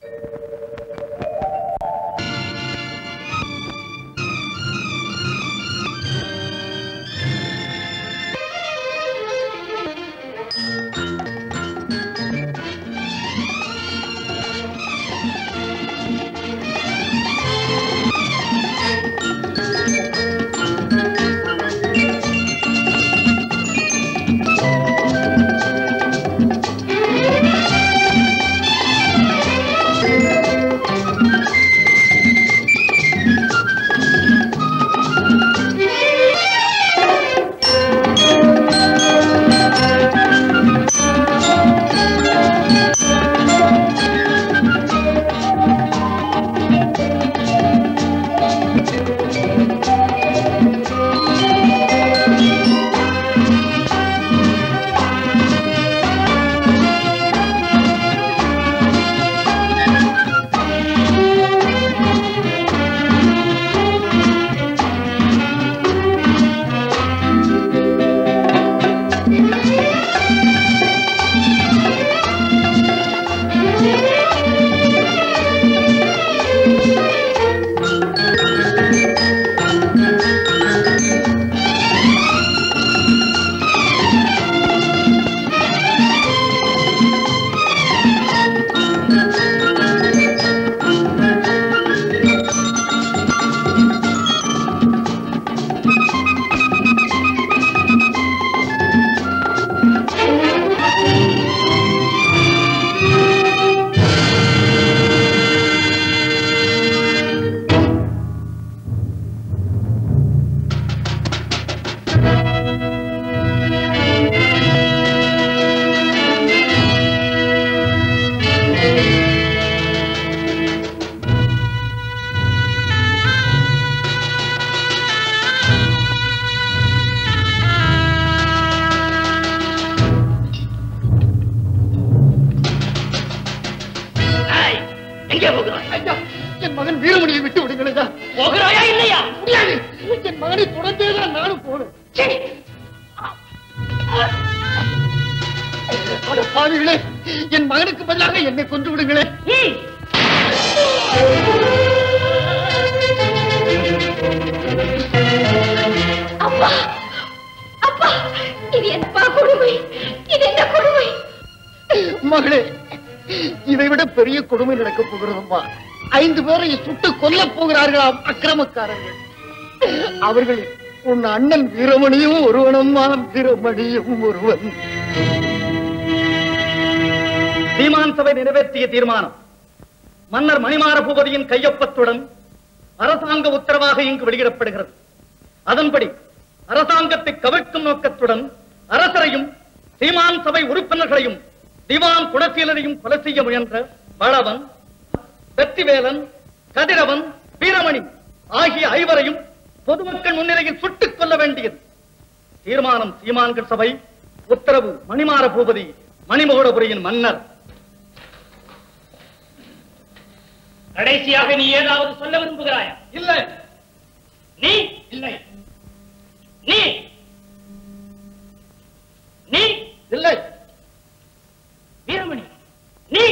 எங்கே போகிறாய் ஐயா என் மகன் வீரமணியை விட்டு விடுங்கள் ஐயா போகிறாயா இல்லையா முடியாது என் மகனை தொடர்ந்தேதான் நானும் போகணும் அட பாவிகளே என் மகனுக்கு பதிலாக என்னை கொன்று விடுங்களேன் ம். அப்பா அப்பா இது என்னப்பா கொடுமை இது என்ன கொடுமை மகளே இதை விட பெரிய கொடுமை நடக்கப் போகிறதம்மா ஐந்து பேரை சுட்டு கொல்லப் போகிறார்களாம் அக்கிரமக்காரர்கள் அவர்களில் உன் அண்ணன் வீரமணியும் ஒருவனம்மா வீரமணியும் ஒருவன் சீமான் சபை நிறைவேற்றிய தீர்மானம் மன்னர் மணிமார பூபதியின் கையொப்பத்துடன் அரசாங்க உத்தரவாக இங்கு வெளியிடப்படுகிறது அதன்படி அரசாங்கத்தை கவிழ்க்கும் நோக்கத்துடன் அரசரையும் சீமான் சபை உறுப்பினர்களையும் திவான் குணசீலனையும் கொலை செய்ய முயன்ற வளவன் வெற்றிவேலன் கதிரவன் வீரமணி ஆகிய ஐவரையும் பொதுமக்கள் முன்னிலையில் சுட்டுக் கொள்ள வேண்டியது தீர்மானம் சீமான்கள் சபை உத்தரவு மணிமார பூபதி மணிமகுடபுரியின் மன்னர் கடைசியாக நீ ஏதாவது சொல்ல விரும்புகிறாயா இல்லை நீ இல்லை நீ நீ இல்லை வீரமணி நீ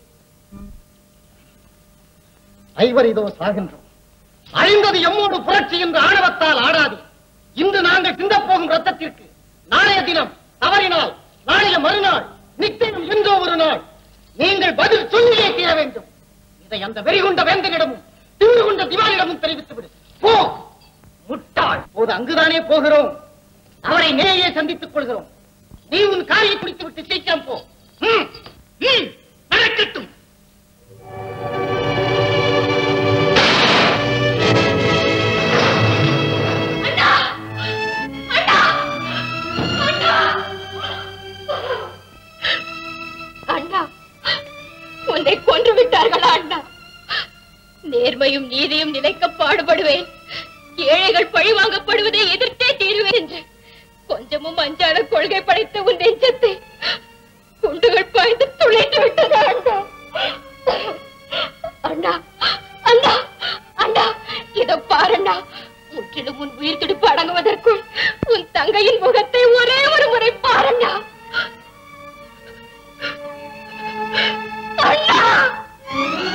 ஐவர் இதோ சாகின்றோம் அழிந்தது எம்மோடு புரட்சி என்று ஆணவத்தால் ஆடாது இன்று நாங்கள் சிந்தப் போகும் ரத்தத்திற்கு நாளைய தினம் தவறினால் நாளைய மறுநாள் நிச்சயம் என்றோ ஒரு நாள் நீங்கள் பதில் சொல்லியே தீர வேண்டும் இதை அந்த வெறிகுண்ட வேந்தனிடமும் திமிரு கொண்ட திவானிடமும் தெரிவித்து விடு போ முட்டாள் போது அங்குதானே போகிறோம் அவரை நேயே சந்தித்துக் கொள்கிறோம் நீ உன் காரியை குடித்து விட்டு சீக்கிரம் போ ம், ம், நடக்கட்டும் அண்ணா அண்ணா அண்ணா அண்ணா உன்னை கொன்று விட்டார்களா அண்ணா நேர்மையும் நீதியும் நிலைக்க பாடுபடுவேன் ஏழைகள் பழிவாங்கப்படுவதை எதிர்த்தே தீருவேன் என்று கொஞ்சமும் அஞ்சாத கொள்கை படைத்த உன் நெஞ்சத்தை குண்டுகள் பாய்ந்து துளைத்து விட்டதா அண்ணா அண்ணா அண்ணா அண்ணா இதோ பாரண்ணா முற்றிலும் உன் உயிர் துடிப்பு அடங்குவதற்குள் உன் தங்கையின் முகத்தை ஒரே ஒரு முறை பாரண்ணா அண்ணா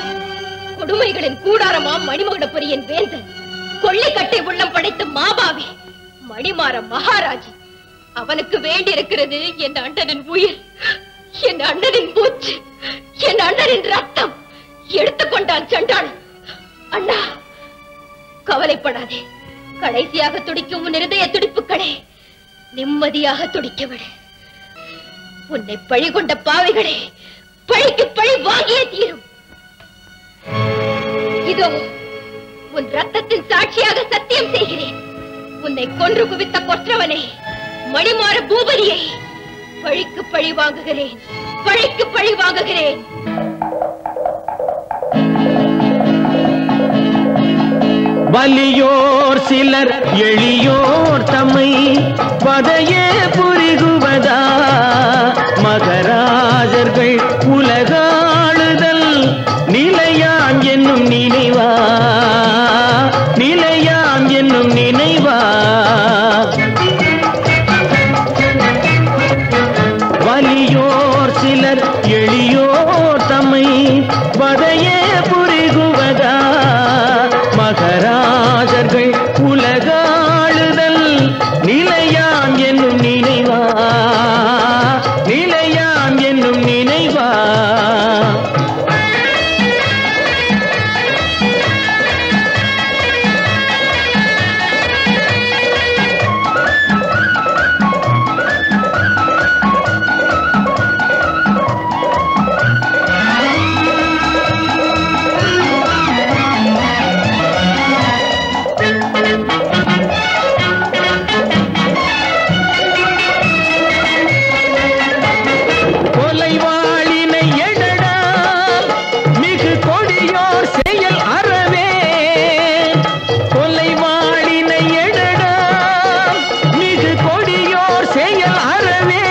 ஊமைகளின் கூடாரமா மணிமகுடபுரியின் வேந்தன் கொள்ளிக்கட்டை உள்ளம் படைத்த மாபாவி மணிமாற மகாராஜ் அவனுக்கு வேண்டியிருக்கிறது என் அண்ணனின் உயிர் என் அண்ணனின் மூச்சு என் அண்ணனின் ரத்தம் எடுத்துக்கொண்டான் சண்டாள் அண்ணா கவலைப்படாதே கடைசியாக துடிக்கும் உன் இருதய துடிப்புக்களே நிம்மதியாக துடிக்க விடு உன்னை பழி கொண்ட பாவிகளே பழிக்கு பழி வாங்கியே தீரும் இதோ உன் ரத்தத்தின் சாட்சியாக சத்தியம் செய்கிறேன் உன்னை கொன்று குவித்த கொற்றவனை மணிமாற பூபதியை பழிக்கு பழி வாங்குகிறேன் பழிக்கு பழி வாங்குகிறேன் வலியோர் சிலர் எளியோர் தம்மை பதையே புரிகுவதா மகராஜர்கள் உலகாளுதல் நிலையாம் என்னும் நினைவா நிலையாம் என்னும் நினைவா வலியோர் சிலர் எளியோர் தம்மை வதையே புரிகுவதா மகராஜர்கள் உலகாளுதல் நிலையாம் என்னும் நினைவா நிலையாம் என்னும் நினைவா கொலைவாளினை எடடா மிகு கொடியோர் செயல் அறவே கொலைவாளினை எடடா மிகு கொடியோர் செயல் அறவே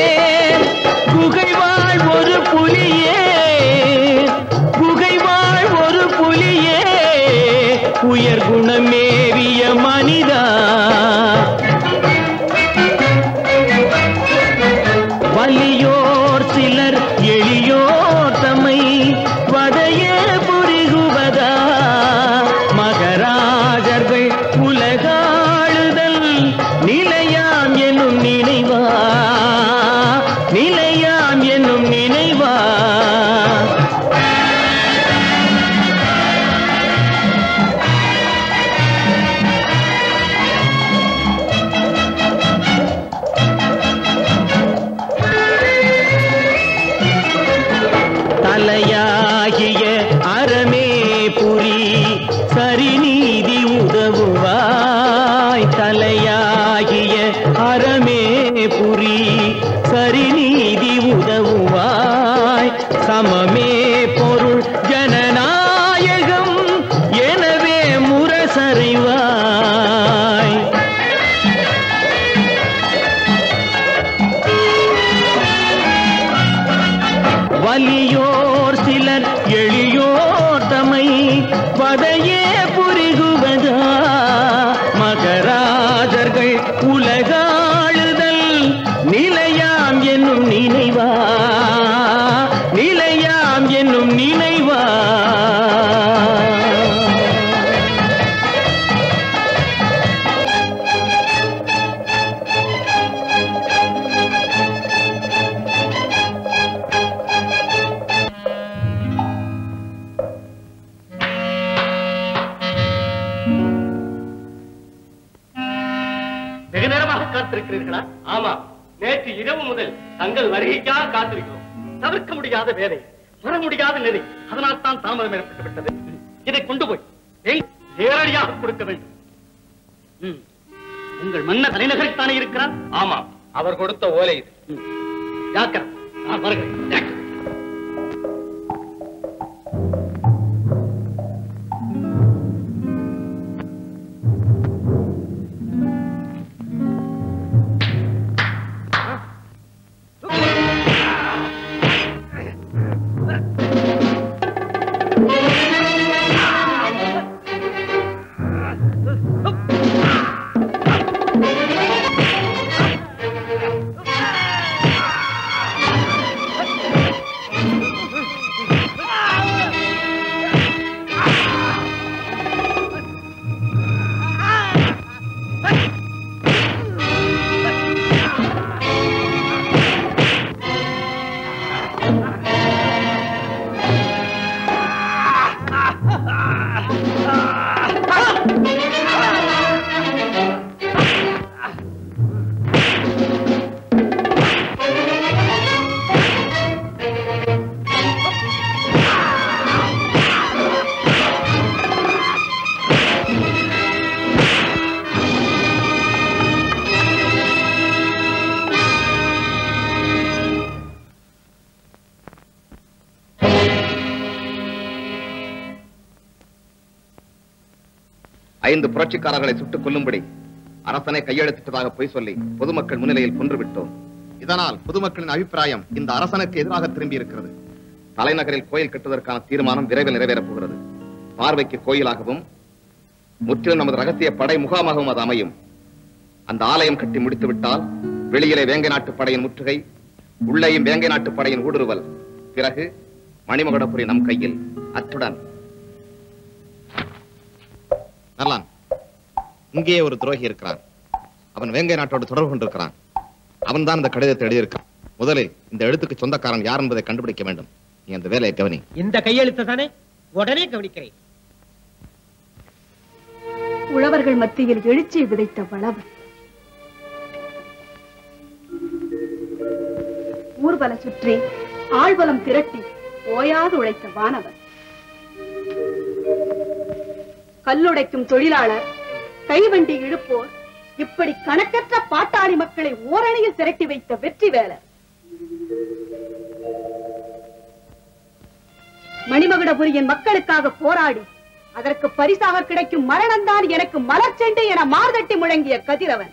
குகைவாழ் ஒரு புலியே குகைவாழ் ஒரு புலியே உயர் குணமேவிய மனிதா வலியோர் சிலர் எளியோர் தம்மை வதையே புரிகுவதா மகராஜர்கள் உலகாளுதல் நிலையாம் என்னும் நினைவா நிலையாம் என்னும் நினைவா தலையாகிய அறமே புரி சரிநீதி உதவுவாய் தலையாகிய அறமே புரி சரிநீதி உதவுவாய் சமமே பொருள் ஜனநாயகம் எனவே முரசறைவாய் வலியோர் சிலர் எளியோர் தமை வதையே புரிகுவதா மகராஜர்கள் உலகாளுதல் நிலையாம் என்னும் நினைவா நிலையாம் என்னும் நினைவா வெகு நேரமாக காத்திருக்கிறீர்களா ஆமா நேற்று இரவு முதல் தங்கள் வருகைக்காக காத்திருக்கிறோம் தவிர்க்க முடியாத வேலை வர முடியாத நிலை அதனால் தான் தாமதம் ஏற்பட்டு விட்டது இதை கொண்டு போய் எங்க- நேரடியாக கொடுக்க வேண்டும் ம். உங்கள் மன்னர் தலைநகரில் தானே இருக்கிறார் ஆமா அவர் கொடுத்த ஓலை இது ஜாக்கிரம் நான் வருகிறேன் ஜாக்கிரதை. ஐந்து புரட்சிக்காரர்களை சுட்டுக் கொல்லும்படி அரசனை கையெழுத்திட்டதாக பொய் சொல்லி பொதுமக்கள் முன்னிலையில் கொன்றுவிட்டோம் இதனால் பொதுமக்களின் அபிப்பிராயம் இந்த அரசனுக்கு எதிராக திரும்பி இருக்கிறது தலைநகரில் கோயில் கட்டுவதற்கான தீர்மானம் விரைவில் நிறைவேறப் போகிறது பார்வைக்கு கோயிலாகவும் முற்றிலும் நமது ரகசிய படை முகாமாகவும் அது அமையும் அந்த ஆலயம் கட்டி முடித்து விட்டால் வெளியிலே வேங்கை நாட்டு படையின் முற்றுகை உள்ளேயும் வேங்கை நாட்டு படையின் ஊடுருவல் பிறகு மணிமகுடபுரி நம் கையில் அத்துடன் நல்லான் இங்கேயே ஒரு துரோகி இருக்கிறான் அவன் வேங்கை நாட்டோடு தொடர்பு கொண்டிருக்கிறான் அவன் தான் இந்த கடிதத்தை எழுதியிருக்கான் முதலில் இந்த எழுத்துக்கு சொந்தக்காரன் யார் என்பதை கண்டுபிடிக்க வேண்டும் நீ அந்த வேலையை கவனி இந்த கையெழுத்து தானே உடனே கவனிக்கிறேன் உழவர்கள் மத்தியில் எழுச்சியை விதைத்த வளவன் ஊர்வல சுற்றி ஆழ்வலம் திரட்டி ஓயாது உழைத்த வானவன் கல்லுடைக்கும் தொழிலாளர் கைவண்டி இழுப்போர் இப்படி கணக்கற்ற பாட்டாளி மக்களை ஓரணியில் திரட்டி வைத்த வெற்றி வேலர் மணிமகுடபுரியின் மக்களுக்காக போராடி அதற்கு பரிசாக கிடைக்கும் மரணம்தான் எனக்கு மலர்ச்செண்டு என மார்தட்டி முழங்கிய கதிரவன்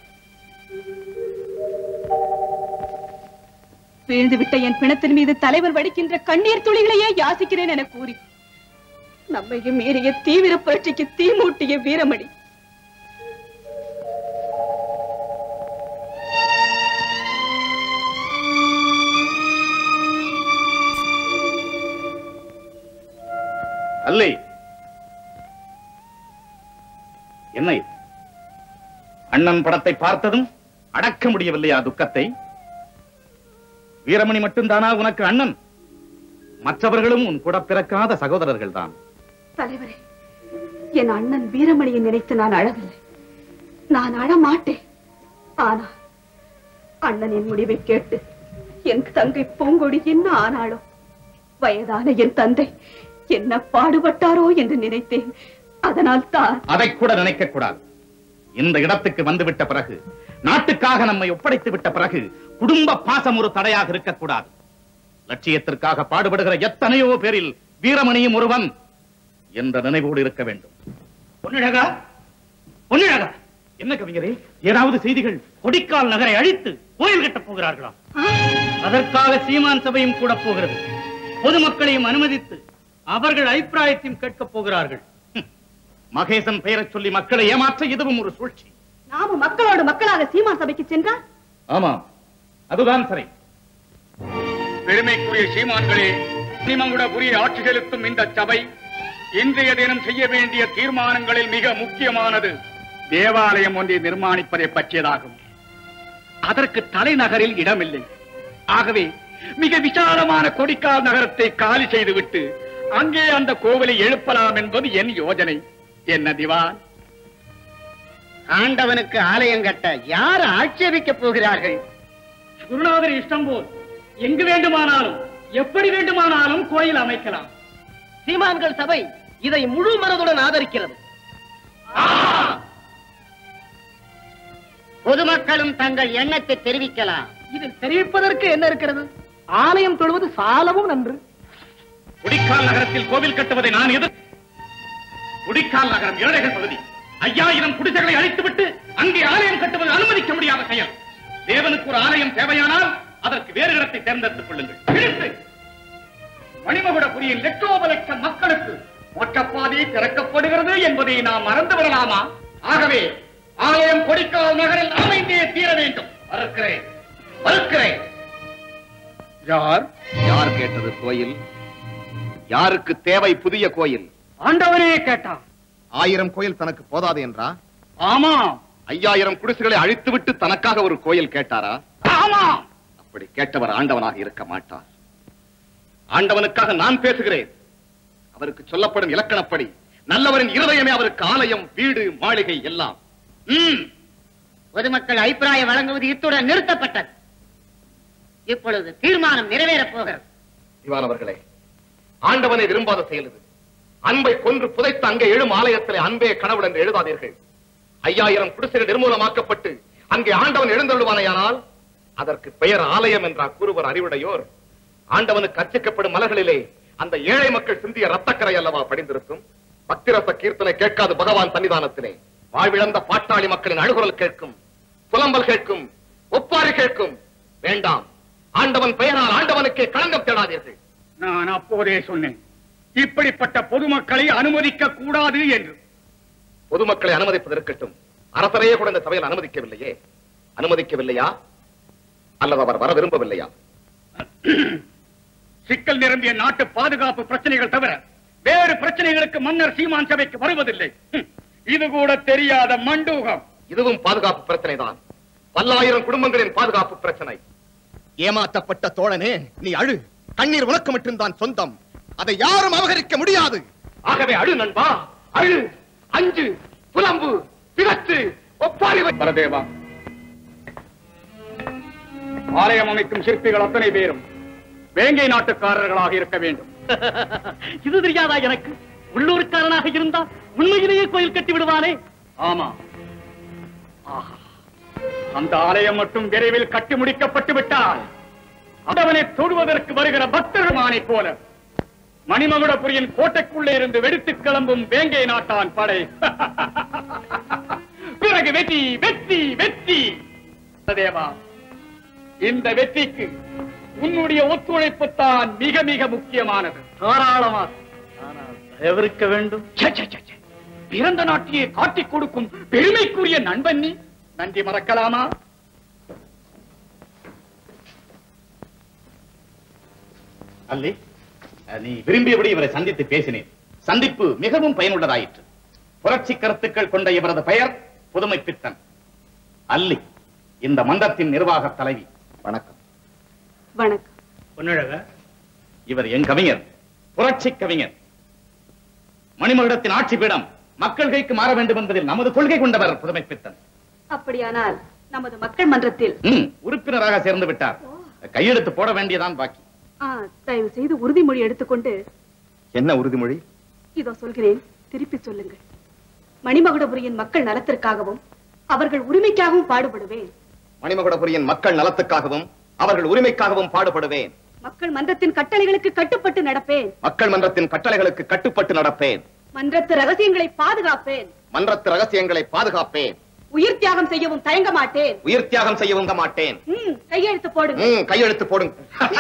வீழ்ந்துவிட்ட என் பிணத்தின் மீது தலைவர் வடிக்கின்ற கண்ணீர் துளிகளையே யாசிக்கிறேன் என கூறி நம்மையும் மீறிய தீவிர புரட்சிக்கு தீ மூட்டிய வீரமணி அல்லை என்ன இது? அண்ணன் படத்தை பார்த்ததும் அடக்க முடியவில்லையா துக்கத்தை வீரமணி மட்டும்தானா உனக்கு அண்ணன் மற்றவர்களும் உன் கூட பிறக்காத சகோதரர்கள் தான் தலைவரே என் அண்ணன் வீரமணியை நினைத்து நான் அழவில்லை நான் அழமாட்டேன் ஆனா அண்ணனின் முடிவை கேட்டு என் தங்கை பூங்கொடி என்ன ஆனாளோ வயதான என் தந்தை என்ன பாடுபட்டாரோ என்று நினைத்தேன் அதனால் தான் அதை கூட நினைக்க கூடாது இந்த இடத்துக்கு வந்துவிட்ட பிறகு நாட்டுக்காக நம்மை ஒப்படைத்து விட்ட பிறகு குடும்ப பாசம் ஒரு தடையாக இருக்கக்கூடாது லட்சியத்திற்காக பாடுபடுகிற எத்தனையோ பேரில் வீரமணியும் ஒருவன் என்ற நினைவோடு இருக்க வேண்டும் பொன்னிழகா பொன்னிழகா என்ன கவிஞரே ஏதாவது செய்திகள் கொடிக்கால் நகரை அழித்து கோயில் கட்டப் போகிறார்களாம் அதற்காக சீமான் சபையும் கூட போகிறது பொதுமக்களையும் அனுமதித்து அவர்கள் அபிப்பிராயத்தையும் கேட்கப் போகிறார்கள் ஹம். மகேசன் பெயரைச் சொல்லி மக்களை ஏமாற்ற இதுவும் ஒரு சூழ்ச்சி நாம மக்களோடு மக்களாக சீமான் சபைக்கு சென்றால் ஆமா அதுதான் சரி பெருமைக்குரிய சீமான்களே சிமங்குடபுரிய ஆட்சி செலுத்தும் இந்த சபை இன்றைய தினம் செய்ய வேண்டிய தீர்மானங்களில் மிக முக்கியமானது தேவாலயம் ஒன்றை நிர்மாணிப்பதை பற்றியதாகும் அதற்கு தலைநகரில் இடமில்லை ஆகவே மிக விசாலமான கொடிக்கால் நகரத்தை காலி செய்துவிட்டு அங்கே அந்த கோவிலை எழுப்பலாம் என்பது என் யோஜனை என்ன திவான் ஆண்டவனுக்கு ஆலயம் கட்ட யார் ஆட்சேபிக்க போகிறார்கள் குருநாதர் இஷ்டம் போல் எங்கு வேண்டுமானாலும் எப்படி வேண்டுமானாலும் கோயில் அமைக்கலாம் சீமான்கள் சபை இதை முழு மனதுடன் ஆதரிக்கிறது பொதுமக்களும் தங்கள் எண்ணத்தை தெரிவிக்கலாம் இதில் தெரிவிப்பதற்கு என்ன இருக்கிறது ஆலயம் தொழுவது சாலவும் நன்று குடிக்கால் நகரத்தில் கோவில் கட்டுவதை நான் எதிர் குடிக்கால் நகரம் ஏழைகள் பகுதி ஐயாயிரம் குடிசைகளை அழித்துவிட்டு அங்கே ஆலயம் கட்டுவது அனுமதிக்க முடியாத செயல் தேவனுக்கு ஒரு ஆலயம் தேவையானால் அதற்கு வேறு இடத்தை தேர்ந்தெடுத்துக் கொள்ளுங்கள் நிறுத்து. மணிமகுடபுரியில் லட்சோப லட்சம் மக்களுக்கு மொற்றப்பாதை திறக்கப்படுகிறது என்பதை நாம் மறந்து விடலாமா ஆகவே ஆலயம் கொடிக்கால் நகரில் அமைந்தே தீர வேண்டும் மறுக்கிறேன் மறுக்கிறேன் யார் யார் கேட்டது கோயில் யாருக்கு தேவை புதிய கோயில் ஆண்டவனே கேட்டான் ஆயிரம் கோயில் தனக்கு போதாது என்றா ஆமா ஐயாயிரம் குடிசைகளை அழித்துவிட்டு தனக்காக ஒரு கோயில் கேட்டாரா ஆமா அப்படி கேட்டவர் ஆண்டவனாக இருக்க மாட்டார் ஆண்டவனுக்காக நான் பேசுகிறேன் அவருக்கு சொல்லப்படும் இலக்கணப்படி நல்லவரின் இருதயமே அவருக்கு ஆலயம் வீடு மாளிகை எல்லாம் ம். பொதுமக்கள் அபிப்பிராயம் வழங்குவது இத்துடன் நிறுத்தப்பட்டது இப்பொழுது தீர்மானம் நிறைவேறப் போகிறது திவானவர்களே ஆண்டவனை விரும்பாத செயல் இது அன்பை கொன்று புதைத்த அங்கே எழும் ஆலயத்திலே அன்பே கடவுள் என்று எழுதாதீர்கள் ஐயாயிரம் குடிசைகள் நிர்மூலமாக்கப்பட்டு அங்கே ஆண்டவன் எழுந்தருள்வானையானால் அதற்கு பெயர் ஆலயம் என்றா கூறுவர் அறிவுடையோர் ஆண்டவனுக்கு அர்ச்சிக்கப்படும் மலர்களிலே அந்த ஏழை மக்கள் சிந்திய ரத்தக்கரை அல்லவா படிந்திருக்கும் பக்திரச கீர்த்தனை கேட்காது பகவான் சன்னிதானத்திலே வாழ்விழந்த பாட்டாளி மக்களின் அழுகுரல் கேட்கும் புலம்பல் கேட்கும் ஒப்பாரி கேட்கும் வேண்டாம் ஆண்டவன் பெயரால் ஆண்டவனுக்கே களங்கம் தேடாதீர்கள் நான் அப்போதே சொன்னேன் இப்படிப்பட்ட பொதுமக்களை அனுமதிக்க கூடாது என்று பொதுமக்களை அனுமதிப்பது இருக்கட்டும் அரசரையே கூட இந்த சபையில் அனுமதிக்கவில்லையே அனுமதிக்கவில்லையா அல்லது அவர் வர விரும்பவில்லையா சிக்கல் நிரம்பிய நாட்டு பாதுகாப்பு பிரச்சனைகள் தவிர வேறு பிரச்சனைகளுக்கு மன்னர் சீமான் சபைக்கு வருவதில்லை ஹம், இது கூட தெரியாத மண்டூகம் இதுவும் பாதுகாப்பு பிரச்சனை தான் பல்லாயிரம் குடும்பங்களின் பாதுகாப்பு பிரச்சனை ஏமாற்றப்பட்ட தோழனே நீ அழு கண்ணீர் உனக்கு மட்டும்தான் சொந்தம் அதை யாரும் அபகரிக்க முடியாது ஆகவே அழு நண்பா அழு அஞ்சு புலம்பு பிறத்து ஒப்பாரி வை- பரதேவா ஆலயம் அமைக்கும் சிற்பிகள் அத்தனை பேரும் வேங்கை நாட்டுக்காரர்களாக இருக்க வேண்டும் இது தெரியாதா எனக்கு உள்ளூர்காரனாக இருந்தா உண்மையிலேயே கோயில் கட்டி விடுவானே ஆமா ஆஹா. அந்த ஆலயம் மட்டும் விரைவில் கட்டி முடிக்கப்பட்டு விட்டால் அதவனை தொடுவதற்கு வருகிற பக்தருமானை போல மணிமகுடபுரியின் கோட்டைக்குள்ளே இருந்து வெடித்து கிளம்பும் வேங்கை நாட்டான் படை பிறகு வெற்றி வெற்றி வெற்றி தேவா இந்த வெற்றிக்கு உன்னுடைய ஒத்துழைப்பு தான் மிக மிக முக்கியமானது தாராளமாக ஆனால் தயவிருக்க வேண்டும் ச்சே, ச்சே, ச்சே, ச்சே. பிறந்த நாட்டையே காட்டிக் கொடுக்கும் பெருமைக்குரிய நண்பன் நீ நன்றி மறக்கலாமா அல்லி நீ விரும்பியபடி இவரை சந்தித்து பேசினேன் சந்திப்பு மிகவும் பயனுள்ளதாயிற்று புரட்சி கருத்துக்கள் கொண்ட இவரது பெயர் புதுமை பித்தன் அல்லி இந்த மன்றத்தின் நிர்வாக தலைவி வணக்கம் வணக்கம் பொன்னழக இவர் என் கவிஞர் புரட்சி கவிஞர் மணிமகுடத்தின் ஆட்சி பீடம் மக்கள் கைக்கு மாற வேண்டும் என்பதில் நமது கொள்கை கொண்டவர் புதுமை பித்தன் அப்படியானால் நமது மக்கள் மன்றத்தில் ம், உறுப்பினராக சேர்ந்து விட்டார் கையெழுத்து போட வேண்டியதான் பாக்கி ஆ, தயவு செய்து உறுதிமொழி எடுத்துக்கொண்டு என்ன உறுதிமொழி இதோ சொல்கிறேன் திருப்பி சொல்லுங்கள் மணிமகுடபுரியின் மக்கள் நலத்திற்காகவும் அவர்கள் உரிமைக்காகவும் பாடுபடுவேன் மணிமகுடபுரியின் மக்கள் நலத்துக்காகவும் அவர்கள் உரிமைக்காகவும் பாடுபடுவேன் மக்கள் மன்றத்தின் கட்டளைகளுக்கு கட்டுப்பட்டு நடப்பேன் மக்கள் மன்றத்தின் கட்டளைகளுக்கு கட்டுப்பட்டு நடப்பேன் மன்றத்து ரகசியங்களை பாதுகாப்பேன் மன்றத்து ரகசியங்களை பாதுகாப்பேன் உயிர் தியாகம் செய்யவும் தயங்க மாட்டேன் உயிர் தியாகம் செய்யவும் மாட்டேன் ம், கையெழுத்து போடுங்க ம், கையெழுத்து போடுங்க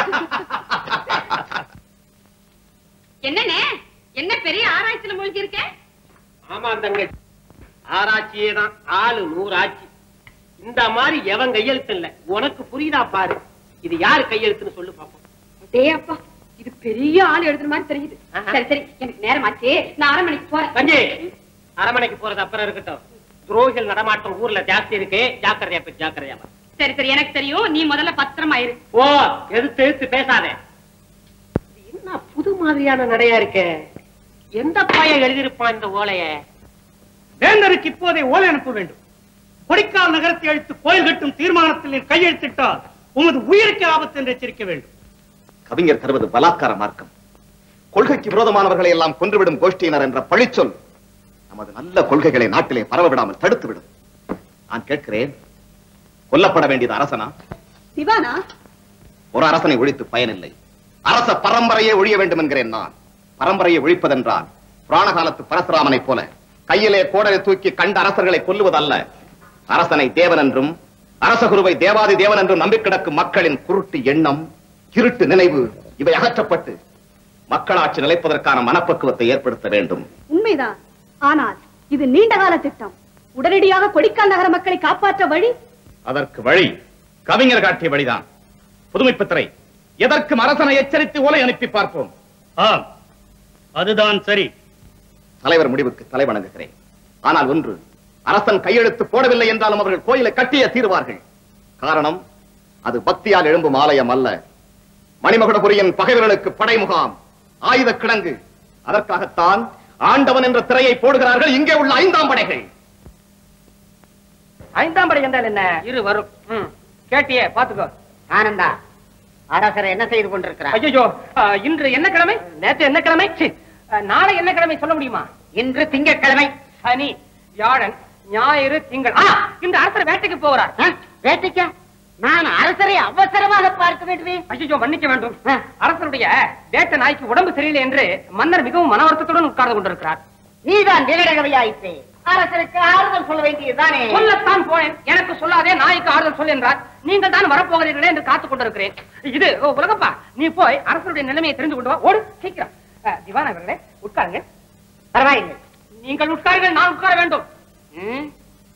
என்னண்ணே என்ன பெரிய ஆராய்ச்சியில மூழ்கி இருக்க ஆமா தங்கச்சி ஆராய்ச்சியே தான் ஆளு நூறு ஆட்சி இந்த மாதிரி எவன் கையெழுத்து இல்ல உனக்கு புரியுதா பாரு இது யாரு கையெழுத்துன்னு சொல்லு பாப்போம் டேய் அப்பா இது பெரிய ஆள் எழுதுற மாதிரி தெரியுது ஆஹா. சரி சரி எனக்கு நேரமாச்சு நான் அரண்மனைக்கு போறேன் தஞ்சி அரமனைக்கு போறது அப்புறம் இருக்கட்டும் துரோகிகள் நடமாட்டம் ஊர்ல ஜாஸ்தி இருக்கு ஜாக்கிரதையா போய் ஜாக்கிரதையா வா. சரி சரி எனக்கு தெரியும் நீ முதல்ல பத்திரமா இரு ஓ எதிர்த்து எதிர்த்து பேசாதே இது என்ன புது மாதிரியான நடையா இருக்கே எந்த பையன் எழுதியிருப்பான் இந்த ஓலைய வேந்தருக்கு இப்போதே ஓலை அனுப்ப வேண்டும் கொடிக்கால் நகரத்தை அழித்து கோயில் கட்டும் தீர்மானத்தில் நீ கையெழுத்திட்டால் உமது உயிருக்கு ஆபத்து என்று எச்சரிக்க வேண்டும் கவிஞர் தருவது பலாத்கார மார்க்கம் கொள்கைக்கு விரோதமானவர்களை எல்லாம் கொன்றுவிடும் கோஷ்டியினர் என்ற பழிச்சொல் நமது நல்ல கொள்கைகளை நாட்டிலே பரவ விடாமல் தடுத்து விடும் நான் கேட்கிறேன் கொல்லப்பட வேண்டியது அரசனா திவானா ஒரு அரசனை ஒழித்து பயனில்லை அரச பரம்பரையே ஒழிய வேண்டும் என்கிறேன் நான் பரம்பரையை ஒழிப்பதென்றால் புராண காலத்து பரசுராமனைப் போல கையிலே கோடலை தூக்கி கண்ட அரசர்களை கொல்லுவதல்ல அரசனை தேவன் என்றும் அரசகுருவை தேவாதி தேவன் என்றும் நம்பிக் கிடக்கும் மக்களின் குருட்டு எண்ணம் இருட்டு நினைவு இவை அகற்றப்பட்டு மக்களாட்சி நிலைப்பதற்கான மனப்பக்குவத்தை ஏற்படுத்த வேண்டும் உண்மைதான் ஆனால் இது நீண்ட கால திட்டம் உடனடியாக கொடிக்கால் நகர மக்களை காப்பாற்ற வழி அதற்கு வழி கவிஞர் காட்டிய வழிதான் புதுமைப்பித்தரை எதற்கும் அரசனை எச்சரித்து ஓலை அனுப்பி பார்ப்போம் ஆம் அதுதான் சரி தலைவர் முடிவுக்கு தலை வணங்குகிறேன் ஆனால் ஒன்று அரசன் கையெழுத்து போடவில்லை என்றாலும் அவர்கள் கோயிலை கட்டிய தீர்வார்கள் காரணம் அது பக்தியால் எழும்பும் ஆலயம் அல்ல மணிமகுடபுரியின் பகைவர்களுக்கு படை முகாம் ஆயுத கிடங்கு அதற்காகத்தான் ஆண்டவன் என்ற திரையை போடுகிறார்கள் இங்கே உள்ள ஐந்தாம் படைகள் ஐந்தாம் படை என்றால் என்ன இரு வரும் ம். கேட்டியே பாத்துக்கோ ஆனந்தா அரசர் என்ன செய்து கொண்டிருக்கிறார் ஐயோ இன்று என்ன கிழமை நேற்று என்ன கிழமை சி, அஹ், நாளை என்ன கிழமை சொல்ல முடியுமா இன்று திங்கட்கிழமை சனி வியாழன் ஞாயிறு திங்கள் ஆ, இன்று அரசர் வேட்டைக்கு போகிறார் ஆ, வேட்டைக்கா நான் அரசரை அவசரமாக பார்க்க வேண்டுமே ஐயோ மன்னிக்க வேண்டும் அரசருடைய வேட்ட நாய்க்கு உடம்பு சரியில்லை என்று மன்னர் மிகவும் மன வருத்தத்துடன் உட்கார்ந்து கொண்டிருக்கிறார் நீதான் விகடகவையாயிற்றே அரசருக்கு ஆறுதல் சொல்ல வேண்டியதுதானே சொல்லத்தான் போனேன் எனக்கு சொல்லாதே நாய்க்கு ஆறுதல் சொல் என்றார் நீங்கள் தான் வரப்போகிறீர்களே என்று காத்துக் கொண்டிருக்கிறேன் இது ஓ, உலகப்பா நீ போய் அரசருடைய நிலைமையை தெரிந்து கொண்டு வா ஓடு சீக்கிரம் அஹ், திவான் அவர்களே உட்காருங்க பரவாயில்லை நீங்கள் உட்காருங்கள் நான் உட்கார வேண்டும் ம்.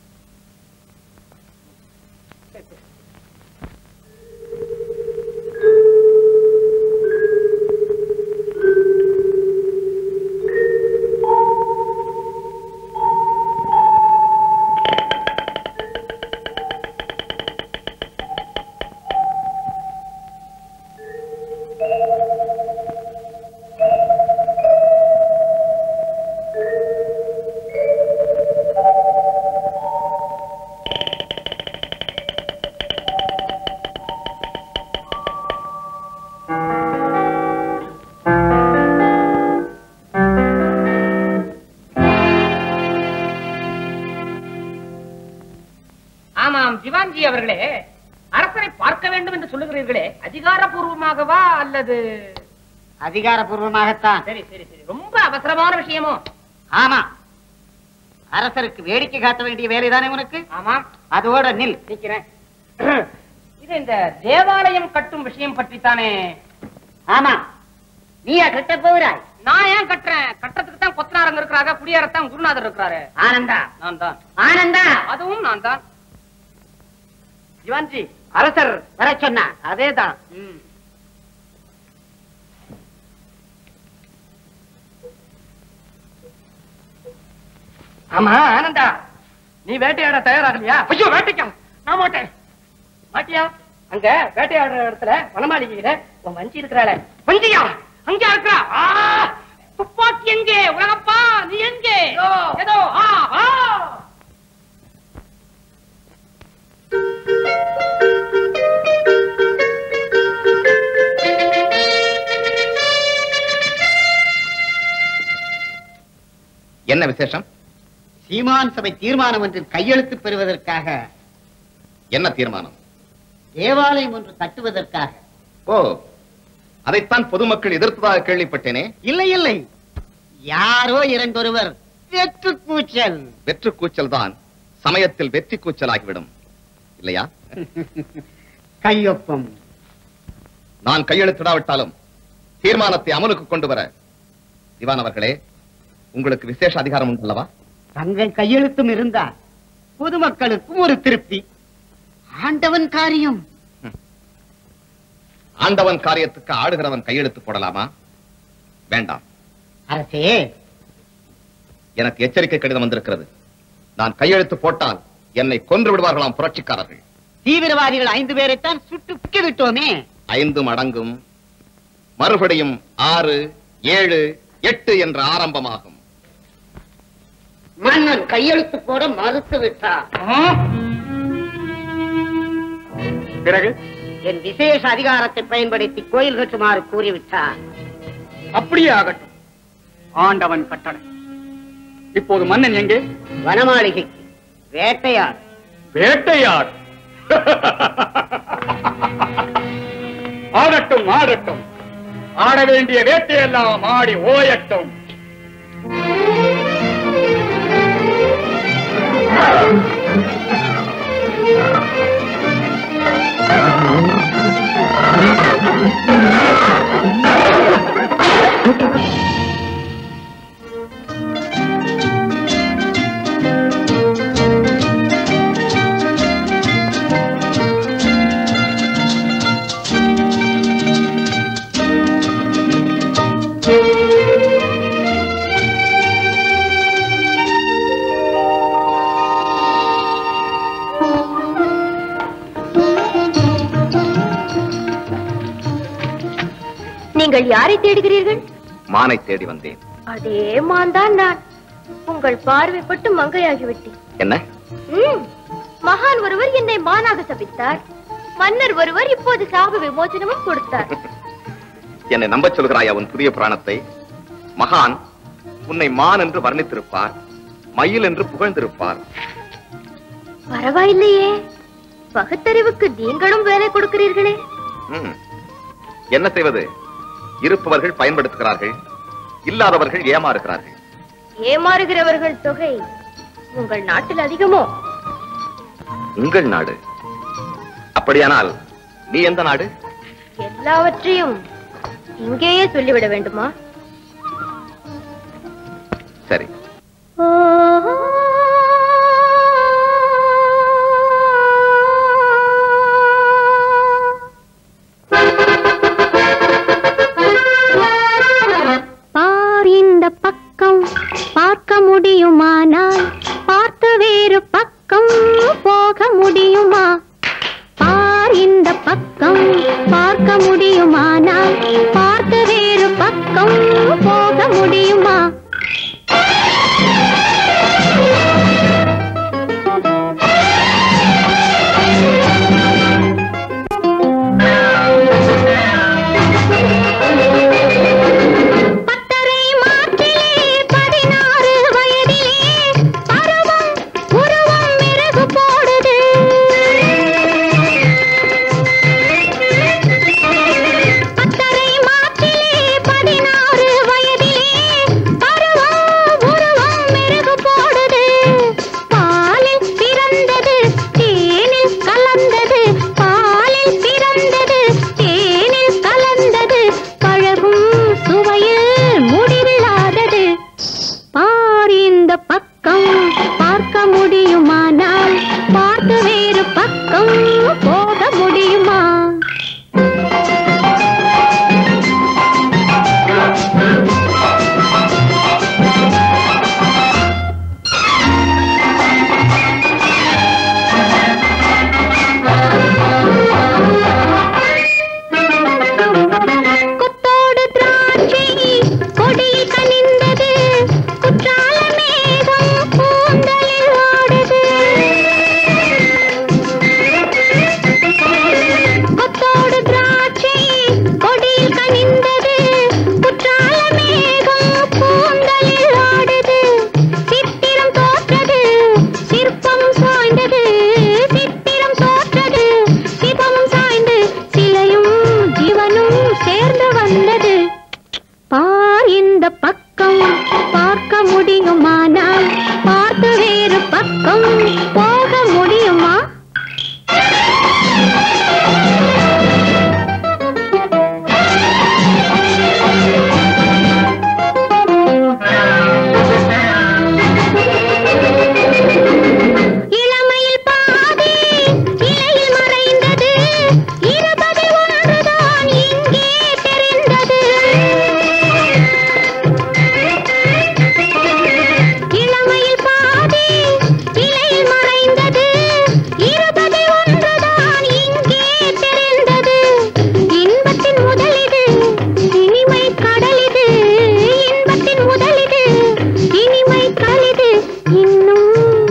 ஆமாம் திவான்ஜி அவர்களே அரசரை பார்க்க வேண்டும் என்று சொல்லுகிறீர்களே அதிகாரப்பூர்வமாகவா அல்லது அதிகாரபூர்வமாகத்தான் சரி சரி சரி ரொம்ப அவசரமான விஷயமோ ஆமா அரசருக்கு வேடிக்கை காட்ட வேண்டிய வேலைதானே உனக்கு ஆமாம் அதோட நில் நிக்கிறேன் இது இந்த தேவாலயம் கட்டும் விஷயம் பற்றித்தானே ஆமா நீயா கட்ட போகிறாய் நான் ஏன் கட்டுறேன் கட்டுறதுக்கு தான் கொத்தனாரங்க இருக்கிறாங்க குடியாரத்தான் குருநாதர் இருக்கிறாரு ஆனந்தா நான் தான் ஆனந்தா அதுவும் நான் தான் ஜிவான்ஜி அரசர் வர சொன்னார் அதேதான் ஆமா ஆனந்தா நீ வேட்டையாட தயாராகலையா ஐயோ வேட்டைக்கா நான் மாட்டேன் மாட்டியா அங்க வேட்டையாடுற இடத்துல வனமாளிகையில உன் வஞ்சி இருக்கிறாள வஞ்சியா அங்க இருக்கிறா ஆ! துப்பாக்கி எங்கே உலகப்பா நீ எங்கே ஏதோ ஆ ஆ என்ன விசேஷம் சீமான் சபை தீர்மானம் ஒன்றில் கையெழுத்து பெறுவதற்காக என்ன தீர்மானம் தேவாலயம் ஒன்று கட்டுவதற்காக ஓ அதைத்தான் பொதுமக்கள் எதிர்த்ததாக கேள்விப்பட்டேனே இல்லை இல்லை யாரோ இரண்டொருவர் வெற்று கூச்சல் வெற்று கூச்சல் தான் சமயத்தில் வெற்றி கூச்சலாகிவிடும் இல்லையா கையொப்பம் நான் கையெழுத்திடாவிட்டாலும் தீர்மானத்தை அமலுக்கு கொண்டு வர திவான் அவர்களே உங்களுக்கு விசேஷ அதிகாரம் உண்டல்லவா தங்கள் கையெழுத்தும் இருந்தால் பொதுமக்களுக்கும் ஒரு திருப்தி ஆண்டவன் காரியம் ஆண்டவன் காரியத்துக்கு ஆடுகிறவன் கையெழுத்து போடலாமா வேண்டாம் அரசே எனக்கு எச்சரிக்கை கடிதம் வந்திருக்கிறது நான் கையெழுத்து போட்டால் என்னை கொன்று விடுவார்களாம் புரட்சிக்காரர்கள் தீவிரவாதிகள் ஐந்து பேரைத்தான் சுட்டு பிக்க விட்டோமே ஐந்தும் அடங்கும் மறுபடியும் ஆறு ஏழு எட்டு என்ற ஆரம்பமாகும் மன்னன் கையெழுத்து போட மறுத்து விட்டார் பிறகு என் விசேஷ அதிகாரத்தை பயன்படுத்தி கோயில் கட்டுமாறு கூறிவிட்டார் அப்படியே ஆகட்டும் ஆண்டவன் கட்டளை இப்போது மன்னன் எங்கே வனமாளிகைக்கு வேட்டையார் வேட்டையார் ஆடட்டும் ஆடட்டும் ஆட வேண்டிய வேட்டையெல்லாம் ஆடி ஓயட்டும் நீங்கள் யாரை தேடுகிறீர்கள் மானை தேடி வந்தேன் அதே மான் தான் நான் உங்கள் பார்வைப்பட்டு மங்கையாகிவிட்டேன் என்ன ம், மகான் ஒருவர் என்னை மானாக சபித்தார் மன்னர் ஒருவர் இப்போது சாப விமோசனமும் கொடுத்தார் என்னை நம்பச் சொல்கிறாய் அவன் புதிய புராணத்தை மகான் உன்னை மான் என்று வர்ணித்திருப்பார் மயில் என்று புகழ்ந்திருப்பார் பரவாயில்லையே பகுத்தறிவுக்கு நீங்களும் வேலை கொடுக்கிறீர்களே ம். என்ன செய்வது இருப்பவர்கள் பயன்படுத்துகிறார்கள் இல்லாதவர்கள் ஏமாறுகிறார்கள் ஏமாறுகிறவர்கள் தொகை உங்கள் நாட்டில் அதிகமோ உங்கள் நாடு அப்படியானால் நீ எந்த நாடு எல்லாவற்றையும் இங்கேயே சொல்லிவிட வேண்டுமா சரி பார் இந்த பக்கம் பார்க்க முடியுமானால் பார்த்து வேறு பக்கம் போக முடியுமா பார் இந்த பக்கம் பார்க்க முடியுமானால் பார்த்து வேறு பக்கம் போக முடியுமா பத்தரை மாற்றிலே பதினாறு வயதிலே பருவம் உருவம் மிருகு போடுது பத்தரை மாற்றிலே பதினாறு வயதிலே பருவம் உருவம் மிருகு போடுது பாலில் பிறந்தது தேனில் கலந்தது பாலில் பிறந்தது தேனில் கலந்தது பழகும் சுவையில் முடிவில்லாதது பார் இந்த பக்கம் பார்க்க முடியுமானால் பார்த்து வேறு பக்கம் போக முடியுமா கொத்தோடு திராட்சை கொடியில் கனிந்தது குற்றால மேகம் கூந்தலில் ஆடுது கொத்தோடு திராட்சை கொடியில் கனிந்தது குற்றால மேகம் கூந்தலில் ஆடுது சித்திரம் தோற்றது சிற்பம் சாய்ந்தது சித்திரம் தோற்றது சிவமும் சாய்ந்து சிலையும் ஜீவனும் சேர்ந்து வந்தது பார் இந்த பக்கம் பார்க்க முடியுமானால் பார்த்து வேறு பக்கம் போக முடியுமா இளமையில் பாதி இலையில் மறைந்தது இருபது ஒன்றுதான் இங்கே தெரிந்தது இளமையில் பாதி இலையில் மறைந்தது இருபது ஒன்றுதான் இங்கே தெரிந்தது இன்பத்தின் முதலிது இனிமை கடலிது இன்பத்தின் முதலிது இனிமை கலிது இன்னும்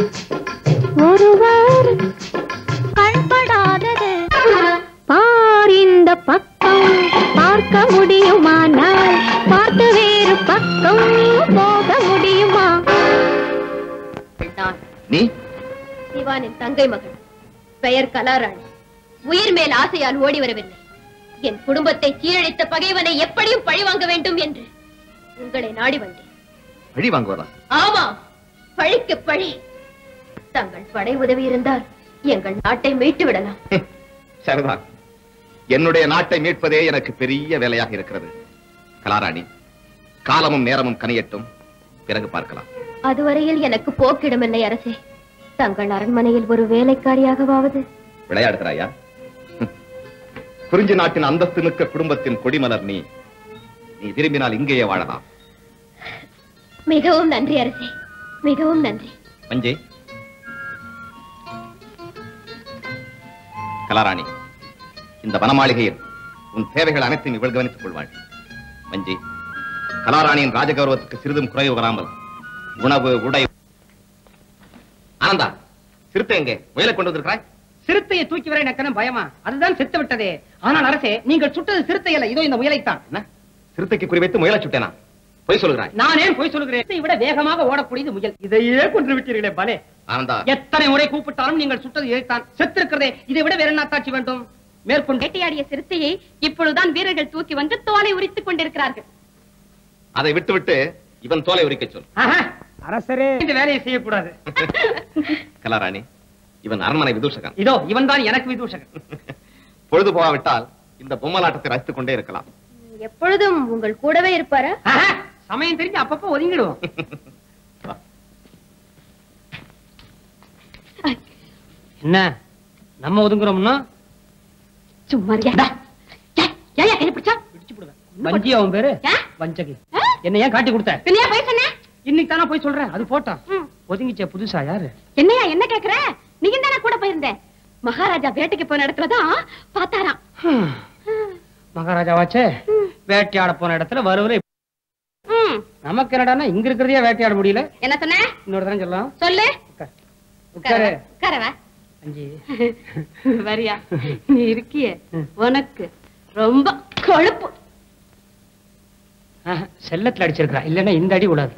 ஒருவர் கண்படாதது பார் இந்த பக்கம் பார்க்க முடியுமானால் பார்த்து வேறு பக்கம் போக முடியுமா நான் நீ சிவானின் தங்கை மகள் பெயர் கலாராணி உயிர் மேல் ஆசையால் ஓடி வரவில்லை என் குடும்பத்தை சீரழித்த பகைவனை எப்படியும் பழிவாங்க வேண்டும் என்று உங்களை நாடி வந்தேன் வழி வாங்குவதா ஆமாம் பழிக்கு பழி தங்கள் படை உதவி இருந்தால் எங்கள் நாட்டை மீட்டு விடலாம் சரிதான் என்னுடைய நாட்டை மீட்பதே எனக்கு பெரிய வேலையாக இருக்கிறது கலாராணி காலமும் நேரமும் கனியட்டும் பிறகு பார்க்கலாம் அதுவரையில் எனக்கு போக்கிடமில்லை அரசே தங்கள் அரண்மனையில் ஒரு வேலைக்காரியாகவாவது விளையாடுகிறாயா ஹம். குறிஞ்சி நாட்டின் அந்தஸ்து மிக்க குடும்பத்தின் கொடிமலர் நீ நீ விரும்பினால் இங்கேயே வாழலாம் மிகவும் நன்றி அரசே மிகவும் நன்றி மஞ்சே கலாராணி இந்த வனமாளிகையில் உன் தேவைகள் அனைத்தையும் இவள் கவனித்துக் கொள்வாள் மஞ்சி கலாராணியின் ராஜகௌரவத்துக்கு சிறிதும் குறைவு வராமல் உணவு உடை ஆனந்தா சிறுத்தை எங்கே முயலை கொண்டு வந்திருக்கிறாய் சிறுத்தையை தூக்கி வர எனக்கு பயமா அதுதான் செத்து விட்டதே ஆனால் அரசே நீங்கள் சுட்டது சிறுத்தை அல்ல இதோ இந்த முயலைத்தான் என்ன சிறுத்தைக்கு குறிவைத்து முயலை சுட்டேனா பொய் சொல்கிறாய் நான் ஏன் போய் சொல்கிறேன் இதை விட வேகமாக ஓடக்கூடியது முயல் இதையே கொன்று விட்டீர்களே பலே ஆனந்தா எத்தனை முறை கூப்பிட்டாலும் நீங்கள் சுட்டது இதைத்தான் செத்திருக்கிறதே இதை விட வேற என்ன தாட்சி வேண்டும் மேற்கொண்டு வேட்டையாடிய சிறுத்தையை இப்பொழுதுதான் வீரர்கள் தூக்கி வந்து தோலை உரித்துக் கொண்டிருக்கிறார்கள் அதை விட்டுவிட்டு இவன் தோலை உரிக்க சொல் அரசரே இந்த வேலையை செய்யக்கூடாது கலாராணி இவன் அரண்மனை விதூஷகன் இதோ இவன் தான் எனக்கு விதூஷகன் பொழுது போகாவிட்டால் இந்த பொம்மலாட்டத்தை ரசித்துக் கொண்டே இருக்கலாம் எப்பொழுதும் உங்கள் கூடவே இருப்பாரா சமயம் தெரிஞ்சு அப்பப்போ ஒதுங்கிடுவோம் என்ன நம்ம ஒதுங்குறோம்னா சும்மா ஏன் கை பிடிச்சா வஞ்சி அவன் பேரு வஞ்சகி என்ன ஏன் காட்டி கொடுத்த பின்னையா போய் சொன்னேன் இன்னைக்கு தானே போய் சொல்றேன் அது போட்டா ஒதுங்கிச்சே புதுசா யாரு என்னையா என்ன கேக்குற நீங்க தானே கூட போயிருந்த மகாராஜா வேட்டைக்கு போன இடத்துலதான் பார்த்தாராம் மகாராஜாவாச்சே வேட்டையாட போன இடத்துல வருவல ம், நமக்கு என்னடான்னா இங்க இருக்கிறதையே வேட்டையாட முடியல என்ன சொன்ன இன்னொரு தரம் சொல்லலாம் சொல்லு உட்காரு உட்காரவா அஞ்சி வரியா நீ இருக்கிய உனக்கு ரொம்ப கொழுப்பு ஆஹா, செல்லத்துல அடிச்சிருக்கா இல்லன்னா இந்த அடி விடாது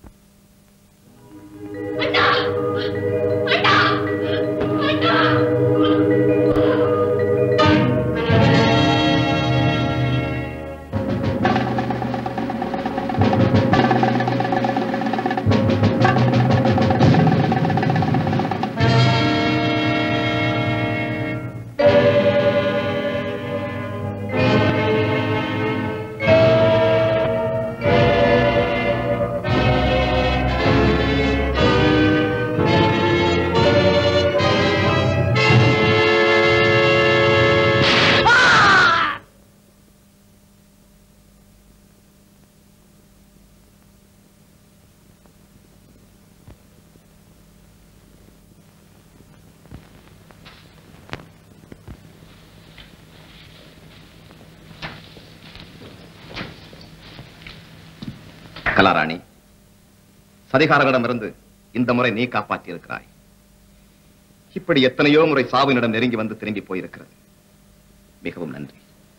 கலாராணி சதிகாரர்களிடமிருந்து இந்த முறை நீ காப்பாற்றி இருக்கிறாய் இப்படி எத்தனையோ முறை சாவினிடம் நெருங்கி வந்து திரும்பி போயிருக்கிறது மிகவும் நன்றி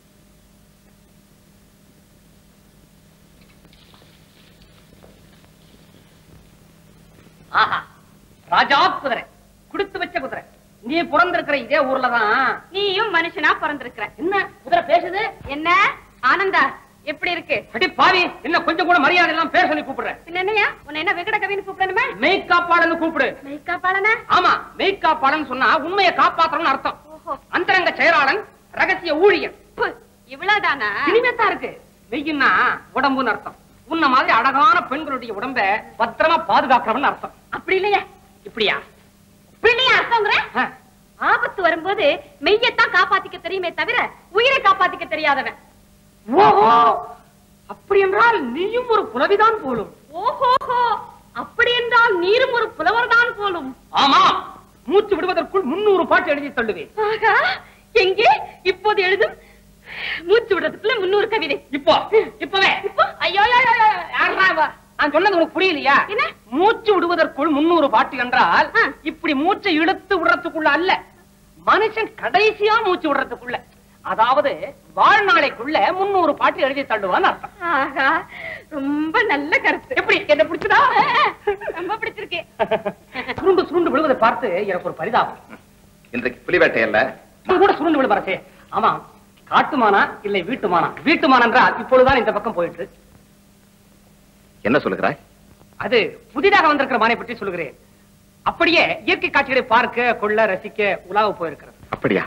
ஆஹா ராஜா குதிரை குடுத்து வச்ச குதிரை நீ பிறந்திருக்கிற இதே ஊர்ல தான் நீயும் மனுஷனா பிறந்திருக்கிற என்ன குதிரை பேசுது என்ன ஆனந்தா எப்படி இருக்கு அடி பாவி என்ன கொஞ்சம் கூட மரியாதை எல்லாம் பேர் சொல்லி கூப்பிடுறேன் பின்ன என்னையா உன்னை என்ன விகட கவின்னு கூப்பிடணுமா மெய்காப்பாளன்னு கூப்பிடு மெய்காப்பாளனா ஆமா மெய்காப்பாளன் சொன்னா உண்மையை காப்பாத்தணும்னு அர்த்தம் அந்தரங்க செயலாளன் ரகசிய ஊழியன் இவ்வளவுதானா இனிமேத்தான் இருக்கு மெய்யின்னா உடம்புன்னு அர்த்தம் உன்ன மாதிரி அழகான பெண்களுடைய உடம்ப பத்திரமா பாதுகாக்கிறவன் அர்த்தம் அப்படி இல்லையா இப்படியா பிள்ளைய அர்த்தங்கிற ஆபத்து வரும்போது மெய்யத்தான் காப்பாத்திக்க தெரியுமே தவிர உயிரை காப்பாத்திக்க தெரியாதவன் ஓஹோ அப்படி என்றால் நீயும் ஒரு புலவிதான் போலும் ஓஹோஹோ அப்படி என்றால் நீரும் ஒரு புலவர்தான் போலும் ஆமா மூச்சு விடுவதற்குள் முன்னூறு பாட்டு எழுதி தள்ளுவேன் ஆகா எங்கே இப்போது எழுதும் மூச்சு விடுறதுக்குள்ள முன்னூறு கவிதை இப்போ இப்பவே இப்போ ஐயோ ஐயோ, ஐயோ, ஐயோ, யார்ரா இவ? நான் சொன்னது உனக்கு புரியலையா என்ன? மூச்சு விடுவதற்குள் முன்னூறு பாட்டு என்றால் இப்படி மூச்சை இழுத்து விடுறதுக்குள்ள அல்ல மனுஷன் கடைசியா மூச்சு விடுறதுக்குள்ள அதாவது வாழ்நாளைக்குள்ள முன்னூறு பாட்டு எழுதி தள்ளுவான்னு அர்த்தம் ஆகா ரொம்ப நல்ல கருத்து எப்படி என்ன பிடிச்சதா ரொம்ப பிடிச்சிருக்கு சுருண்டு சுருண்டு விழுவதை பார்த்து எனக்கு ஒரு பரிதாபம் இன்றைக்கு புலி வேட்டை அல்ல இது கூட சுருண்டு விழு வரசே ஆமா காட்டுமானா இல்லை வீட்டுமானா வீட்டுமான் என்றால் இப்பொழுதுதான் இந்த பக்கம் போயிட்டு இருக்கு. என்ன சொல்லுகிறாய் அது புதிதாக வந்திருக்கிற மானை பற்றி சொல்லுகிறேன் அப்படியே இயற்கை காட்சிகளை பார்க்க கொள்ள ரசிக்க உலாவ போயிருக்கிறது அப்படியா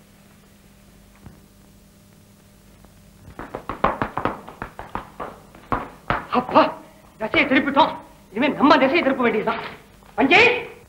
அப்பா திசையை திருப்பிட்டோம் இனிமே நம்ம திசையை திருப்ப வேண்டியதுதான் பஞ்சே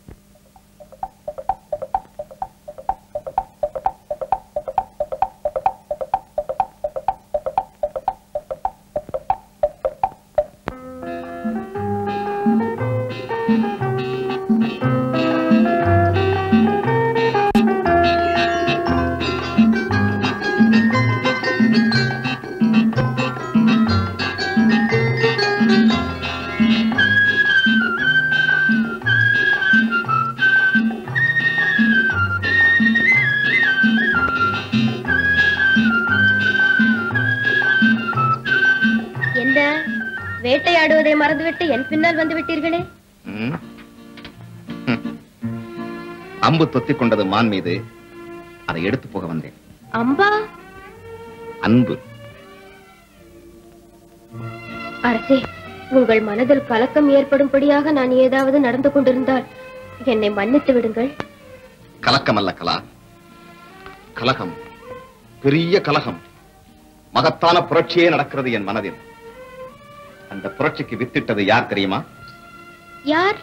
என்ன வேட்டையாடுவதை மறந்துவிட்டு என் பின்னால் வந்து விட்டீர்களே ம்? ம். அம்பு தொத்திக் கொண்டது மான் மீது அதை எடுத்து போக வந்தேன் அம்பா அன்பு அரசே உங்கள் மனதில் கலக்கம் ஏற்படும்படியாக நான் ஏதாவது நடந்து கொண்டிருந்தால் என்னை மன்னித்து விடுங்கள் கலக்கம் அல்ல கலா கலகம் பெரிய கலகம் மகத்தான புரட்சியே நடக்கிறது என் மனதில் அந்த புரட்சிக்கு வித்திட்டது யார் தெரியுமா யார்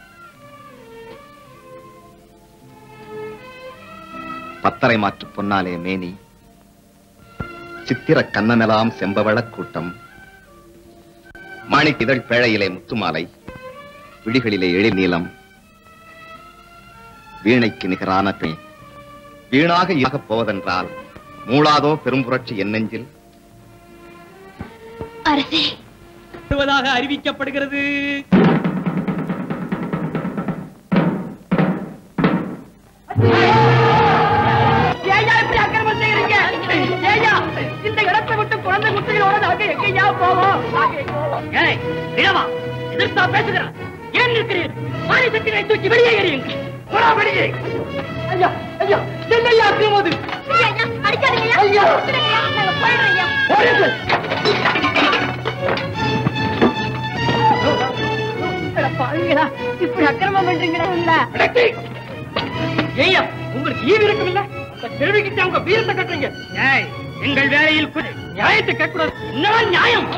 பத்தரை மாற்று பொன்னாலே மேனி சித்திர கண்ணமெலாம் செம்பவளக் கூட்டம் மாணிக் இதழ் பேழையிலே முத்துமாலை விழிகளிலே எழில் நீளம் வீணைக்கு நிகரான பெண் வீணாக இயக்கப் போவதென்றால் மூளாதோ பெரும்புரட்சி என் நெஞ்சில் அரசே வருவதாக அறிவிக்கப்படுகிறது ஏய்யா இப்படி அக்கிரமம் செய்யறீங்க ஏய்யா இந்த இடத்தை விட்டு குழந்தை குட்டிகளோட நாங்க எங்கேயா போவோம் நாங்க எங்க போவோம்? ஏய் இளவா எதிர்த்தா பேசுகிறார் ஏன் நிற்கிறீர்கள் மாறி சட்டினை தூக்கி வெளியே எறியுங்கள் போடா வெளியே ஐயா ஐயா என்னையா அக்கிரமம் அது ஐயா போடுங்கள். அட பாவிங்களா, இப்படி அக்கிரமம் பண்றீங்களா இல்ல அடக்கி! ஏய்யா உங்களுக்கு ஈவு இருக்கும் இல்ல அந்த கேள்விக்கிட்ட உங்க வீரத்தை கட்டுறீங்க ஏய் எங்கள் வேலையில் கு- நியாயத்தை கேட்கக்கூடாது என்னடா நியாயம்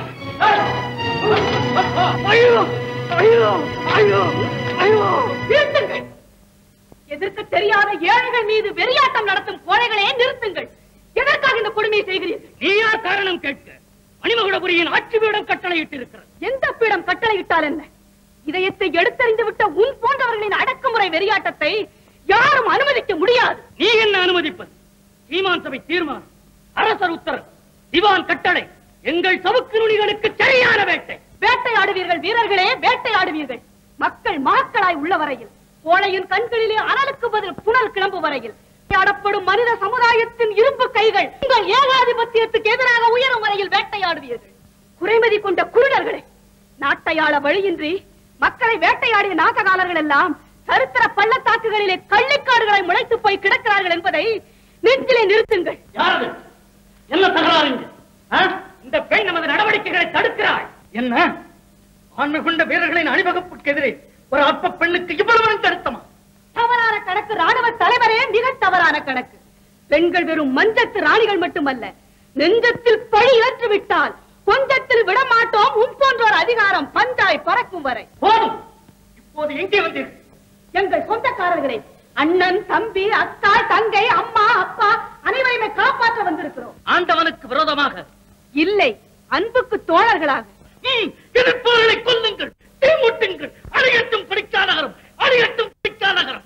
ஐயோ ஐயோ ஐயோ ஐயோ நிறுத்துங்கள் எதிர்க்க தெரியாத ஏழைகள் மீது வெறியாட்டம் நடத்தும் கோழைகளே நிறுத்துங்கள் எதற்காக இந்த கொடுமையை செய்கிறீர்கள் நீ யார் காரணம் கேட்க மணிமகுடபுரியின் ஆட்சி பீடம் கட்டளையிட்டு இருக்கிறது எந்த பீடம் கட்டளையிட்டால் என்ன இதயத்தை எடுத்தறிந்து விட்ட உன் போன்றவர்களின் அடக்குமுறை வெறியாட்டத்தை யாரும் அனுமதிக்க முடியாது நீ என்ன அனுமதிப்பது சீமான் சபை தீர்மானம் அரசர் உத்தரவு திவான் கட்டளை எங்கள் சவுக்கு நுனிகளுக்கு சரியான வேட்டை வேட்டையாடுவீர்கள் வீரர்களே வேட்டையாடுவீர்கள் மக்கள் மாக்களாய் உள்ள வரையில் கோழையின் கண்களிலே அனலுக்கு பதில் புனல் கிளம்பு வரையில் வேட்டையாடப்படும் மனித சமுதாயத்தின் இரும்பு கைகள் உங்கள் ஏகாதிபத்தியத்துக்கு எதிராக உயரும் வரையில் வேட்டையாடுவீர்கள் குறைமதி கொண்ட குருடர்களே நாட்டையாள வழியின்றி மக்களை வேட்டையாடிய நாசகாலர்கள் எல்லாம் சரித்திர பள்ளத்தாக்குகளிலே கள்ளிக்காடுகளை முளைத்து போய் கிடக்கிறார்கள் என்பதை நெஞ்சிலே நிறுத்துங்கள் யாரது என்ன தகராறு இங்க? ஆ? இந்த பெண் நமது நடவடிக்கைகளை தடுக்கிறாள் என்ன ஆண்மை கொண்ட வீரர்களின் அணிவகுப்புக்கு எதிரே ஒரு அற்ப பெண்ணுக்கு இவ்வளவு தடுத்தமா தவறான கணக்கு ராணுவ தலைவரே மிக தவறான கணக்கு பெண்கள் வெறும் மஞ்சத்து ராணிகள் மட்டுமல்ல நெஞ்சத்தில் பழி ஏற்று விட்டால் கொஞ்சத்தில் விடமாட்டோம் உன் போன்றோர் அதிகாரம் பஞ்சாய் பறக்கும் வரை போதும் இப்போது எங்கே வந்தீர்கள் எங்கள் சொந்தக்காரர்களே அண்ணன் தம்பி அக்கா தங்கை அம்மா அப்பா அனைவரையுமே காப்பாற்ற வந்திருக்கிறோம் ஆண்டவனுக்கு விரோதமாக இல்லை அன்புக்கு தோழர்களாக ம், எதிர்ப்பவர்களை கொல்லுங்கள் தீமுட்டுங்கள் அழியட்டும் பிடிக்கா நகரம் அழியட்டும் பிடிக்கா நகரம்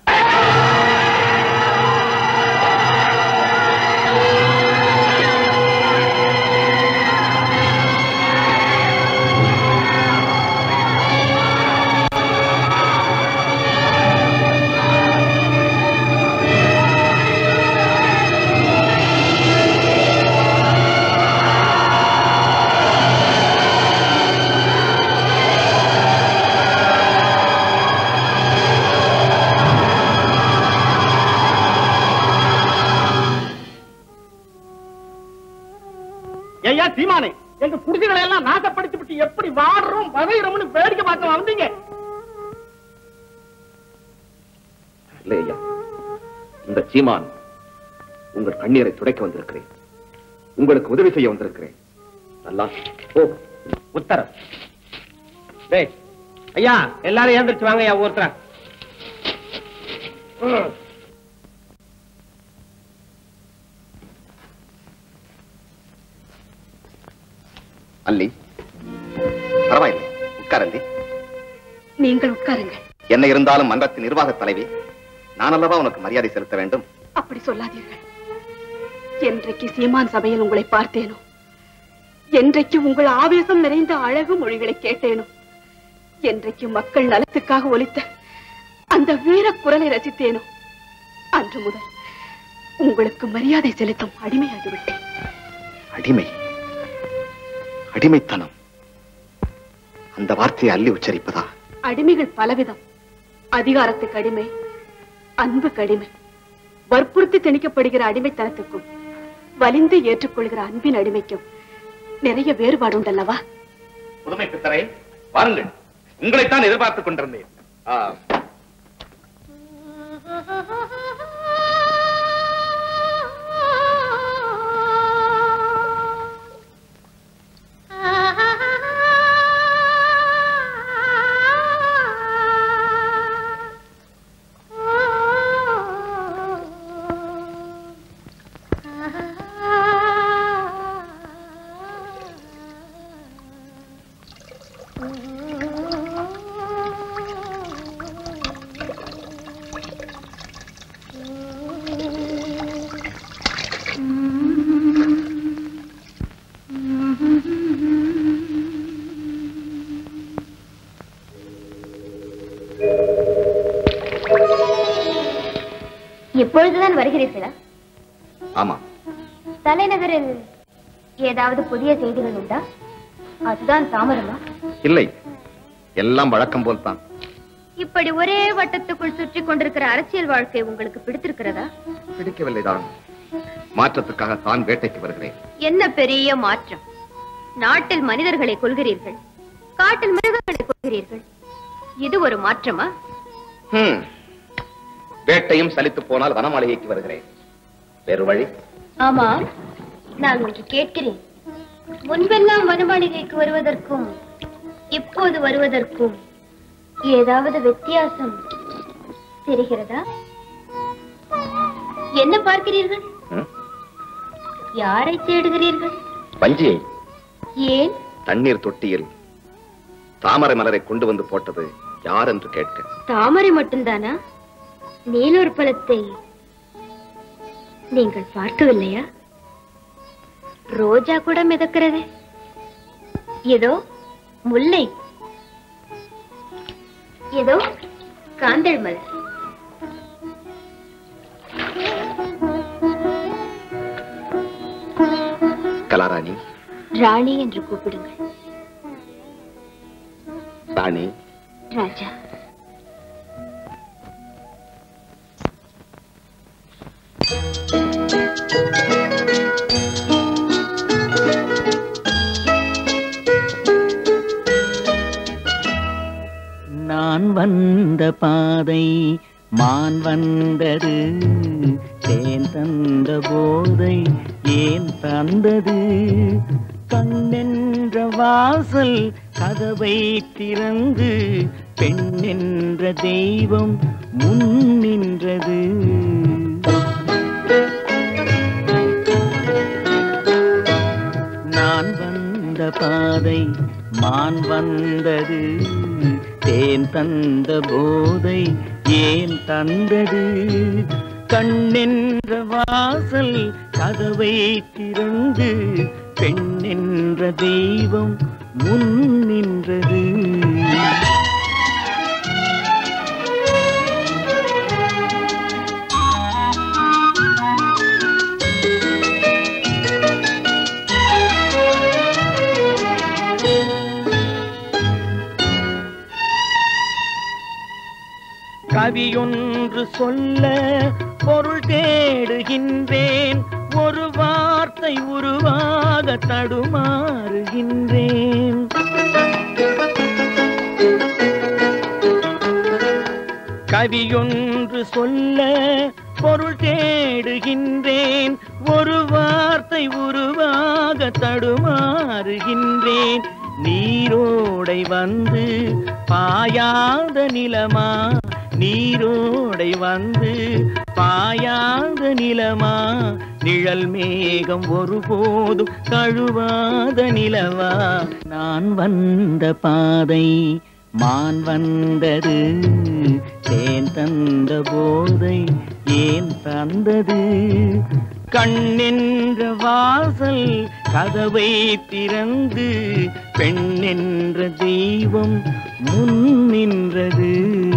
ஐயா சீமானே எங்க குடிசைகளை எல்லாம் நாசப்படுத்தி விட்டு எப்படி வாடுறோம் வதைகிறோம்னு வேடிக்கை பார்க்க வந்தீங்க இல்லை ஐயா இந்த சீமான் உங்கள் கண்ணீரை துடைக்க வந்திருக்கிறேன் உங்களுக்கு உதவி செய்ய வந்திருக்கிறேன் நல்லா ஓ உத்தரவு டேய் ஐயா எல்லாரும் ஏந்திரிச்சு வாங்க ஐயா ஒருத்தர அல்லி பரவாயில்லை உட்கார் அல்லி நீங்கள் உட்காருங்கள் என்ன இருந்தாலும் மன்றத்தின் நிர்வாக தலைவி நான் அல்லவா உனக்கு மரியாதை செலுத்த வேண்டும் அப்படி சொல்லாதீர்கள் என்றைக்கு சீமான் சபையில் உங்களை பார்த்தேனோ என்றைக்கு உங்கள் ஆவேசம் நிறைந்த அழகு மொழிகளை கேட்டேனோ என்றைக்கு மக்கள் நலத்துக்காக ஒலித்த அந்த வீர குரலை ரசித்தேனோ அன்று முதல் உங்களுக்கு மரியாதை செலுத்தும் அடிமையாகிவிட்டேன் அடிமை அடிமைத்தனம் அந்த வார்த்தையை அள்ளி உச்சரிப்பதா அடிமைகள் பலவிதம் அதிகாரத்துக்கு அடிமை அன்புக்கு அடிமை வற்புறுத்தி திணிக்கப்படுகிற அடிமைத்தனத்துக்கும் வலிந்து ஏற்றுக்கொள்கிற அன்பின் அடிமைக்கும் நிறைய வேறுபாடு உண்டல்லவா புதுமை பித்தரை வாருங்கள் உங்களைத்தான் எதிர்பார்த்துக் கொண்டிருந்தேன் ஆ, இப்பொழுதுதான் வருகிறீர்களா ஆமா தலைநகரில் ஏதாவது புதிய செய்திகள் உண்டா அதுதான் தாமதமா இல்லை எல்லாம் வழக்கம் போல்தான் இப்படி ஒரே வட்டத்துக்குள் சுற்றி கொண்டிருக்கிற அரசியல் வாழ்க்கை உங்களுக்கு பிடித்திருக்கிறதா பிடிக்கவில்லை தான் மாற்றத்துக்காக தான் வேட்டைக்கு வருகிறேன் என்ன பெரிய மாற்றம் நாட்டில் மனிதர்களை கொள்கிறீர்கள் காட்டில் மிருகங்களை கொள்கிறீர்கள் இது ஒரு மாற்றமா ஹம். வேட்டையும் சலித்து போனால் வனமாளிகைக்கு வருகிறேன் வேறு வழி ஆமா நான் ஒன்று கேட்கிறேன் முன்பெல்லாம் வனமாளிகைக்கு வருவதற்கும் இப்போது வருவதற்கும் ஏதாவது வித்தியாசம் தெரிகிறதா என்ன பார்க்கிறீர்கள் ம்? யாரை தேடுகிறீர்கள் வஞ்சியை ஏன் தண்ணீர் தொட்டியில் தாமரை மலரை கொண்டு வந்து போட்டது யார் என்று கேட்க தாமரை மட்டும்தானா நீலூர் பழத்தை நீங்கள் பார்க்கவில்லையா ரோஜா கூட மிதக்கிறது ஏதோ முல்லை ஏதோ காந்தள் மலர் கலாராணி ராணி என்று கூப்பிடுங்கள் ராணி ராஜா நான் வந்த பாதை மான் வந்தது தேன் தந்த போதை ஏன் தந்தது கண்ணென்ற வாசல் கதவை திறந்து பெண் என்ற தெய்வம் முன் நின்றது நான் வந்த பாதை மான் வந்தது தேன் தந்த போதை ஏன் தந்தது கண்ணென்ற வாசல் கதவை திறந்து பெண் என்ற தெய்வம் முன் நின்றது கவியொன்று சொல்ல பொருள் தேடுகின்றேன் ஒரு வார்த்தை உருவாக தடுமாறுகின்றேன் கவியொன்று சொல்ல பொருள் தேடுகின்றேன் ஒரு வார்த்தை உருவாக தடுமாறுகின்றேன் நீரோடை வந்து பாயாத நிலமா நீரோடை வந்து பாயாத நிலமா நிழல் மேகம் ஒருபோதும் தழுவாத நிலவா நான் வந்த பாதை மான் வந்தது தேன் தந்த போதை ஏன் தந்தது கண்ணென்ற வாசல் கதவை திறந்து பெண் என்ற தெய்வம் முன் நின்றது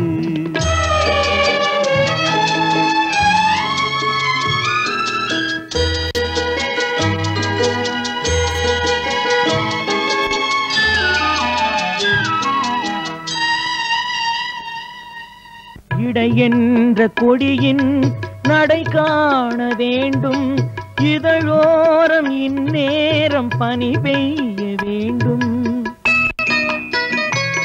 இடை என்ற கொடியின் நடை காண வேண்டும் இதழோரம் இந்நேரம் பனி பெய்ய வேண்டும்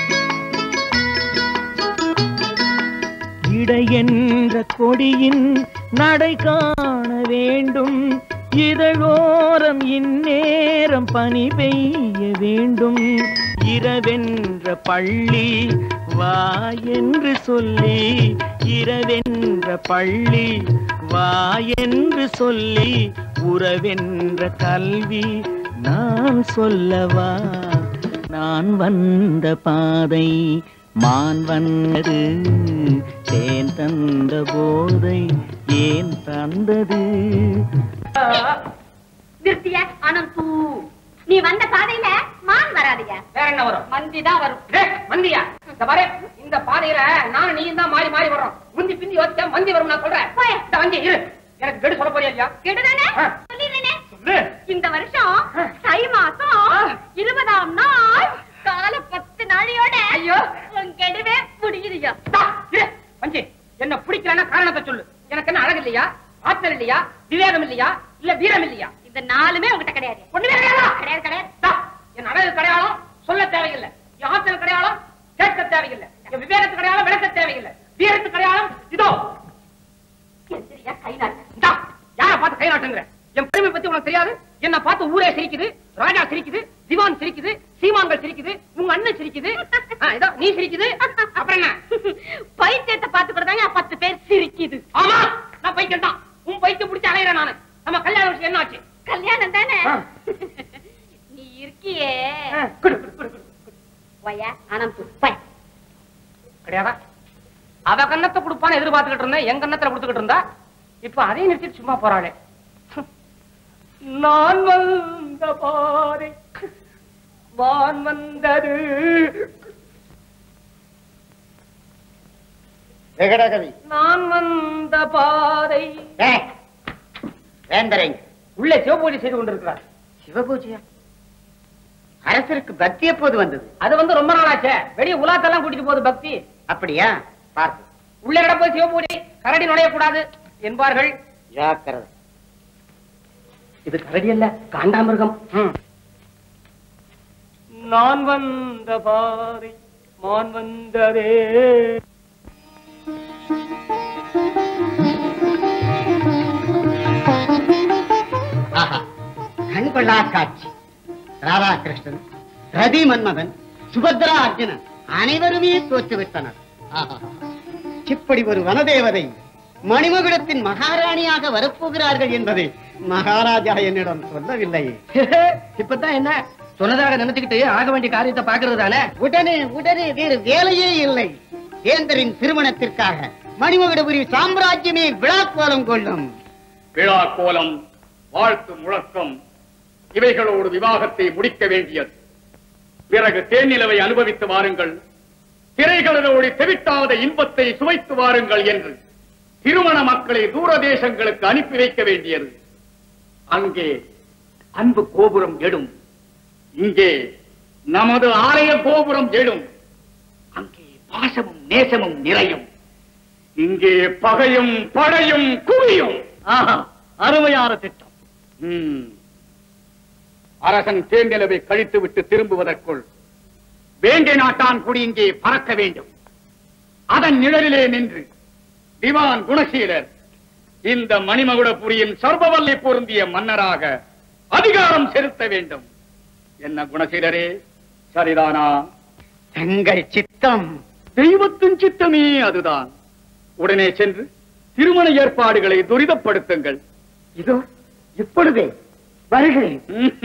இடை என்ற கொடியின் நடை காண வேண்டும் இதழோரம் இந்நேரம் பனி பெய்ய வேண்டும் இரவென்ற பள்ளி வா என்று சொல்லி இரவென்ற பள்ளி வா என்று சொல்லி உறவென்ற கல்வி நான் சொல்லவா நான் வந்த பாதை மான் வந்தது தேன் தந்த போதை ஏன் தந்தது நிறுத்திய அனந்து நீ வந்த பாதையில மான் வராதுயா வேற என்ன வரும் மந்தி தான் வரும் டேய், மந்தியா இந்த பாரு இந்த பாதையில நானும் நீயும் தான் மாறி மாறி வர்றோம் முந்தி பிந்தி யோசிச்சா மந்தி வரும் நான் சொல்றேன் இந்த வந்தி இரு எனக்கு கெடு சொல்ல போறியா இல்லையா கெடுதானே ஆ. சொல்லிடுறேனே சொல்லு இந்த வருஷம் தை மாசம் இருபதாம் நாள் கால பத்து நாளையோட ஐயோ. உன் கெடுவே முடியுதுயா தா, இரு மஞ்சி என்ன பிடிக்கலன்னா காரணத்தை சொல்லு எனக்கு என்ன அழகு இல்லையா ஆற்றல் இல்லையா விவேகம் இல்லையா இல்ல வீரம் இல்லையா இந்த நாலுமே உங்ககிட்ட கிடையாது ஒண்ணுமே கிடையாதா கிடையாது கிடையாது தா, என் அழகு கிடையாளம் சொல்ல தேவையில்லை என் ஆற்றல் கிடையாளம் கேட்க தேவையில்லை என் விவேகத்து கிடையாளம் விளக்க தேவையில்லை வீரத்து கிடையாளம் இதோ எந்திரியா கை நாட்டு இந்தா, யார பார்த்து கை நாட்டுங்கிற என் பெருமை பத்தி உனக்கு தெரியாது என்ன பார்த்து ஊரே சிரிக்குது ராஜா சிரிக்குது திவான் சிரிக்குது சீமான்கள் சிரிக்குது உங்க அண்ணன் சிரிக்குது ஆ, இதோ நீ சிரிக்குது அப்புறம் என்ன பைத்தியத்தை பார்த்து கூட தாங்க பத்து பேர் சிரிக்குது ஆமா நான் பைத்தியம் தான் உன் பைத்தியம் பிடிச்சி அலையிறேன் நானு நம்ம கல்யாண விஷயம் என்ன ஆச்சு கல்யாணம் தானே ஆ. நீ இருக்கியே ஆ, குடு, குடு, குடு, குடு. வய அனந்து பய கிடையாதா அவ கன்னத்தை கொடுப்பான்னு எதிர்பார்த்துக்கிட்டு இருந்தேன் என் கன்னத்துல கொடுத்துக்கிட்டு இருந்தா இப்ப அதையும் நிறுத்திட்டு சும்மா போறாளே நான் வந்த பாதை வான் வந்தது விகடகவி நான் வந்த பாதை வேந்தரைங்க உள்ளே சிவபூஜை செய்து கொண்டிருக்கிறார் சிவபூஜையா அரசருக்கு பக்தி எப்போது வந்தது அது வந்து ரொம்ப நாளாச்சே வெளியே உலாத்தெல்லாம் கூட்டிட்டு போகுது பக்தி அப்படியா பார்த்து உள்ளே இட போய் சிவபூஜை கரடி நுழையக்கூடாது என்பார்கள் ஜாக்கிரதை இது கரடி அல்ல காண்டாமிருகம் நான் வந்த பாதை மான் வந்ததே ஆஹா கண்கொள்ளா காட்சி ராதாகிருஷ்ணன் ரதி மன்மதன் சுபத்ரா அர்ஜுனன் அனைவருமே தோற்றுவிட்டனர் ஆஹா. இப்படி ஒரு வனதேவதை மணிமகுடத்தின் மகாராணியாக வரப்போகிறார்கள் என்பதை மகாராஜா என்னிடம் சொல்லவில்லை இப்பதான் என்ன சொன்னதாக நினைச்சுக்கிட்டு ஆக வேண்டிய காரியத்தை பாக்குறது தானே உடனே உடனே வேறு வேலையே இல்லை வேந்தரின் திருமணத்திற்காக மணிமகுடபுரி சாம்ராஜ்யமே விழாக்கோலம் கொள்ளும் விழா கோலம் வாழ்த்து முழக்கம் இவைகளோடு விவாகத்தை முடிக்க வேண்டியது பிறகு தேனிலவை அனுபவித்து வாருங்கள் திரைகளோடு தெவிட்டாத இன்பத்தை சுவைத்து வாருங்கள் என்று திருமண மக்களை தூர தேசங்களுக்கு அனுப்பி வைக்க வேண்டியது அங்கே அன்பு கோபுரம் எடும் இங்கே நமது ஆலய கோபுரம் எடும் அங்கே பாசமும் நேசமும் நிறையும் இங்கே பகையும் படையும் குவியும் ஆஹா அருமையான திட்டம் ம். அரசன் தேர்நிலவை கழித்து விட்டு திரும்புவதற்குள் வேங்கை நாட்டான் குடி இங்கே பறக்க வேண்டும் அதன் நிழலிலே நின்று திவான் குணசீலர் இந்த மணிமகுடபுரியின் சர்வவல்லை பொருந்திய மன்னராக அதிகாரம் செலுத்த வேண்டும் என்ன குணசீலரே சரிதானா தங்கள் சித்தம் தெய்வத்தின் சித்தமே அதுதான் உடனே சென்று திருமண ஏற்பாடுகளை துரிதப்படுத்துங்கள் இதோ இப்பொழுதே வருகிறேன்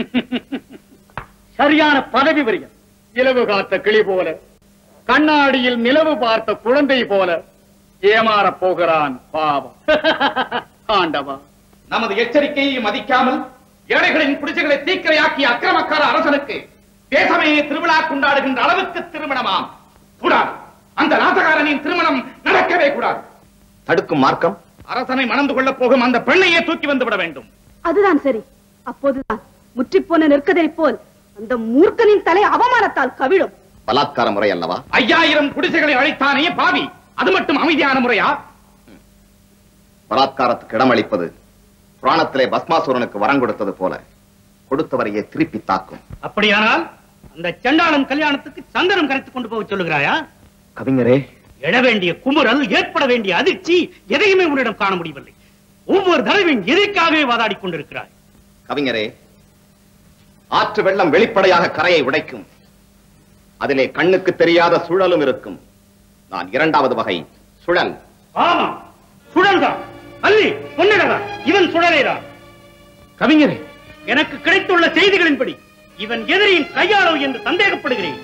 சரியான பதவி வரியம் இலவு காத்த கிளி போல கண்ணாடியில் நிலவு பார்த்த குழந்தை போல ஏமாறப் போகிறான் பாவம் ஆண்டவா நமது எச்சரிக்கையை மதிக்காமல் ஏழைகளின் குடிசைகளை தீக்கிரையாக்கிய அக்கிரமக்கார அரசனுக்கு தேசமே திருவிழா கொண்டாடுகின்ற அளவுக்கு திருமணமாம் கூடாது அந்த நாசகாரனின் திருமணம் நடக்கவே கூடாது தடுக்கும் மார்க்கம் அரசனை மணந்து கொள்ளப் போகும் அந்த பெண்ணையே தூக்கி வந்து விட வேண்டும் அதுதான் சரி அப்போதுதான் முற்றிப்போன நெற்கதை போல் அந்த மூர்க்கனின் தலை அவமானத்தால் கவிழும் பலாத்கார முறை அல்லவா ஐயாயிரம் குடிசைகளை அழைத்தானே பாவி அது மட்டும் அமைதியான முறையா பலாத்காரத்துக்கு இடமளிப்பது புராணத்திலே பஸ்மாசுரனுக்கு வரம் கொடுத்தது போல கொடுத்தவரையே திருப்பி தாக்கும் அப்படியானால் அந்த சண்டாளன் கல்யாணத்துக்கு சந்தனம் கரைத்து கொண்டு போக சொல்லுகிறாயா கவிஞரே எழ வேண்டிய குமுறல் ஏற்பட வேண்டிய அதிர்ச்சி எதையுமே உன்னிடம் காண முடியவில்லை ஒவ்வொரு தடவையும் எதற்காகவே வாதாடிக் கொண்டிருக்கிறாய் கவிஞரே ஆற்று வெள்ளம் வெளிப்படையாக கரையை உடைக்கும் அதிலே கண்ணுக்கு தெரியாத சுழலும் இருக்கும் நான் இரண்டாவது வகை சுழல் ஆமா சுழல்தான் அல்லி பொன்னிடதான் இவன் சுழலேதான் கவிஞரே எனக்கு கிடைத்துள்ள செய்திகளின்படி இவன் எதிரியின் கையாளோ என்று சந்தேகப்படுகிறேன்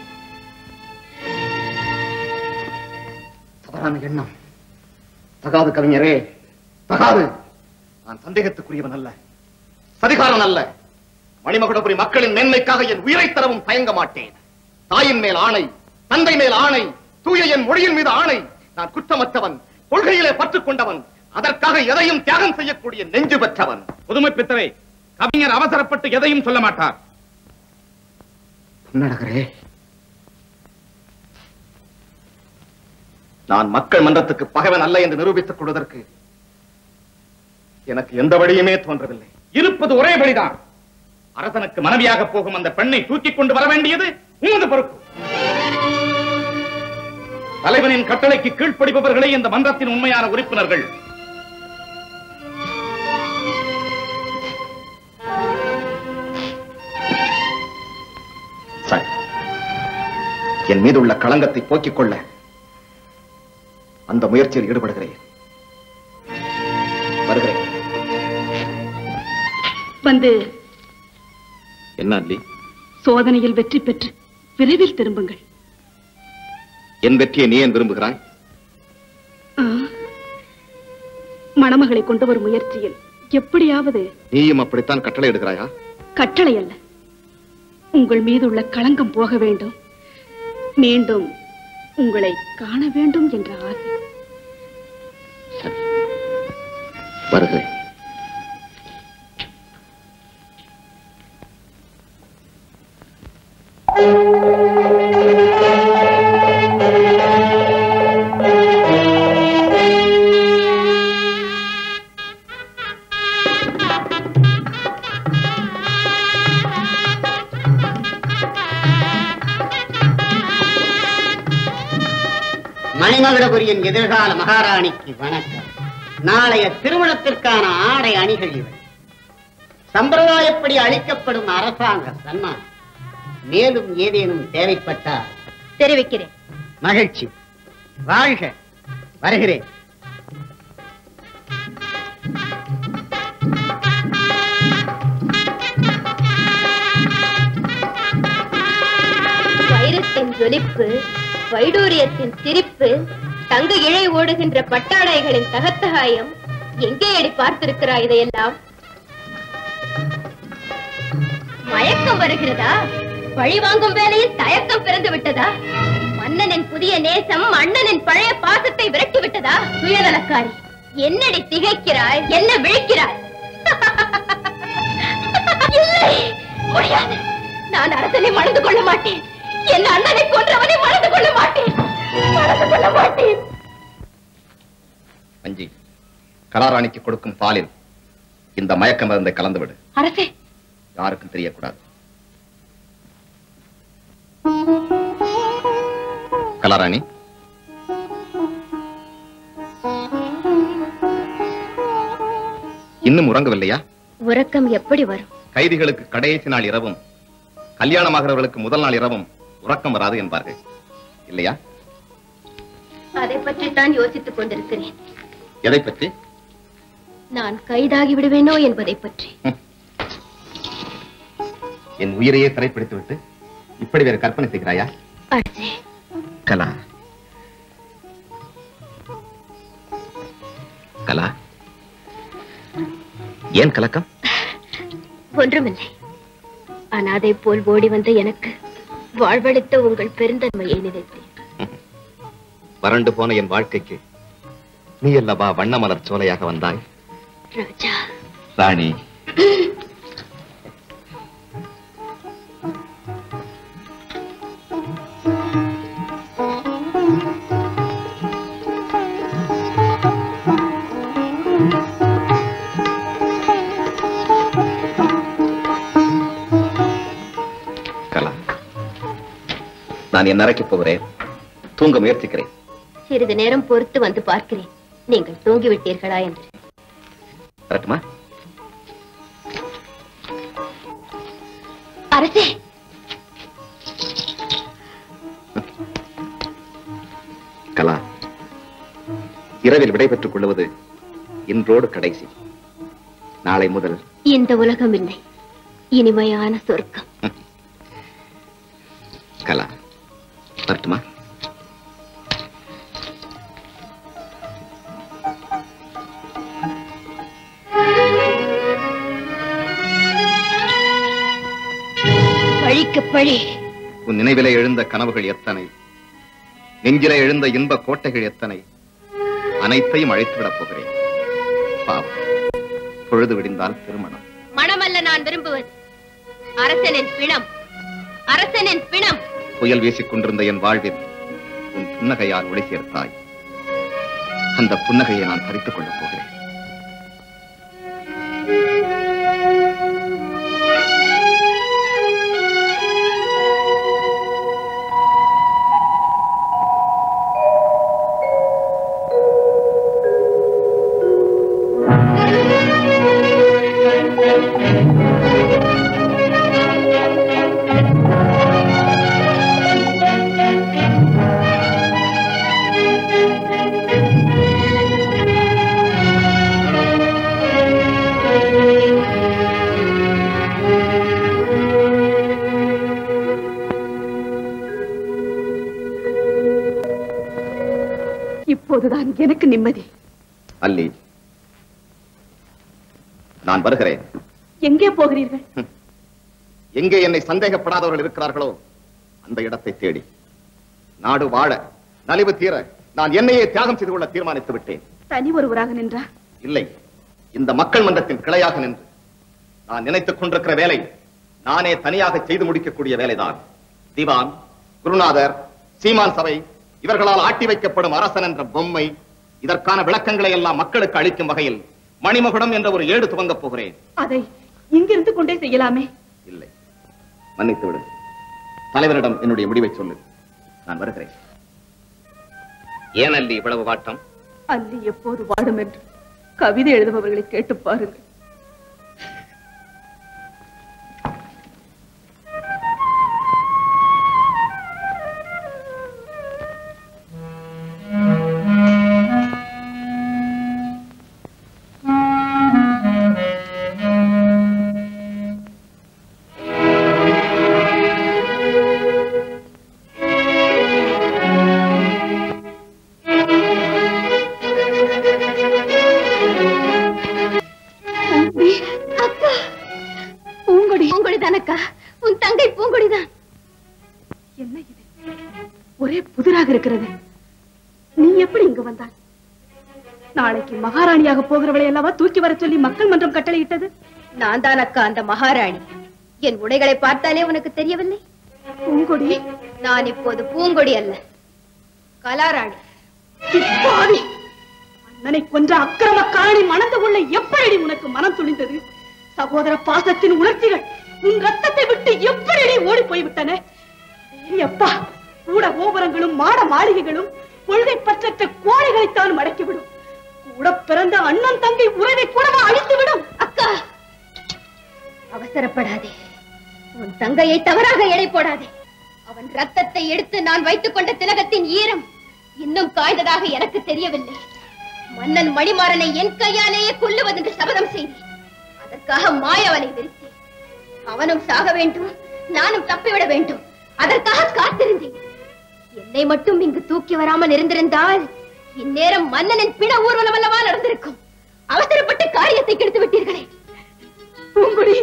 தவறான எண்ணம் தகாது கவிஞரே தகாது நான் சந்தேகத்துக்குரியவன் அல்ல சதிகாரன் அல்ல மணிமகுடபுரி மக்களின் மேன்மைக்காக என் உயிரை தரவும் தயங்க மாட்டேன் தாயின் மேல் ஆணை தந்தை மேல் ஆணை தூய என் மொழியின் மீது ஆணை நான் குற்றமற்றவன் கொள்கையிலே பற்றுக் கொண்டவன் அதற்காக எதையும் தியாகம் செய்யக்கூடிய நெஞ்சு பெற்றவன் புதுமை பித்தரை கவிஞர் அவசரப்பட்டு எதையும் சொல்ல மாட்டார் பொன்னழகரே நான் மக்கள் மன்றத்துக்கு பகைவன் அல்ல என்று நிரூபித்துக் கொள்வதற்கு எனக்கு எந்த வழியுமே தோன்றவில்லை இருப்பது ஒரே வழிதான் அரசனுக்கு மனைவியாக போகும் அந்த பெண்ணை தூக்கிக் கொண்டு வர வேண்டியது உமது பொறுப்பு தலைவனின் கட்டளைக்கு கீழ்ப்படிப்பவர்களே இந்த மன்றத்தின் உண்மையான உறுப்பினர்கள் சரி என் மீது உள்ள களங்கத்தை போக்கிக் கொள்ள அந்த முயற்சியில் ஈடுபடுகிறேன் வருகிறேன் வந்து என்ன அல்லி சோதனையில் வெற்றி பெற்று விரைவில் திரும்புங்கள் என் வெற்றியை நீ ஏன் விரும்புகிறாய் ஆ. மணமகளை கொண்டு வரும் முயற்சியில் எப்படியாவது நீயும் அப்படித்தான் கட்டளை எடுக்கிறாயா கட்டளை அல்ல உங்கள் மீது உள்ள களங்கம் போக வேண்டும் மீண்டும் உங்களை காண வேண்டும் என்ற ஆசை வருகிறேன் மணிமகுடபுரியின் எதிர்கால மகாராணிக்கு வணக்கம் நாளைய திருமணத்திற்கான ஆடை அணிகள் இவை சம்பிரதாயப்படி அளிக்கப்படும் அரசாங்க சன்மானம் மேலும் ஏதேனும் தேவைப்பட்டால் தெரிவிக்கிறேன் மகிழ்ச்சி வாழ்க வருகிறேன் வைரத்தின் ஜொலிப்பு வைடூரியத்தின் சிரிப்பு தங்க இழை ஓடுகின்ற பட்டாடைகளின் தகத்தகாயம் எங்கே அடி பார்த்திருக்கிறாய் இதையெல்லாம் மயக்கம் வருகிறதா பழி வாங்கும் வேலையில் தயக்கம் பிறந்து விட்டதா மன்னனின் புதிய நேசம் அண்ணனின் பழைய பாசத்தை விரட்டி விட்டதா சுயநலக்காரி என்னடி திகைக்கிறாய் என்ன விழிக்கிறாய் இல்லை முடியாது நான் அரசனை மணந்து கொள்ள மாட்டேன் என் அண்ணனை கொன்றவனை மணந்து கொள்ள மாட்டேன் மணந்து கொள்ள மாட்டேன் அஞ்சி கலாராணிக்கு கொடுக்கும் பாலில் இந்த மயக்க மருந்தை கலந்துவிடு அரசே யாருக்கும் தெரியக்கூடாது கலாராணி இன்னும் உறங்கவில்லையா உறக்கம் எப்படி வரும் கைதிகளுக்கு கடைசி நாள் இரவும் கல்யாணமாகிறவர்களுக்கு முதல் நாள் இரவும் உறக்கம் வராது என்பார்கள் இல்லையா அதை பற்றி தான் யோசித்துக் கொண்டிருக்கிறேன் எதை பற்றி நான் கைதாகி விடுவேனோ என்பதை பற்றி என் உயிரையே சிறைப்பிடித்து விட்டு இப்படி வேறு கற்பனை செய்கிறாயா அரசே கலா கலா ஏன் கலக்கம் ஒன்றுமில்லை அனாதை போல் ஓடி வந்த எனக்கு வாழ்வளித்த உங்கள் பெருந்தன்மையை நினைத்தேன் வறண்டு போன என் வாழ்க்கைக்கு நீ அல்லவா வண்ணமலர் சோலையாக வந்தாய் ராஜா ராணி கலா நான் என் அறைக்கு போகிறேன் தூங்க முயற்சிக்கிறேன் சிறிது நேரம் பொறுத்து வந்து பார்க்கிறேன் நீங்கள் தூங்கிவிட்டீர்களா என்று வரட்டுமா அரசே கலா இரவில் விடைபெற்றுக் கொள்வது இன்றோடு கடைசி நாளை முதல் இந்த உலகம் இல்லை இனிமையான சொர்க்கம் கலா வரட்டுமா பழிக்கு பழி உன் நினைவிலே எழுந்த கனவுகள் எத்தனை நெஞ்சிலே எழுந்த இன்ப கோட்டைகள் எத்தனை அனைத்தையும் அழைத்து விடப் போகிறேன் பாவம் பொழுது விடிந்தால் திருமணம் மனமல்ல நான் விரும்புவது அரசனின் பிணம் அரசனின் பிணம் புயல் வீசிக் கொண்டிருந்த என் வாழ்வில் உன் புன்னகையால் ஒளி சேர்த்தாய் அந்த புன்னகையை நான் பறித்துக் கொள்ளப் போகிறேன் இப்போதுதான் எனக்கு நிம்மதி அல்லி நான் வருகிறேன் எங்கே போகிறீர்கள் எங்கே என்னை சந்தேகப்படாதவர்கள் இருக்கிறார்களோ அந்த இடத்தை தேடி நாடு வாழ நலிவு தீர நான் என்னையே தியாகம் செய்து கொள்ள தீர்மானித்து விட்டேன் தனி ஒருவராக நின்றா இல்லை இந்த மக்கள் மன்றத்தின் கிளையாக நின்று நான் நினைத்துக் கொண்டிருக்கிற வேலை நானே தனியாக செய்து முடிக்கக்கூடிய வேலைதான் திவான் குருநாதர் சீமான் சபை இவர்களால் ஆட்டி வைக்கப்படும் அரசன் என்ற பொம்மை இதற்கான விளக்கங்களை எல்லாம் மக்களுக்கு அளிக்கும் வகையில் மணிமகுடம் என்ற ஒரு ஏடு துவங்கப் போகிறேன் அதை இங்கிருந்து கொண்டே செய்யலாமே இல்லை மன்னித்து விடு தலைவரிடம் என்னுடைய முடிவை சொல்லு நான் வருகிறேன் ஏன் அல்லி இவ்வளவு வாட்டம் அல்லி எப்போது வாடும் என்று கவிதை எழுதுபவர்களை கேட்டு பாருங்கள் அக்கா பூங்கொடி பூங்கொடி தானக்கா உன் தங்கை பூங்கொடிதான் என்ன இது ஒரே புதிராக இருக்கிறது நீ எப்படி இங்கு வந்தாய் நாளைக்கு மகாராணியாக போகிறவளை அல்லவா தூக்கி வர சொல்லி மக்கள் மன்றம் கட்டளையிட்டது நான் தான் அக்கா அந்த மகாராணி என் உடைகளை பார்த்தாலே உனக்கு தெரியவில்லை பூங்கொடி நான் இப்போது பூங்கொடி அல்ல கலாராணி பாவி அண்ணனை கொன்ற அக்கிரம காரணி மணந்து கொள்ள எப்படி உனக்கு மனம் துணிந்தது சகோதர பாசத்தின் உணர்ச்சிகள் உன் ரத்தத்தை விட்டு எப்படி ஓடி போய்விட்டன ஏய் அப்பா கூட கோபுரங்களும் மாட மாளிகைகளும் கொள்கை பற்றற்ற கோழைகளைத்தான் மடக்கிவிடும் கூட பிறந்த அண்ணன் தங்கை உறவை கூடவா அழித்துவிடும் அக்கா அவசரப்படாதே உன் தங்கையை தவறாக எடை போடாதே அவன் ரத்தத்தை எடுத்து நான் வைத்துக் கொண்ட திலகத்தின் ஈரம் இன்னும் காய்ந்ததாக எனக்கு தெரியவில்லை மன்னன் மணிமாறனை என் கையாலேயே கொல்லுவதென்று சபதம் செய்தேன் அதற்காக மாயவனை விரித்தேன் அவனும் சாக வேண்டும் நானும் தப்பிவிட வேண்டும் அதற்காக காத்திருந்தேன் என்னை மட்டும் இங்கு தூக்கி வராமல் இருந்திருந்தால் இந்நேரம் மன்னனின் பிண ஊர்வலம் அல்லவா நடந்திருக்கும் அவசரப்பட்டு காரியத்தை கெடுத்து விட்டீர்களே பூங்குடி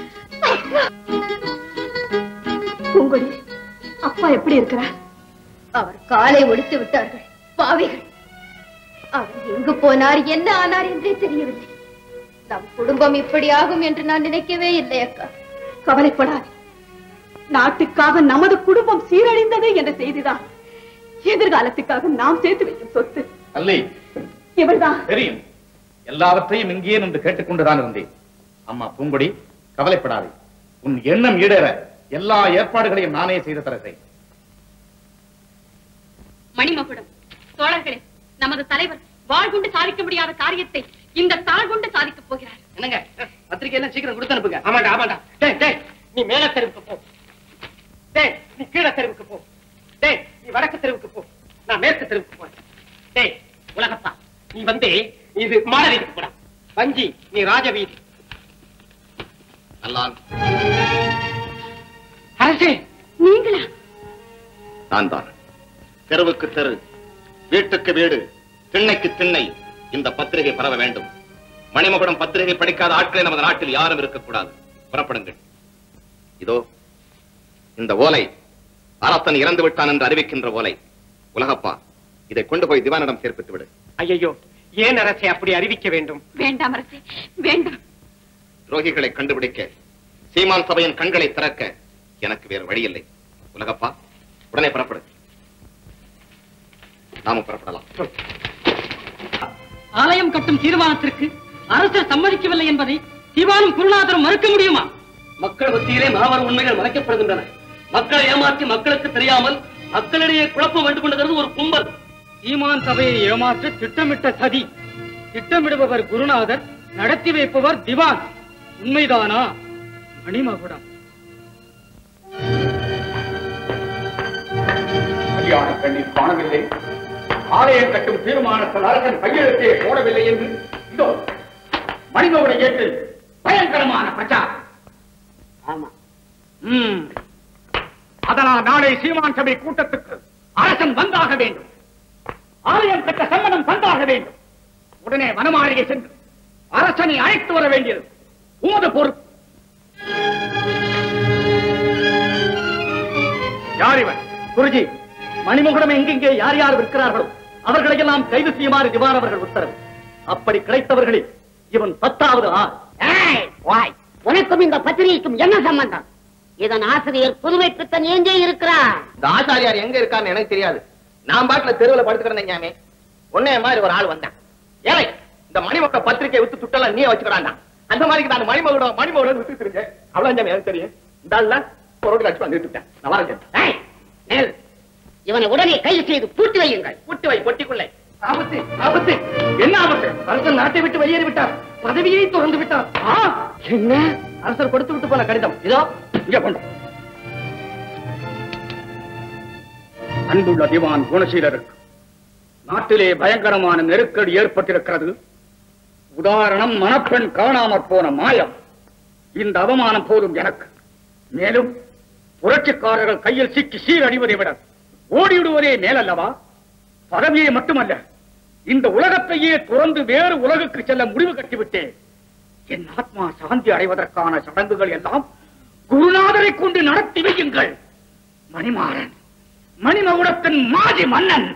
பூங்குடி அப்பா எப்படி இருக்கிறார் அவர் காலை ஒடித்து விட்டார்கள் பாவிகள் அவர் எங்கு போனார் என்ன ஆனார் என்றே தெரியவில்லை நம் குடும்பம் இப்படி ஆகும் என்று நான் நினைக்கவே இல்லை அக்கா கவலைப்படாதே நாட்டுக்காக நமது குடும்பம் சீரழிந்தது என்ற செய்திதான் எதிர்காலத்துக்காக நாம் சேர்த்து வைக்கும் சொத்து அல்லி இவர்தான் தெரியும் எல்லாவற்றையும் இங்கேயே நின்று கேட்டுக்கொண்டுதான் இருந்தேன் அம்மா பூங்கொடி கவலைப்படாதே உன் எண்ணம் ஈடேற எல்லா ஏற்பாடுகளையும் நானே செய்து தர செய் மணிமகுடம் தோழர்களே நமது தலைவர் வாழ்குண்டு சாதிக்க முடியாத காரியத்தை இந்த தாழ் கொண்டு சாதிக்கப் போகிறார் என்னங்க பத்திரிக்கை எல்லாம் சீக்கிரம் கொடுத்து அனுப்புங்க ஆமாண்டா ஆமாண்டா டேய் டேய் நீ மேல தெருவுக்கு போ டேய் நீ கீழ தெருவுக்கு போ டேய் நீ வடக்கு தெருவுக்கு போ நான் மேற்கு தெருவுக்கு போறேன் டேய் உலகப்பா நீ வந்து இது மாட வீதிக்கு போடா வஞ்சி நீ ராஜ வீதி நல்லான் அரசே நீங்களா நான் தான் தெருவுக்கு தெரு வீட்டுக்கு வீடு திண்ணைக்கு திண்ணை இந்த பத்திரிகை பரவ வேண்டும் மணிமகுடம் பத்திரிகை படிக்காத ஆட்களே நமது நாட்டில் யாரும் இருக்கக்கூடாது புறப்படுங்கள் இதோ இந்த ஓலை அரசன் இறந்து விட்டான் என்று அறிவிக்கின்ற ஓலை உலகப்பா இதை கொண்டு போய் திவானிடம் சேர்ப்பித்து விடு ஐயோ ஏன் அரசே அப்படி அறிவிக்க வேண்டும் வேண்டாம் அரசே வேண்டாம் துரோகிகளை கண்டுபிடிக்க சீமான் சபையின் கண்களை திறக்க எனக்கு வேறு வழி இல்லை உலகப்பா உடனே புறப்படு நாமும் புறப்படலாம் ஆலயம் கட்டும் தீர்மானத்திற்கு அரசர் சம்மதிக்கவில்லை என்பதை திவானும் குருநாதரும் மறுக்க முடியுமா மக்கள் மத்தியிலே மாபெரும் உண்மைகள் மறைக்கப்படுகின்றன மக்களை ஏமாற்றி மக்களுக்கு தெரியாமல் மக்களிடையே குழப்பம் வந்து கொண்டிருக்கிறது ஒரு கும்பல் சீமான் சபையை ஏமாற்ற திட்டமிட்ட சதி திட்டமிடுபவர் குருநாதர் நடத்தி வைப்பவர் திவான் உண்மைதானா மணிமகுடம் கல்யாண கண்ணீர் காணவில்லை ஆலயம் கட்டும் தீர்மானத்தில் அரசன் கையெழுத்தே போடவில்லை என்று இதோ மனிதனுடைய ஏற்று பயங்கரமான பிரச்சாரம் ஆமா ம். அதனால் நாளை சீமான் சபை கூட்டத்துக்கு அரசன் வந்தாக வேண்டும் ஆலயம் கட்ட சம்மதம் தந்தாக வேண்டும் உடனே வனமாளிகை சென்று அரசனை அழைத்து வர வேண்டியது உமது பொறுப்பு யார் இவன் குருஜி மணிமகுடம் எங்கெங்கே யார் யார் விற்கிறார்களோ அவர்களை எல்லாம் கைது செய்யுமாறு திவான் அவர்கள் உத்தரவு அப்படி கிடைத்தவர்களில் இவன் பத்தாவது ஆள் வாய் உனக்கும் இந்த பத்திரிகைக்கும் என்ன சம்பந்தம் இதன் ஆசிரியர் புதுமை பித்தன் எங்கே இருக்கிறார் இந்த ஆசாரியார் எங்க இருக்காருன்னு எனக்கு தெரியாது நான் பாட்டுல தெருவுல படுத்து கிடந்தேன் உன்னைய மாதிரி ஒரு ஆள் வந்தான் ஏழை இந்த மணிமக்க பத்திரிக்கை வித்து துட்டெல்லாம் நீ வச்சுக்கிறான்டா அந்த மாதிரி நான் மணிமகுடம் மணிமகுடம் வித்து தெரிஞ்சேன் அவ்வளவு ஜாமி எனக்கு தெரியும் இந்த ஆள்ல ஒரு ரோட்டுல அடிச்சு வந்து விட்டுட்டேன் நான் வரேன் ஏய், நெல். இவனை உடனே கைது செய்து பூட்டி வையுங்கள் புட்டு வை பொட்டிக்குள்ளே ஆபத்து ஆபத்து என்ன ஆபத்து அரசர் நாட்டை விட்டு வெளியேறி விட்டார் பதவியை துறந்து விட்டார் ஆ, என்ன அரசர் கொடுத்து விட்டு போன கடிதம் இதோ இங்க கொண்டு வா. அன்புள்ள திவான் குணசீலருக்கு நாட்டிலே பயங்கரமான நெருக்கடி ஏற்பட்டிருக்கிறது உதாரணம் மணப்பெண் காணாமற் போன மாயம் இந்த அவமானம் போதும் எனக்கு மேலும் புரட்சிக்காரர்கள் கையில் சிக்கி சீரடிவதை விட ஓடிவிடுவதே மேலல்லவா பதவியை மட்டுமல்ல இந்த உலகத்தையே துறந்து வேறு உலகுக்கு செல்ல முடிவு கட்டிவிட்டேன் என் ஆத்மா சாந்தி அடைவதற்கான சடங்குகள் எல்லாம் குருநாதரை கொண்டு நடத்தி வையுங்கள் மணிமாறன் மணிமகுடத்தின் மாஜி மன்னன்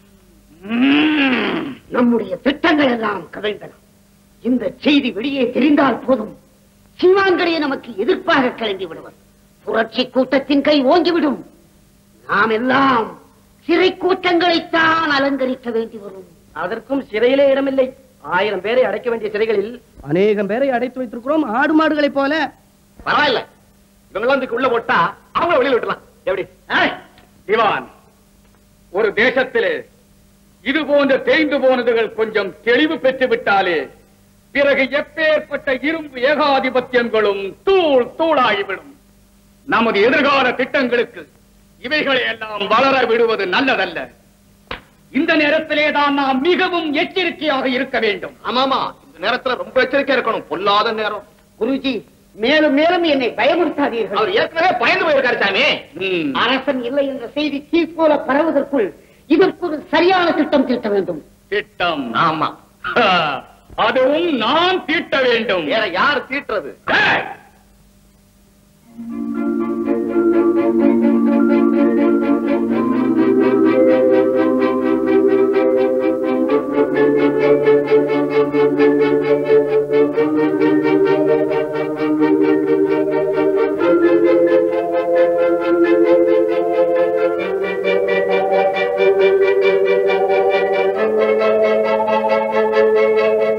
உம். நம்முடைய திட்டங்கள் எல்லாம் கவிழ்ந்தன இந்த செய்தி வெளியே தெரிந்தால் போதும் சீமான்களே நமக்கு எதிர்ப்பாக கிளம்பி விடுவர் புரட்சி கூட்டத்தின் கை ஓங்கிவிடும் நாம் எல்லாம் சிறை கூட்டங்களைத்தான் அலங்கரிக்க வேண்டி வரும் அதற்கும் சிறையிலே இடமில்லை ஆயிரம் பேரை அடைக்க வேண்டிய சிறைகளில் அநேகம் பேரை அடைத்து வைத்திருக்கிறோம் ஆடு மாடுகளைப் போல பரவாயில்ல இவங்களும் இதுக்கு உள்ள போட்டா அவங்கள வெளியில விட்டுலாம் எப்படி ஏய், திவான் ஒரு தேசத்திலே இது போன்ற தேய்ந்து போனதுகள் கொஞ்சம் தெளிவு பெற்று விட்டாலே பிறகு எப்பேற்பட்ட இரும்பு ஏகாதிபத்தியங்களும் தூள் தூளாகிவிடும் நமது எதிர்கால திட்டங்களுக்கு இவைகளை எல்லாம் வளர விடுவது நல்லதல்ல இந்த நேரத்திலே தான் நாம் மிகவும் எச்சரிக்கையாக இருக்க வேண்டும் ஆமாமா இந்த நேரத்துல ரொம்ப எச்சரிக்கையா இருக்கணும் பொல்லாத நேரம் குருஜி மேலும் மேலும் என்னை பயமுறுத்தாதீர்கள் அவர் ஏற்கனவே பயந்து போயிருக்காரு சாமி ம். அரசன் இல்லை என்ற செய்தி தீ போல பரவுவதற்குள் இதற்கு ஒரு சரியான திட்டம் தீட்ட வேண்டும் திட்டம் ஆமா ஹா, அதுவும் நான் தீட்ட வேண்டும் வேற யார் தீட்டுறது ஏய்,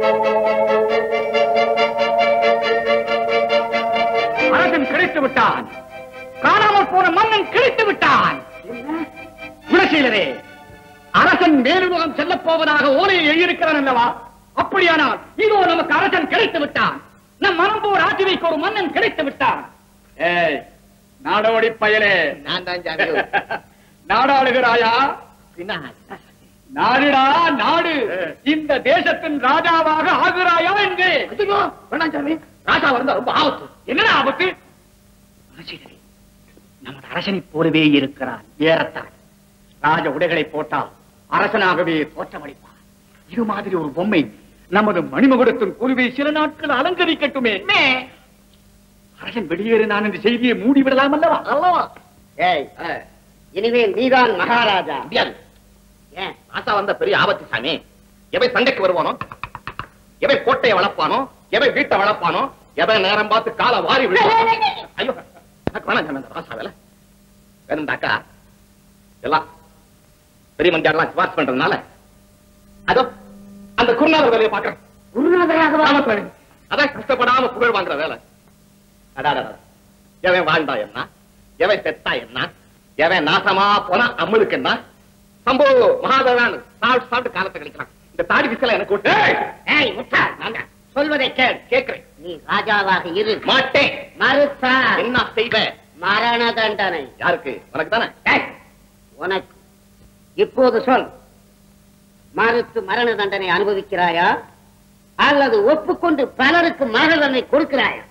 அரசன் கிடைத்து விட்டான் அரசன் மேலுலகம் செல்லப் போவதாக ஓலையை எழுதியிருக்கிறான் அல்லவா அப்படியானால் இதோ நமக்கு அரசன் கிடைத்து விட்டான் நம் மனம்போர் ஆட்சிவைக்கு ஒரு மன்னன் கிடைத்து விட்டான் ஏய் நாடோடி பயலே நான் தான் ஜாமி நாடாளுகிறாயா நாடுடா நாடு இந்த தேசத்தின் ராஜாவாக ஆகுறாயா என்று வேணாம் சாமி ராஜா வந்தா ரொம்ப ஆபத்து என்னடா ஆபத்து நமது அரசனைப் போலவே இருக்கிறான் ஏறத்தான் ராஜ உடைகளை போட்டால் அரசனாகவே தோற்றமளிப்பார் இது மாதிரி ஒரு பொம்மை நமது மணிமகுடத்தின் குருவை சில நாட்கள் அலங்கரிக்கட்டுமே அரசன் வெளியேறினான் என்ற செய்தியை மூடிவிடலாம் அல்லவா அல்லவா ஏய் இனிமேல் நீதான் மகாராஜா முடியாது ஏன் ராசா வந்த பெரிய ஆபத்து சாமி எவன் சண்டைக்கு வருவானோ எவன் கோட்டையை வளர்ப்பானோ எவன் வீட்டை வளர்ப்பானோ எவன் நேரம் பார்த்து காலை வாரி விடுவானோ ஐயோ எனக்கு வேணாம் சாமி அந்த ராசா வேலை வேணும்டாக்கா எல்லாம் பெரிய மந்தியாரெல்லாம் சிபாரிசு பண்றதுனால அதோ அந்த குருநாதர் வேலையை பாக்குறேன் குருநாதராகவா ஆமா சாமி அதான் கஷ்டப்படாம புகழ் வாங்குற வேலை அடாடா எவன் வாழ்ந்தா என்ன எவன் செத்தா என்ன எவன் நாசமா போனா அம்மளுக்கு என்ன சம்போ மகாதேவன் சாப்பிட்டு சாப்பிட்டு காலத்தை கழிக்கிறான் இந்த தாடி விசல எனக்கு விட்டு ஏய் முட்டா சொல்வதை கேள் கேட்கிறேன் நீ ராஜாவாக இரு மாட்டேன் மறுத்தா என்ன செய்வேன் மரண தண்டனை யாருக்கு உனக்கு தானே ஏய், உனக்கு இப்போது சொல் மறுத்து மரண தண்டனை அனுபவிக்கிறாயா அல்லது ஒப்புக்கொண்டு பலருக்கு மரண தண்டனை கொடுக்கிறாயா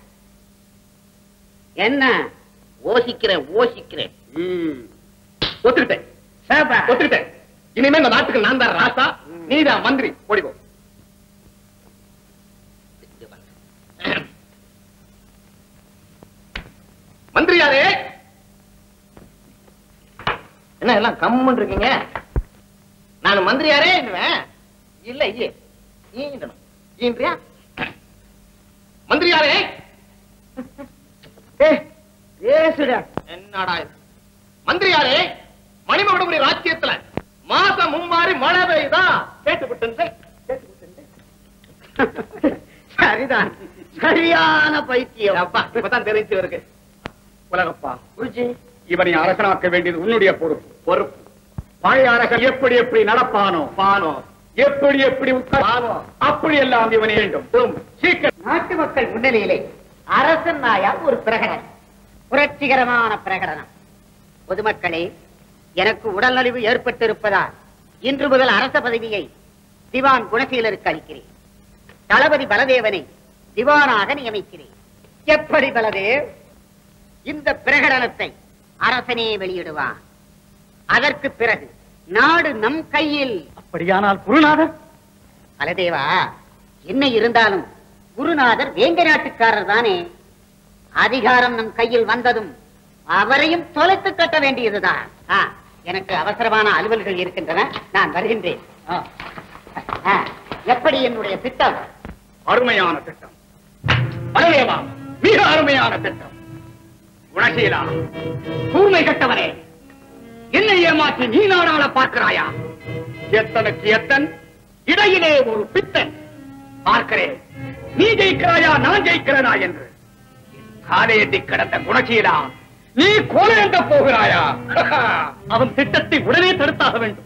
என்ன ஓசிக்கிறேன் ஓசிக்கிறேன் ஒத்துக்கிட்டேன் சேப்பா. ஒத்துக்கிட்டேன் இனிமே இந்த நாட்டுக்கு நான் தான் ராசா நீதான் மந்திரி ஓடிப்போ மந்திரியாரே என்ன எல்லாம் கம்முன்னு இருக்கீங்க நான் மந்திரியாரே இல்ல இல்லையே ஈன்றணும் ஈன்றியா மந்திரியாரே பேசுடா என்னடா இது? மந்திரியாரே மணிமகுடபுரி ராஜ்யத்துல மாசம் மும்மாறி மழை பெய்யுதா கேட்டுவிட்டு சரிதான் சரியான பைத்தியம் அப்பா இப்பதான் தெரிஞ்சு இருக்கு உலகப்பா இவனை அரசனாக்க வேண்டியது உன்னுடைய பொறுப்பு பொறுப்பு பழைய அரசன் எப்படி எப்படி நடப்பானோ பானோ எப்படி எப்படி உட்காரோ அப்படி எல்லாம் இவன் வேண்டும் சீக்கிரம் நாட்டு மக்கள் முன்னிலையிலே அரசன் நாயா ஒரு பிரகடனம் புரட்சிகரமான பிரகடனம் பொதுமக்களே எனக்கு உடல்நலிவு ஏற்பட்டிருப்பதால் இன்று முதல் அரச பதவியை திவான் குணசீலருக்கு அளிக்கிறேன் தளபதி பலதேவனை திவானாக நியமிக்கிறேன் எப்படி பலதேவ் இந்த பிரகடனத்தை அரசனே வெளியிடுவான் அதற்கு பிறகு நாடு நம் கையில் அப்படியானால் குருநாதர் பலதேவா என்ன இருந்தாலும் குருநாதர் வேங்க நாட்டுக்காரர் தானே அதிகாரம் நம் கையில் வந்ததும் அவரையும் தொலைத்து கட்ட வேண்டியதுதான் ஆ, எனக்கு அவசரமான அலுவல்கள் இருக்கின்றன நான் வருகின்றேன் ஆ. ஆ, எப்படி என்னுடைய திட்டம் அருமையான திட்டம் பலவேவா மிக அருமையான திட்டம் குணசீலா கூர்மை கட்டவரே என்னை ஏமாற்றி நீ நாடாள பார்க்கிறாயா எத்தனுக்கு எத்தன் இடையிலே ஒரு பித்தன் பார்க்கிறேன் நீ ஜெயிக்கிறாயா நான் ஜெயிக்கிறனா என்று காலையெட்டி கிடந்த குணசீலா நீ கோலையங்க போகிறாயா அவன் திட்டத்தை உடனே தடுத்தாக வேண்டும்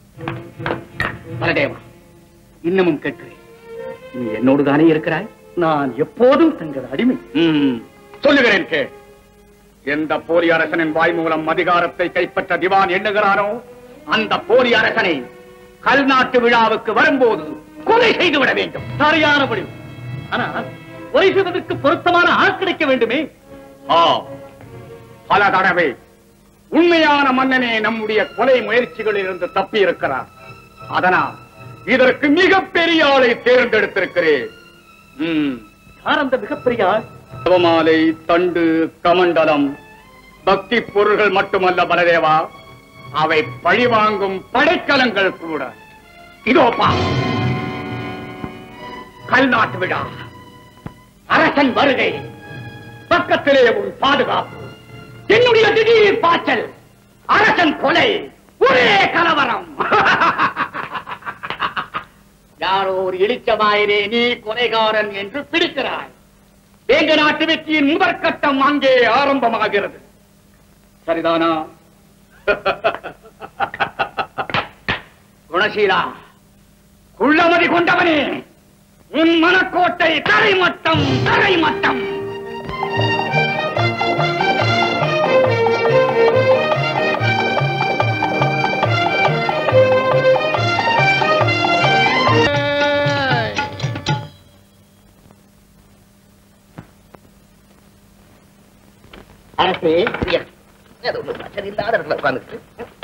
பலதேவா இன்னமும் கேட்கிறேன் நீ என்னோடு தானே இருக்கிறாய் நான் எப்போதும் தங்கள் அடிமை சொல்லுகிறேன் கே எந்த போலி அரசனின் வாய் மூலம் அதிகாரத்தை கைப்பற்ற திவான் எண்ணுகிறானோ அந்த போலி அரசனை கல்நாட்டு விழாவுக்கு வரும்போது கொலை செய்து விட வேண்டும் சரியான முடிவு ஆனால் கொலை செய்வதற்கு பொருத்தமான ஆள் கிடைக்க வேண்டுமே ஆ பல தடவை உண்மையான மன்னனே நம்முடைய கொலை முயற்சிகளில் இருந்து தப்பி இருக்கிறார் அதனால் இதற்கு மிகப்பெரிய ஆளை தேர்ந்தெடுத்திருக்கிறேன் ம். யார் அந்த மிகப்பெரிய ஆள் ஜபமாலை தண்டு கமண்டலம் பக்தி பொருள்கள் மட்டுமல்ல பலதேவா அவை பழிவாங்கும் படைக்கலங்கள் கூட இதோ பா கல்நாட்டு விழா அரசன் வருகை பக்கத்திலே உன் பாதுகாப்பு என்னுடைய திடீர் பாய்ச்சல் அரசன் கொலை ஒரே கலவரம் யாரோ ஒரு இளிச்சமாயிரே நீ கொலைகாரன் என்று பிடிக்கிறாய் வேங்க நாட்டு வெற்றியின் முதற்கட்டம் அங்கே ஆரம்பமாகிறது சரிதானா குணசீலா குள்ளமதி கொண்டவனே உன் மனக்கோட்டை தரைமட்டம் தரைமட்டம் அரசே உயர். ஏதோ ஒண்ணு பிரச்சனை இல்லாத இடத்துல உட்கார்ந்துட்டு.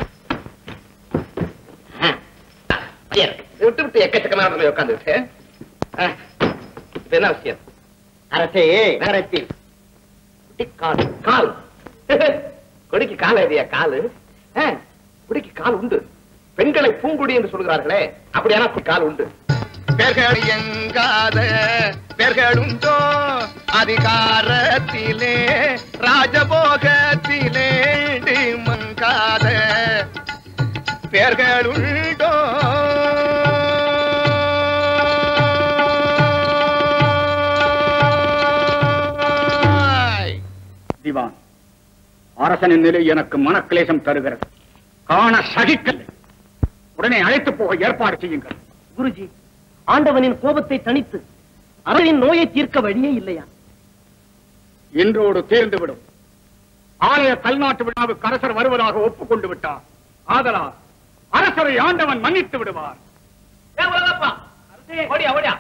ஆ, உயர். விட்டு விட்டு எக்கச்சக்கமான இடத்துல உட்கார்ந்துட்டு. ஆ, இப்ப என்ன விஷயம் அரசே நகரத்தில் குட்டி கால் கால் கொடிக்கு கால் எதியா காலு ஆ, குடிக்கு கால் உண்டு பெண்களை பூங்குடி என்று சொல்கிறார்களே அப்படியான கால் உண்டு பேர்கள் எங்காத பேர்களுண்டோ அதிகாரத்திலே ராஜபோகத்திலே மங்காத பேர்களுண்டோ திவான் அரசனின் நிலை எனக்கு மனக்லேசம் தருகிறது காண சகிக்கவில்லை உடனே அழைத்து போக ஏற்பாடு செய்யுங்கள் குருஜி ஆண்டவனின் கோபத்தை தணித்து அரசின் நோயை தீர்க்க வழியே இல்லையா இன்றோடு தேர்ந்துவிடும் ஆலய கல்நாட்டு விழாவுக்கு அரசர் வருவதாக ஒப்புக்கொண்டு விட்டார் ஆதலால் அரசரை ஆண்டவன் மன்னித்து விடுவார் ஓடியா ஓடியா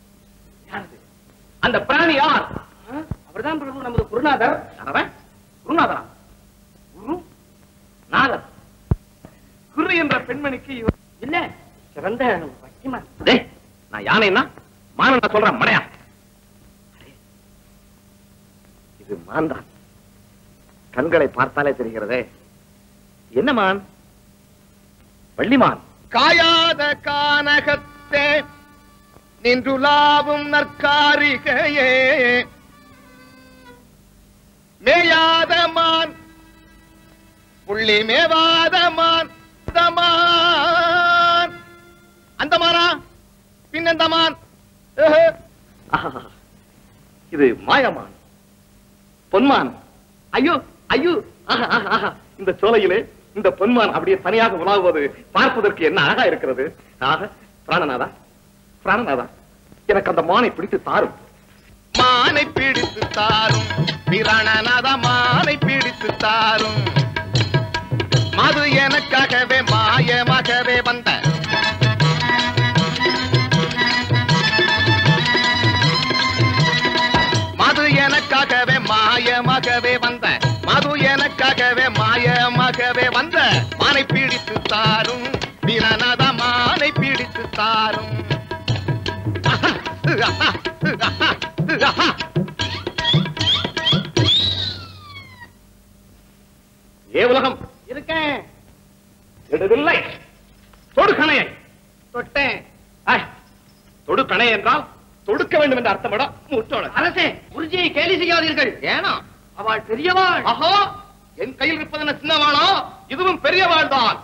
அந்த பிராணி யார் அவர்தான் பிரபு நமது குருநாதர் அவன் குருநாதரா குரு நாதர் குரு என்ற பெண்மணிக்கு இவர் இல்ல சிறந்த வக்கிமா டேய், நான் யானைன்னா மானன் நான் சொல்றேன் மடையா இது மான் தான் கண்களை பார்த்தாலே தெரிகிறதே என்ன மான் வள்ளிமான் காயாத கானகத்தே நின்றுலாவும் நற்காரிகையே மேயாத மான் புள்ளி மேவாத மான் அந்த மான் அந்த மானா பின்னந்த மான் ஏஹே. ஆஹா, இது மாயமான் பொன்மான் ஐயோ ஐயோ ஆஹா, ஆஹா, ஆஹா. இந்த சோலையிலே இந்த பொன்மான் அப்படியே தனியாக உலாவுவது பார்ப்பதற்கு என்ன அழகா இருக்கிறது ஆக பிராணநாதா பிராணநாதா எனக்கு அந்த மானை பிடித்து தாரும் மானை பிடித்து தாரும் பிரணநாத மானை பிடித்து தாரும் மது எனக்காகவே மாயமாகவே வந்த மது எனக்காகவே மாயமாகவே வந்த மது எனக்காகவே மாயமாகவே வந்த மானை பிடித்து தாரும் பிரணநாத மானை பிடித்து தாரும் ஏ உலகம் இருக்கேன் விடுதில்லை தொடுகணையை தொட்டேன் ஐ, தொடுகணை என்றால் தொடுக்க வேண்டும் என்ற அர்த்தம் முற்றோட அரசே குருஜியை கேலி செய்யாதீர்கள் ஏனா அவள் பெரியவாள் ஆஹா என் கையில் இருப்பது என்ன சின்னவாளா இதுவும் பெரியவாள் தான்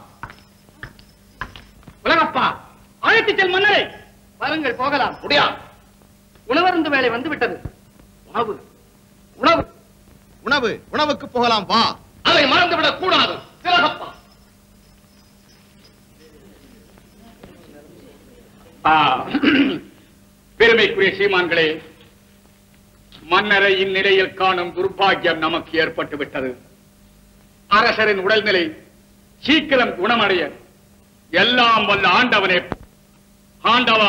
உலகப்பா அழைத்து செல் மன்னரை வாருங்கள் போகலாம் முடியா உணவருந்து வேலை வந்து விட்டது உணவு உணவு உணவு உணவுக்கு போகலாம் வா அதை மறந்துவிடக் கூடாது திலகப்பா ஆ, பெருமைக்குரிய சீமான்களே மன்னரை இந்நிலையில் காணும் துர்பாக்கியம் நமக்கு ஏற்பட்டு விட்டது அரசரின் உடல்நிலை சீக்கிரம் குணமடைய எல்லாம் வல்ல ஆண்டவனே ஆண்டவா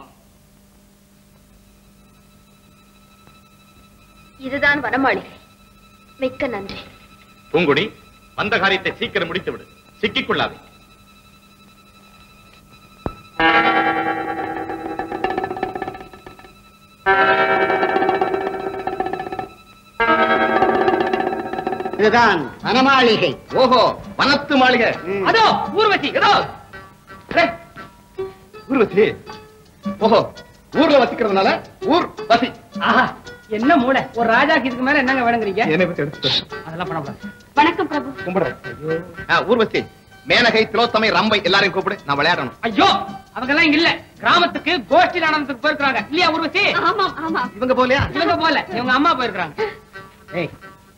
இதுதான் வனமாளிகை மிக்க நன்றி பூங்குடி வந்த காரியத்தை சீக்கிரம் முடித்து விடு சிக்கிக் கொள்ளாதே இதுதான் வனமாளிகை ஓஹோ வனத்து மாளிகை அதோ ஊர்வசி ஏதோ ஊர்வசி ஓஹோ ஊர்ல வசிக்கிறதுனால ஊர் வசி ஆஹா என்ன மூளை ஒரு ராஜாக்கு இதுக்கு மேல என்னங்க வேணுங்கிறீங்க என்னை பத்தி எடுத்து அதெல்லாம் பண்ணக்கூடாது வணக்கம் பிரபு கும்பிடுறேன் ஆ, ஊர்வசி மேனகை திலோத்தமை ரம்பை எல்லாரையும் கூப்பிடு நான் விளையாடணும் ஐயோ அவங்க எல்லாம் இங்க இல்ல கிராமத்துக்கு கோஷ்டி நடனத்துக்கு போயிருக்காங்க இல்லையா ஊர்வசி ஆமாம் ஆமாம் இவங்க போலியா இவங்க போல இவங்க அம்மா போயிருக்காங்க ஏய்.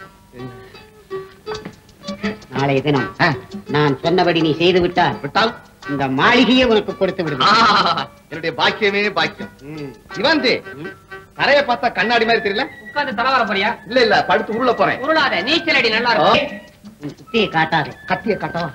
நாளைய தினம் நான் சொன்னபடி நீ செய்து விட்டால் விட்டால் இந்த மாளிகையை உனக்கு கொடுத்து விடுவேன் ஆ, என்னுடைய பாக்கியமே பாக்கியம் சிவாந்தி கரையை பார்த்தா கண்ணாடி மாதிரி தெரியல உட்கார்ந்து தலவர போறியா இல்ல இல்ல படுத்து உருள போறேன் உருளாத நீச்சல் அடி நல்லா ஆ. இருக்கும் உன் சுத்தியை காட்டாது கத்திய காட்டவா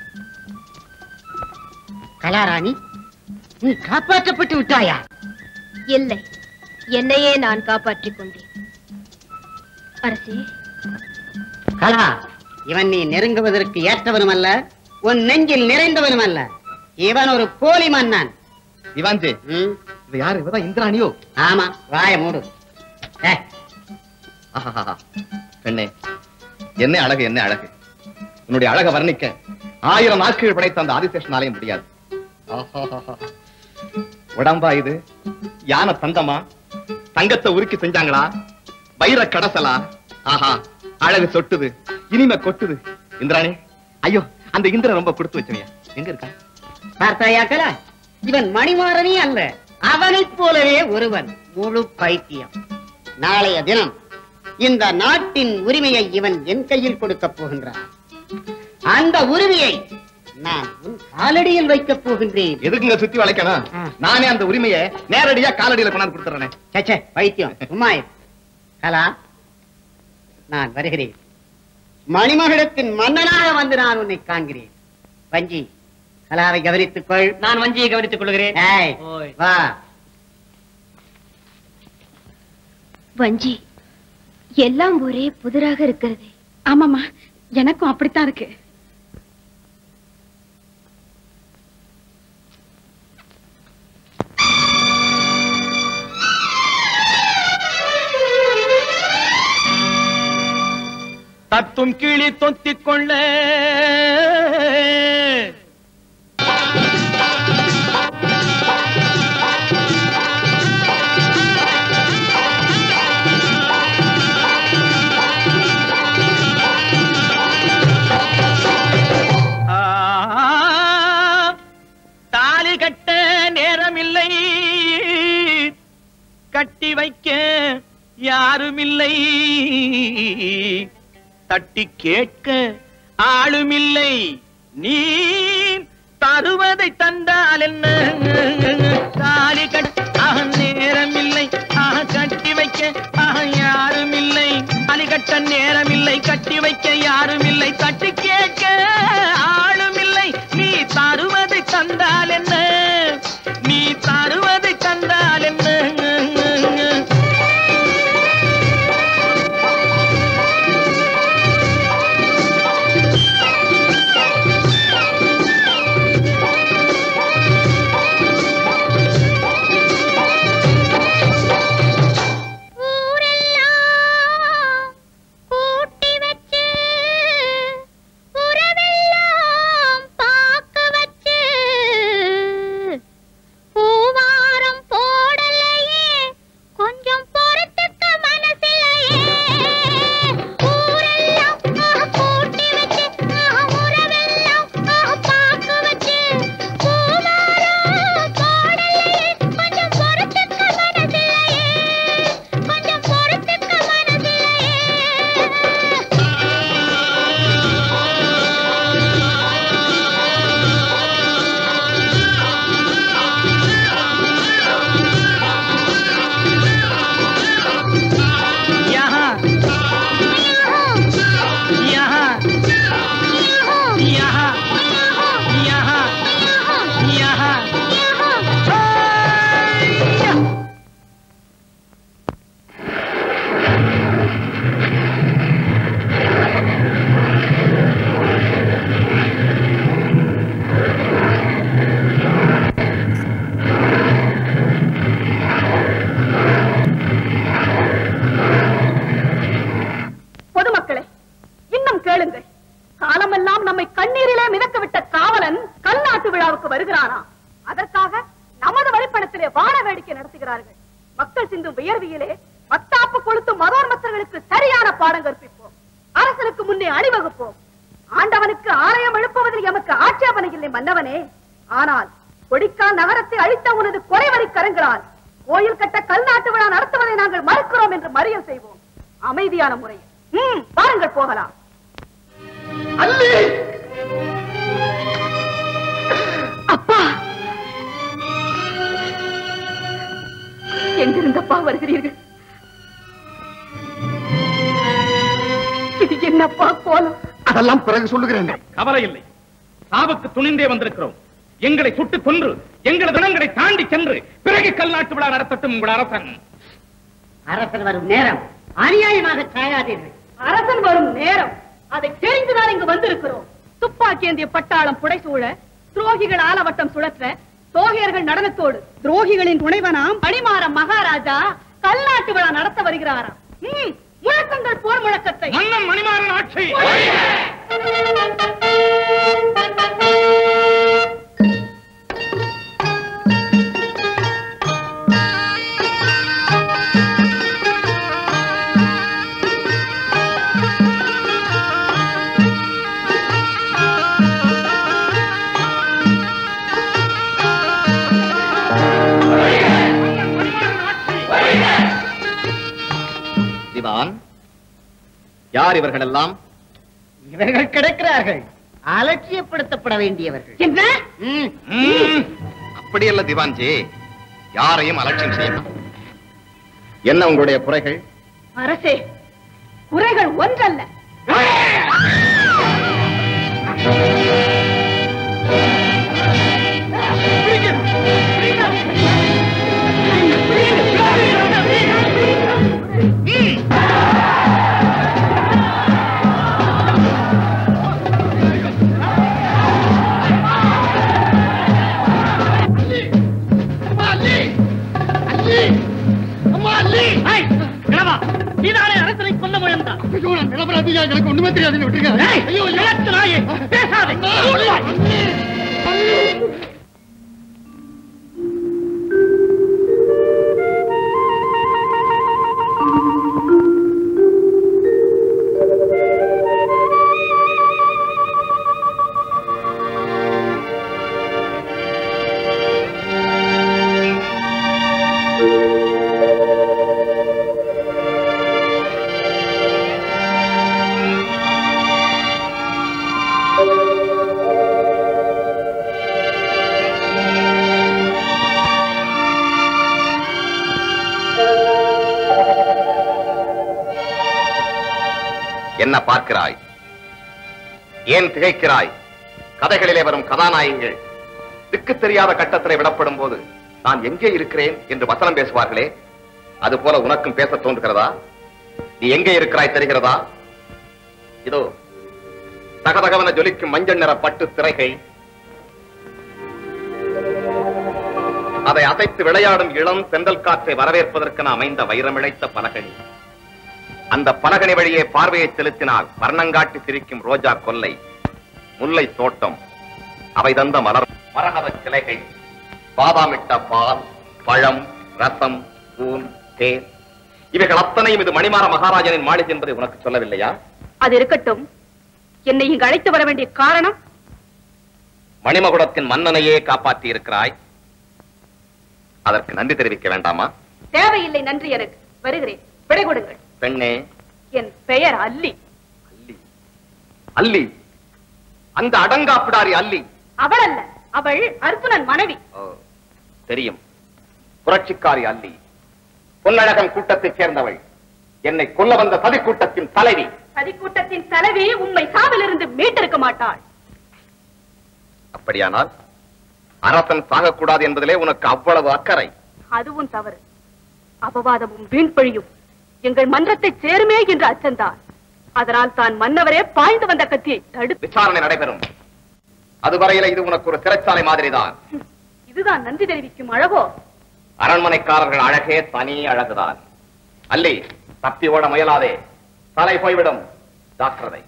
கலாராணி நீ காப்பாற்றப்பட்டு விட்டாயா இல்லை என்னையே நான் காப்பாற்றிக் கொண்டேன் அரசே கலா இவன் நீ நெருங்குவதற்கு ஏற்றவனும் அல்ல உன் நெஞ்சில் நிறைந்தவனும் அல்ல இவன் ஒரு போலி மன்னன் சிவாந்தி ம், இது யாரு இவதான் இந்திராணியோ ஆமா வாய மூடு ஏய், ஆஹாஹாஹா. பெண்ணே என்ன அழகு என்ன அழகு உன்னுடைய அழக வர்ணிக்க ஆயிரம் நாட்கள் படைத்த அந்த ஆதிசேஷனாலே முடியாது ஆஹாஹாஹா. உடம்பா இது யானை தந்தமா தங்கத்தை உருக்கி செஞ்சாங்களா வைர கடசலா ஆஹா அழகு சொட்டுது இனிமை கொட்டுது இந்திராணி ஐயோ அந்த இந்திரன் ரொம்ப கொடுத்து வச்சவையா எங்க இருக்கா பார்த்தாயா கலா இவன் மணிமாறனே அல்ல அவனைப் போலவே ஒருவன் முழு பைத்தியம் நாளைய தினம் இந்த நாட்டின் உரிமையை இவன் என் கையில் கொடுக்கப் போகின்றான் அந்த உரிமையை நான் உன் காலடியில் வைக்கப் போகின்றேன் எதுக்குங்க சுத்தி வளைக்கணும் ஆ. நானே அந்த உரிமையை நேரடியா காலடியில கொண்டாந்து கொடுத்துறேன் சச்சே பைத்தியம் சும்மா இரு. கலா நான் வருகிறேன் மணிமகுடத்தின் மன்னனாக வந்து நான் உன்னை காண்கிறேன் வஞ்சி கலாவை கவனித்துக் கொள் நான் வஞ்சியை கவனித்துக் கொள்கிறேன் ஏய், ஓய். வா வஞ்சி எல்லாம் ஒரே புதிராக இருக்கிறது ஆமாமா எனக்கும் அப்படித்தான் இருக்கு தத்தும் கிளி தொத்திக் கொள்ள ஆ, தாலி கட்ட நேரமில்லை கட்டி வைக்க யாருமில்லை தட்டி கேட்க ஆளுமில்லை நீ தருவதை தந்தால் என்ன தாலி கட்ட ஆக நேரமில்லை ஆக கட்டி வைக்க ஆக யாருமில்லை தாலி கட்ட நேரமில்லை கட்டி வைக்க யாருமில்லை தட்டி கேட்க ஆளுமில்லை நீ தருவதை தந்தால் என்ன நீ தருவதை தந்தால் என்ன ஊரெல்லாம் கூட்டி வச்சு உறவெல்லாம் பார்க்க வச்சு பூவாரம் போடலையே கொஞ்சம் பொறுத்துக்க மனசில்லையே ஊரெல்லாம் ஆஹ், கூட்டி வச்சு ஆஹ், உறவெல்லாம் ஆஹ், பார்க்க வச்சு பூவாரம் போடலையே கொஞ்சம் பொறுத்துக்க மனசில்லையே கொஞ்சம் பொறுத்துக்க மனதில்லையே यहाँ यहाँ यहाँ यहाँ यहाँ பொதுமக்களே இன்னும் கேளுங்கள் காலமெல்லாம் நம்மை கண்ணீரிலே மிதக்க விட்ட காவலன் கல்நாட்டு விழாவுக்கு வருகிறானா அதற்காக நமது வழிப்பணத்திலே வான வேடிக்கை நடத்துகிறார்கள் மக்கள் சிந்தும் வியர்வியிலே மத்தாப்பு கொளுத்து மதோன்மத்தர்களுக்கு சரியான பாடம் கற்பிப்போம் அரசனுக்கு முன்னே அணிவகுப்போம் ஆண்டவனுக்கு ஆலயம் எழுப்புவதில் எமக்கு ஆட்சேபனை இல்லை மன்னவனே ஆனால் கொடிக்கால் நகரத்தை அழித்த உனது கொலைவரி கரங்களால் கோயில் கட்ட கல்நாட்டு விழா நடத்துவதை நாங்கள் மறுக்கிறோம் என்று மறியல் செய்வோம் அமைதியான முறையில் ம், வாருங்கள் போகலாம் அல்லி எங்கிருந்தப்பா வருகிறீர்கள் இது என்னப்பா கோலம் அதெல்லாம் பிறகு சொல்லுகிறேன் கவலை இல்லை சாவுக்கு துணிந்தே வந்திருக்கிறோம் எங்களை சுட்டு கொன்று எங்களது இனங்களை தாண்டி சென்று பிறகு கல்நாட்டு விழா நடத்தட்டும் உங்கள் அரசன் அரசன் வரும் நேரம் அநியாயமாக சாயாதீர்கள் அரசன் வரும் நேரம் அதை தெரிந்துதான் இங்கு வந்திருக்கிறோம் துப்பாக்கி ஏந்திய பட்டாளம் புடைசூழ துரோகிகள் ஆலவட்டம் சுழற்ற தோகையர்கள் நடனத்தோடு துரோகிகளின் துணைவனாம் பணிமாற மகாராஜா கல்நாட்டு விழா நடத்த வருகிறாராம் ம், முழக்கங்கள் போர் முழக்கத்தை மன்னன் மணிமாறன் ஆட்சி திவான் யார் இவர்கள் எல்லாம் இவர்கள் கிடைக்கிறார்கள் அலட்சியப்படுத்தப்பட வேண்டியவர்கள் என்ன ம், அப்படியல்ல திவான்ஜி யாரையும் அலட்சியம் செய்யலாம் என்ன உங்களுடைய குறைகள் அரசே குறைகள் ஒன்றல்ல நீதானே அரசனை கொல்ல முயன்றான் எனக்கு ஒண்ணுமே தெரியாது விட்டுருங்க ஐயோ இழத்து நாயே பேசாதே என்ன பார்க்கிறாய் ஏன் திகைக்கிறாய் கதைகளிலே வரும் கதாநாயகிகள் திக்கு தெரியாத கட்டத்திலே விடப்படும் போது நான் எங்கே இருக்கிறேன் என்று வசனம் பேசுவார்களே அது போல உனக்கும் பேச தோன்றுகிறதா நீ எங்கே இருக்கிறாய் தெரிகிறதா இதோ தகதகவன ஜொலிக்கும் மஞ்சள் நிற பட்டு திரைகை அதை அசைத்து விளையாடும் இளம் செந்தல் காற்றை வரவேற்பதற்கென அமைந்த வைரமிழைத்த பலகணி அந்த பலகணி வழியே பார்வையை செலுத்தினால் வர்ணங்காட்டி சிரிக்கும் ரோஜா கொல்லை முல்லை தோட்டம் அவை தந்த மலர் மரகத கிளைகள் பாதாமிட்ட பால் பழம் ரசம் கூன் தேன் இவைகள் அத்தனையும் இது மணிமாற மகாராஜனின் மாளிகை என்பதை உனக்கு சொல்லவில்லையா அது இருக்கட்டும் என்னை இங்கு அழைத்து வர வேண்டிய காரணம் மணிமகுடத்தின் மன்னனையே காப்பாற்றி இருக்கிறாய் அதற்கு நன்றி தெரிவிக்க வேண்டாமா தேவையில்லை நன்றி எனக்கு வருகிறேன் விடை கொடுங்கள் பெண்ணே என் பெயர் அல்லி அல்லி அந்த அடங்காப்பிடாரி அல்லி அவள் அல்ல அவள் அர்ஜுனன் மனைவி ஓ, தெரியும் புரட்சிக்காரி அல்லி பொன்னழகன் கூட்டத்தைச் சேர்ந்தவள் என்னை கொல்ல வந்த சதி கூட்டத்தின் தலைவி சதிக்கூட்டத்தின் தலைவி உம்மை சாவிலிருந்து மீட்டெடுக்க மாட்டாள் அப்படியானால் அரசன் சாகக்கூடாது என்பதிலே உனக்கு அவ்வளவு அக்கறை அதுவும் தவறு அபவாதமும் வீண்பழியும் எங்கள் மன்றத்தை சேருமே என்ற அச்சந்தான் அதனால் தான் மன்னவரே பாய்ந்து வந்த கத்தியை தடுத்து விசாரணை நடைபெறும் அதுவரையில இது உனக்கு ஒரு சிறைச்சாலை மாதிரிதான் இதுதான் நன்றி தெரிவிக்கும் அழகோ அரண்மனைக்காரர்கள் அழகே தனி அழகுதான் அல்லி தப்பி ஓட முயலாதே தலை போய்விடும் ஜாக்கிரதை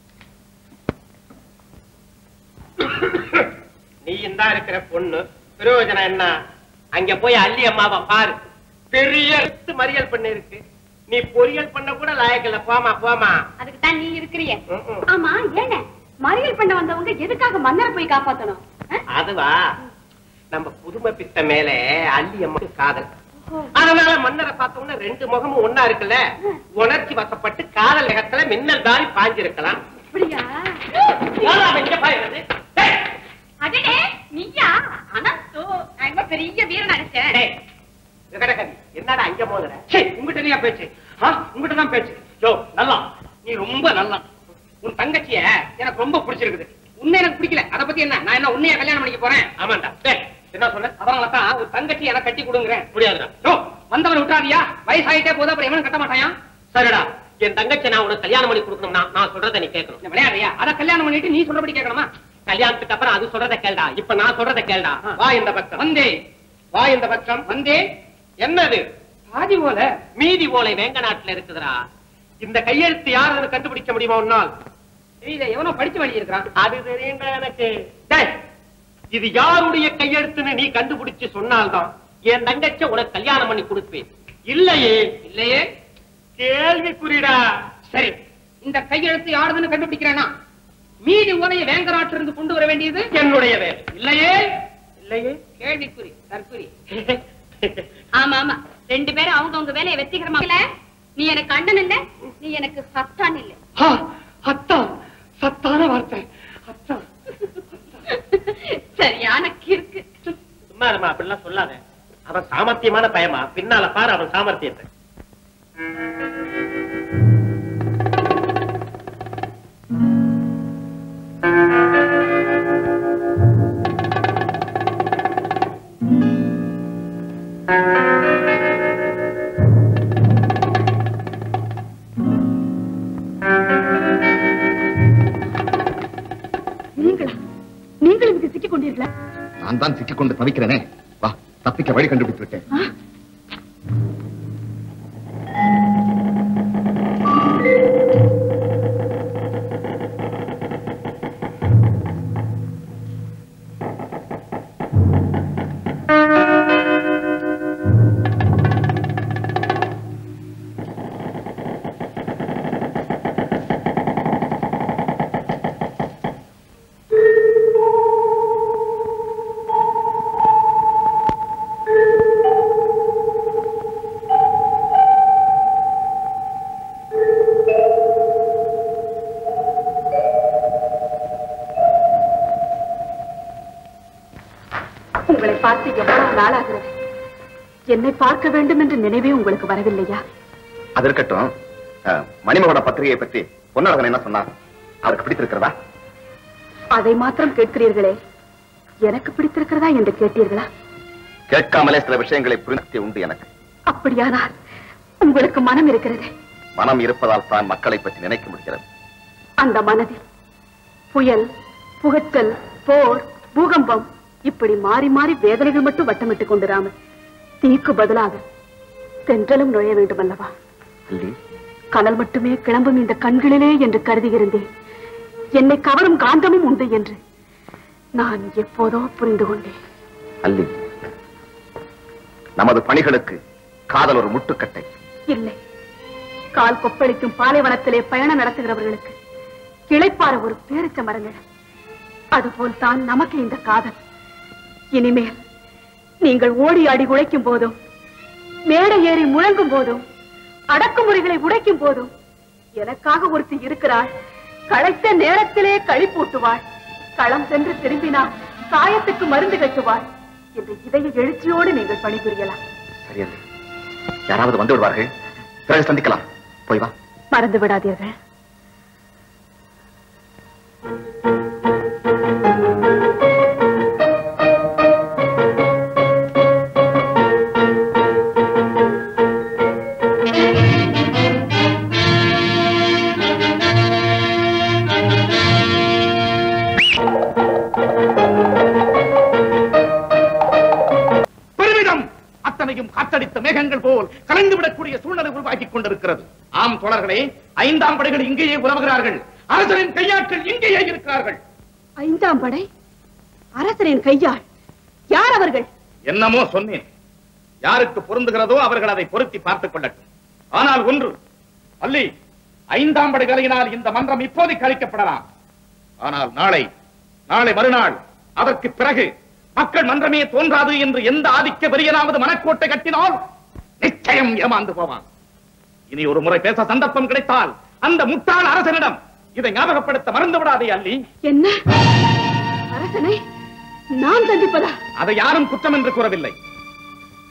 நீயும் தான் இருக்கிற பொண்ணு பிரயோஜனம் என்ன அங்க போய் அள்ளி அம்மாவை பாரு பெரிய எடுத்து மறியல் பண்ண இருக்கு நீ பொரியல் பண்ண கூட லாயக்கல போமா போமா அதுக்கு தான் நீ இருக்கிறிய ம்ம். ஆமா ஏன மறியல் பண்ண வந்தவங்க எதுக்காக மன்னரை போய் காப்பாத்தணும் அஹ்? அதுவா நம்ம புதுமை பித்த மேல அள்ளி அம்மாக்கு காதல் அதனால மன்னரை பார்த்த உடனே ரெண்டு முகமும் ஒன்னா இருக்குல்ல உணர்ச்சி வசப்பட்டு காதல் நகத்துல மின்னல் தாரி பாஞ்சிருக்கலாம் அப்படியா யாரா அவன் இங்க பாயுறது? டேய், அடடே நீயா அனஸ்து நான் ரொம்ப பெரிய வீரன் நினைச்சேன் டேய், விகடகதி என்னடா இங்க மோதுற சே உங்ககிட்ட நீயா பேச்சு ஆ உங்ககிட்ட தான் பேச்சு யோ நல்லா நீ ரொம்ப நல்லா உன் தங்கச்சிய எனக்கு ரொம்ப பிடிச்சிருக்குது உன்னை எனக்கு பிடிக்கல அத பத்தி என்ன நான் என்ன உன்னைய கல்யாணம் பண்ணிக்க போறேன் ஆமாண்டா டேய் என்ன சொல்ல அதனால தான் உன் தங்கச்சி எனக்கு கட்டி கொடுங்கறேன் முடியாதுடா யோ வந்தவன் விட்டாதியா வயசாயிட்டே போதா அப்புறம் எவனும் கட்ட மாட்டாயா சரிடா என் தங்கச்சி நான் உனக்கு கல்யாணம் பண்ணி கொடுக்கணும்னா நான் சொல்றதை நீ கேட்கணும் விளையாடுறியா அத கல்யாணம் பண்ணிட்டு நீ சொல்றபடி கேட்கணுமா கல்யாணத்துக்கு அப்புறம் அது சொல்றத கேள்டா இப்ப நான் சொல்றத கேள்டா வா இந்த பக்கம் வந்தே வா இந்த பக்கம் வந்தே என்னது பாதி போல மீதி ஓலை வேங்க நாட்டுல இருக்குதுடா இந்த கையெழுத்து யாருன்னு கண்டுபிடிக்க முடியுமா உன்னால் தெரியல எவனோ படிச்சு வழி இருக்கிறான் அது தெரியுங்க எனக்கு டேய், இது யாருடைய கையெழுத்துன்னு நீ கண்டுபிடிச்சு சொன்னால்தான் என் தங்கச்ச உனக்கு கல்யாணம் பண்ணி கொடுப்பேன் இல்லையே இல்லையே கேள்விக்குறிடா சரி இந்த கையெழுத்து யாருதுன்னு கண்டுபிடிக்கிறேனா மீதி உரைய வேங்கராட்டிலிருந்து இருந்து கொண்டு வர வேண்டியது என்னுடைய வேலை இல்லையே இல்லையே கேள்விக்குறி தற்குறி ஆமா ஆமா ரெண்டு பேரும் அவங்க உங்க வேலையை வெற்றிகரமா இல்ல நீ எனக்கு அண்ணன் இல்ல நீ எனக்கு ஹத்தான் இல்ல அத்தான் சத்தான வார்த்தை அத்தான் சரியான கிறுக்கு சும்மா இருமா அப்படிலாம் சொல்லாத அவன் சாமர்த்தியமான பயமா பின்னால பாரு அவன் சாமர்த்தியத்தை நீங்களா நீங்களும் இதுக்கு சிக்கிக் கொண்டீர்களா நான் தான் சிக்கிக்கொண்டு தவிக்கிறேனே வா தப்பிக்க வழி கண்டுபிடித்து விட்டேன் உங்களை பார்த்து எவ்வளவு நாளாகிறது என்னை பார்க்க வேண்டும் என்ற நினைவே உங்களுக்கு வரவில்லையா அது இருக்கட்டும் அஹ், மணிமகோட பத்திரிகையை பற்றி பொன்னழகன் என்ன சொன்னார் அவருக்கு பிடித்திருக்கிறதா அதை மாத்திரம் கேட்கிறீர்களே எனக்கு பிடித்திருக்கிறதா என்று கேட்டீர்களா கேட்காமலே சில விஷயங்களை புரிந்து உண்டு எனக்கு அப்படியானால் உங்களுக்கு மனம் இருக்கிறது மனம் இருப்பதால் தான் மக்களை பற்றி நினைக்க முடிகிறது அந்த மனதில் புயல் புகச்சல் போர் பூகம்பம் இப்படி மாறி மாறி வேதனைகள் மட்டும் வட்டமிட்டுக் கொண்டிராமல் தீக்கு பதிலாக தென்றலும் நுழைய வேண்டும் அல்லவா அல்லி கனல் மட்டுமே கிளம்பும் இந்த கண்களிலே என்று கருதியிருந்தேன் என்னை கவரும் காந்தமும் உண்டு என்று நான் எப்போதோ புரிந்து கொண்டேன் அல்லி நமது பணிகளுக்கு காதல் ஒரு முட்டுக்கட்டை இல்லை கால் கொப்பளிக்கும் பாலைவனத்திலே பயணம் நடத்துகிறவர்களுக்கு கிளைப்பாற ஒரு பேரிச்ச மரங்கள் அதுபோல் தான் நமக்கு இந்த காதல் இனிமேல் நீங்கள் ஓடி ஆடி உழைக்கும் போதும் மேடை ஏறி முழங்கும் போதும் அடக்குமுறைகளை உடைக்கும் போதும் எனக்காக ஒருத்தி இருக்கிறாள் களைத்த நேரத்திலே களி பூட்டுவாள் களம் சென்று திரும்பினால் காயத்துக்கு மருந்து கட்டுவாள் என்று இதய எழுச்சியோடு நீங்கள் பணிபுரியலாம் சரி அல்லி யாராவது வந்து விடுவார்கள் பிறகு சந்திக்கலாம் போய் வா மறந்து விடாதீர்கள் பெருமிதம் அத்தனையும் காத்தடித்த மேகங்கள் போல் கலைந்து விடக்கூடிய சூழ்நிலை உருவாக்கிக் கொண்டிருக்கிறது ஆம் தோழர்களே ஐந்தாம் படைகள் இங்கேயே உறவுகிறார்கள் அரசரின் கையாட்கள் இங்கேயே இருக்கிறார்கள் ஐந்தாம் படை அரசரின் கையாள் யார் அவர்கள் என்னமோ சொன்னேன் யாருக்கு பொருந்துகிறதோ அவர்கள் அதை பொருத்தி பார்த்துக் கொள்ளட்டும் ஆனால் ஒன்று அல்லி ஐந்தாம் படை கலையினால் இந்த மன்றம் இப்போதைக்கு அளிக்கப்படலாம் ஆனால் நாளை நாளை மறுநாள் அதற்கு பிறகு மக்கள் மன்றமே தோன்றாது என்று எந்த ஆதிக்க வெறியனாவது மனக்கோட்டை கட்டினால் நிச்சயம் ஏமாந்து போவான் இனி ஒரு முறை பேச சந்தர்ப்பம் கிடைத்தால் அந்த முட்டாள் அரசனிடம் இதை ஞாபகப்படுத்த மறந்து விடாதே அல்லி என்ன அரசனை நான் சந்திப்பதா அதை யாரும் குற்றம் என்று கூறவில்லை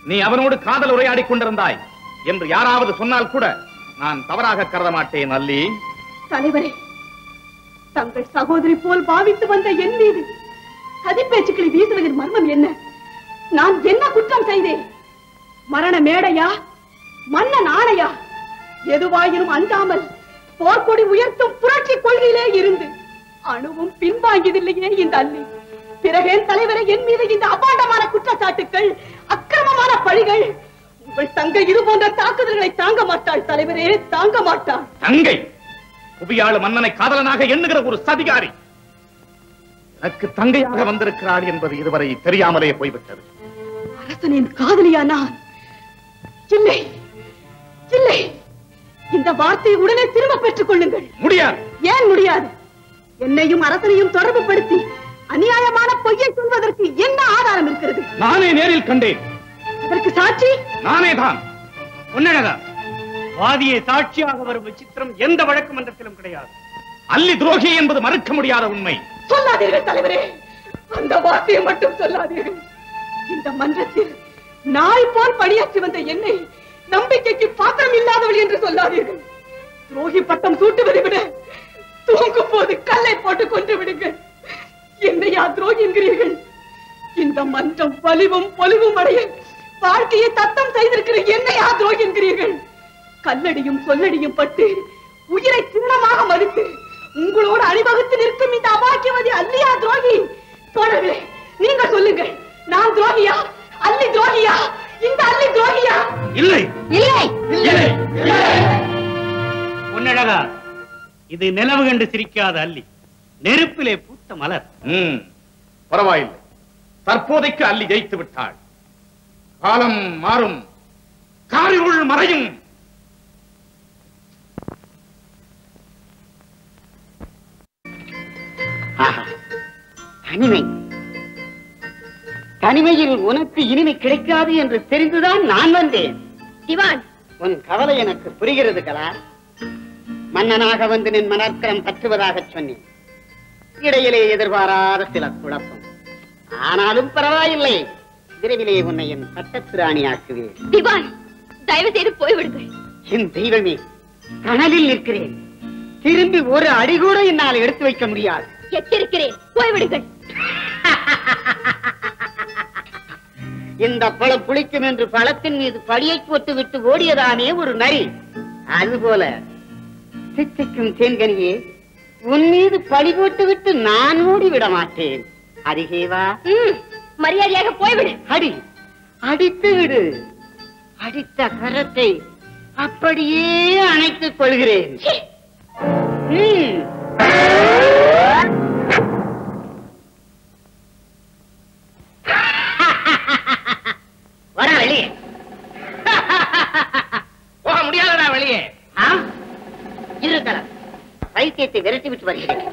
நீ அவனோடு காதல் உரையாடிக் கொண்டிருந்தாய் என்று யாராவது சொன்னால் கூட நான் தவறாக கருத மாட்டேன் அல்லி தலைவரே தங்கள் சகோதரி போல் பாவித்து வந்த என் மீது சதி பேச்சுக்களை வீசுவதன் மர்மம் என்ன நான் என்ன குற்றம் செய்தேன் மரண மேடையா மன்னன் ஆணையா எதுவாயினும் அஞ்சாமல் போர்க்கொடி உயர்த்தும் புரட்சி கொள்கையிலே இருந்து அணுவும் பின்வாங்கியதில்லையே இந்த அல்லி பிறகேன் தலைவரை என் மீது இந்த அபாண்டமான குற்றச்சாட்டுக்கள் அக்கிரமமான பழிகள் உங்கள் தங்கை இது போன்ற தாக்குதல்களை தாங்க மாட்டாள் தலைவரே தாங்க மாட்டாள் தங்கை புவியாளு மன்னனை காதலனாக எண்ணுகிற ஒரு சதிகாரி எனக்கு தங்கையாக வந்திருக்கிறாள் என்பது இதுவரை தெரியாமலே போய்விட்டது அரசனின் காதலியா நான் இல்லை இல்லை இந்த வார்த்தையை உடனே திரும்ப பெற்றுக் கொள்ளுங்கள் முடியாது ஏன் முடியாது என்னையும் அரசனையும் தொடர்பு படுத்தி அநியாயமான பொய்யை சொல்வதற்கு என்ன ஆதாரம் இருக்கிறது நானே நேரில் கண்டேன் அதற்கு சாட்சி நானே தான் உன்னழகா வாதியை சாட்சியாக வரும் விசித்திரம் எந்த வழக்கு மன்றத்திலும் கிடையாது அல்லி துரோகி என்பது மறுக்க முடியாத உண்மை சொல்லாதீர்கள் தலைவரே அந்த வார்த்தையை மட்டும் சொல்லாதீர்கள் இந்த மன்றத்தில் நாய் போல் பணியாற்றி வந்த என்னை நம்பிக்கைக்கு பாத்திரம் இல்லாதவள் என்று சொல்லாதீர்கள் துரோகி பட்டம் சூட்டுவதை விட தூங்கும் போது கல்லை போட்டு கொன்று விடுங்கள் என்னையா துரோகி என்கிறீர்கள் இந்த மன்றம் வலிவும் பொலிவும் அடைய வாழ்க்கையை தத்தம் செய்திருக்கிற என்னையா துரோகி என்கிறீர்கள் கல்லடியும் சொல்லடியும் பட்டு உயிரை திருணமாக மதித்து உங்களோடு அணிவகுத்து நிற்கும் இந்த அபாக்கியவதி அல்லியா துரோகி தோழர்களே நீங்க சொல்லுங்கள் நான் துரோகியா அல்லி துரோகியா இந்த அல்லி துரோகியா இல்லை இல்லை பொன்னழகா இது நிலவு கண்டு சிரிக்காத அல்லி நெருப்பிலே பூத்த மலர் ம், பரவாயில்லை தற்போதைக்கு அல்லி ஜெயித்து விட்டாள் காலம் மாறும் காரிருள் மறையும் ஆஹா, தனிமை தனிமையில் உனக்கு இனிமை கிடைக்காது என்று தெரிந்துதான் நான் வந்தேன் திவான் உன் கவலை எனக்கு புரிகிறது கலா மன்னனாக வந்து நின் மனக்கரம் பற்றுவதாக சொன்னேன் இடையிலே எதிர்பாராத சில குழப்பம் ஆனாலும் பரவாயில்லை விரைவிலே உன்னை என் பட்டத்து ராணியாக்குவேன் திவான் தயவு செய்து போய்விடுங்கள் என் தெய்வமே கனலில் நிற்கிறேன் திரும்பி ஒரு அடி கூட என்னால் எடுத்து வைக்க முடியாது எச்சரிக்கிறேன் போய்விடுங்கள் இந்த பழம் புளிக்கும் என்று பழத்தின் மீது படியை போட்டு விட்டு ஓடியதானே ஒரு நரி அதுபோல சித்திக்கும் தேன்கனியே உன் மீது பழி போட்டு விட்டு நான் ஓடி விட மாட்டேன் அருகே வா ம், மரியாதையாக போய்விடு அடி அடித்து விடு அடித்த கரத்தை அப்படியே அணைத்துக் கொள்கிறேன் ம். வாடா வெளியே போக முடியாதடா வெளியே ஆ? இருக்கலாம் பைத்தியத்தை விரட்டி விட்டு வருகிறேன்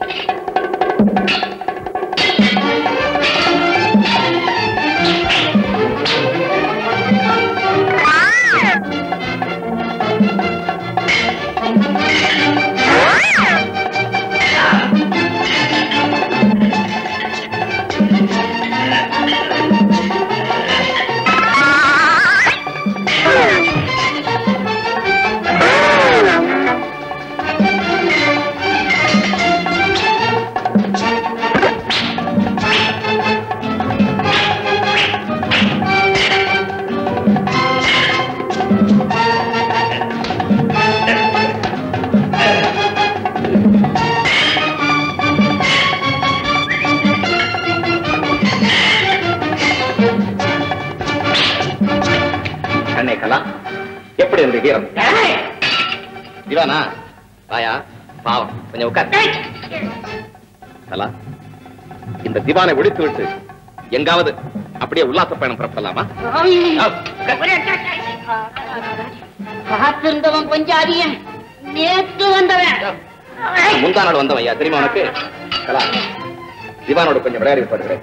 கண்ணே கலா எப்படி இருந்து வீரம் திவானா வாயா பாவம் கொஞ்சம் உட்கார் கலா இந்த திவானை ஒழித்து விட்டு எங்காவது அப்படியே உல்லாச பயணம் புறப்படலாமா காத்திருந்தவன் கொஞ்சம் அதிகம் நேற்று வந்தவன் முந்தா நாள் வந்தவன் ஐயா தெரியுமா உனக்கு கலா திவானோட கொஞ்சம் விளையாடி படுகிறேன்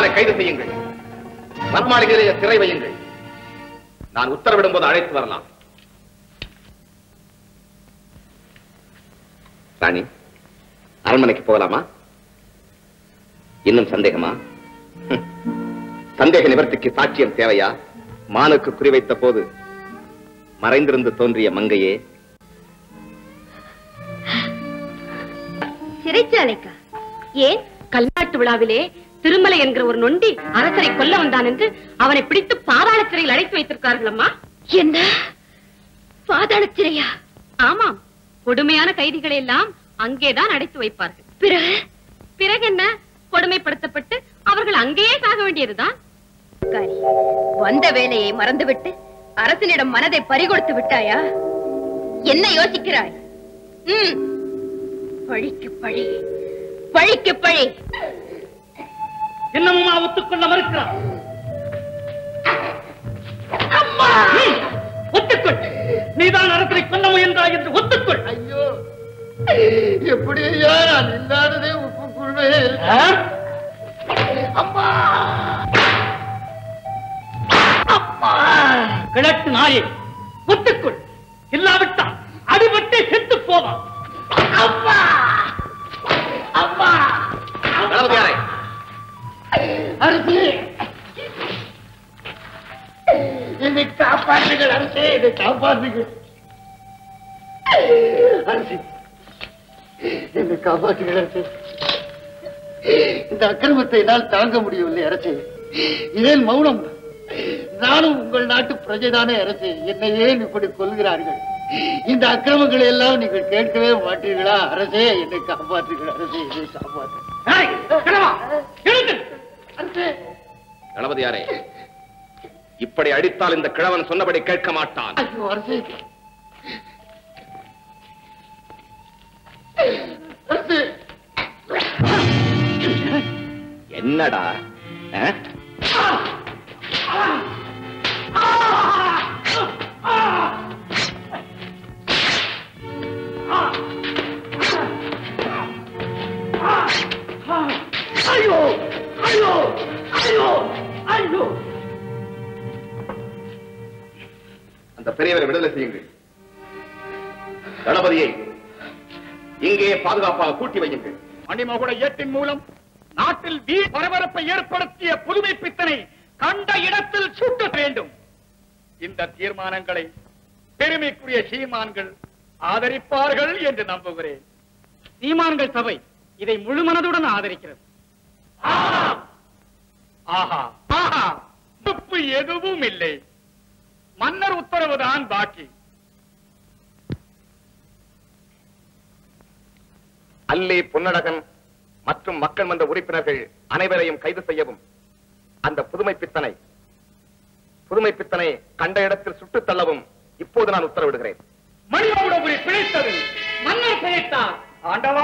அவனை கைது செய்யுங்கள் வன்மாளிகையிலே சிறை வையுங்கள் நான் உத்தரவிடும் போது அழைத்து வரலாம் ராணி அரண்மனைக்கு போகலாமா இன்னும் சந்தேகமா ஹம். சந்தேக நிவர்த்திக்கு சாட்சியம் தேவையா மானுக்கு குறிவைத்த போது மறைந்திருந்து தோன்றிய மங்கையே சிறைச்சாலைக்கா ஏன் கல்நாட்டு விழாவிலே திருமலை என்கிற ஒரு நொண்டி அரசரை கொல்ல வந்தான் என்று அவனை பிடித்து பாதாள சிறையில் அடைத்து வைத்திருக்கார்கள் அம்மா என்ன பாதாள சிறையா ஆமாம் கொடுமையான கைதிகளை எல்லாம் அங்கேதான் அடைத்து வைப்பார்கள் பிறகு பிறகு என்ன கொடுமைப்படுத்தப்பட்டு அவர்கள் அங்கேயே சாக வேண்டியதுதான் காரி, வந்த வேலையை மறந்துவிட்டு அரசனிடம் மனதை பறிகொடுத்து விட்டாயா என்ன யோசிக்கிறாய் ம், பழிக்கு பழி பழிக்கு பழி இன்னமுமா ஒத்துக்கொள்ள மறுக்கிறான் ம், ஒத்துக்கொள் நீதான் அரசரை கொல்ல முயன்றாய் என்று ஒத்துக்கொள் ஐயோ எப்படி ஐயா நான் இல்லாததே ஒப்புக்கொள்வேன் அம்மா கிழக்கு நாயே ஒத்துக்கொள் இல்லாவிட்டால் அடிபட்டு செத்து போவான் அம்மா அம்மா தளபதியாரே அரசே என்னை காப்பாற்றுங்கள் அரசே என்னை காப்பாற்றுங்கள் அரசே என்னை காப்பாற்றுங்கள் அரசே இந்த அக்கிரமத்தை என்னால் தாங்க முடியவில்லை அரசே ஏன் மௌனம் நானும் உங்கள் நாட்டு பிரஜைதானே அரசே என்னை ஏன் இப்படி கொள்கிறார்கள் இந்த அக்கிரமங்களை எல்லாம் நீங்கள் கேட்கவே மாட்டீர்களா அரசே என்னை காப்பாற்றுங்கள் அரசே என்னை காப்பாற்றுங்கள் அரசே தளபதியாரே இப்படி அடித்தால் இந்த கிழவன் சொன்னபடி கேட்க மாட்டான் ஐயோ அரசே அரசே என்னடா ஆ? ஐயோ ஐயோ ஐயோ ஐயோ அந்த பெரியவரை விடுதலை செய்யுங்கள் தளபதியை இங்கே பாதுகாப்பாக கூட்டி வையுங்கள் மணிமகுட ஏட்டின் மூலம் நாட்டில் வீண் பரபரப்பை ஏற்படுத்திய புதுமை பித்தனை கண்ட இடத்தில் சுட்ட வேண்டும் இந்த தீர்மானங்களை பெருமைக்குரிய சீமான்கள் ஆதரிப்பார்கள் என்று நம்புகிறேன் சீமான்கள் சபை இதை முழு மனதுடன் ஆதரிக்கிறது ஆஹா ஆஹா தப்பு எதுவும் இல்லை மன்னர் உத்தரவுதான் பாக்கி அல்லி பொன்னழகன் மற்றும் மக்கள் மன்ற உறுப்பினர்கள் அனைவரையும் கைது செய்யவும் அந்த புதுமை பித்தனை புதுமை பித்தனை கண்ட இடத்தில் சுட்டுத் தள்ளவும் இப்போது நான் உத்தரவிடுகிறேன் மணிமகுடபுரி பிழைத்தது மன்னர் பிழைத்தார் ஆண்டவா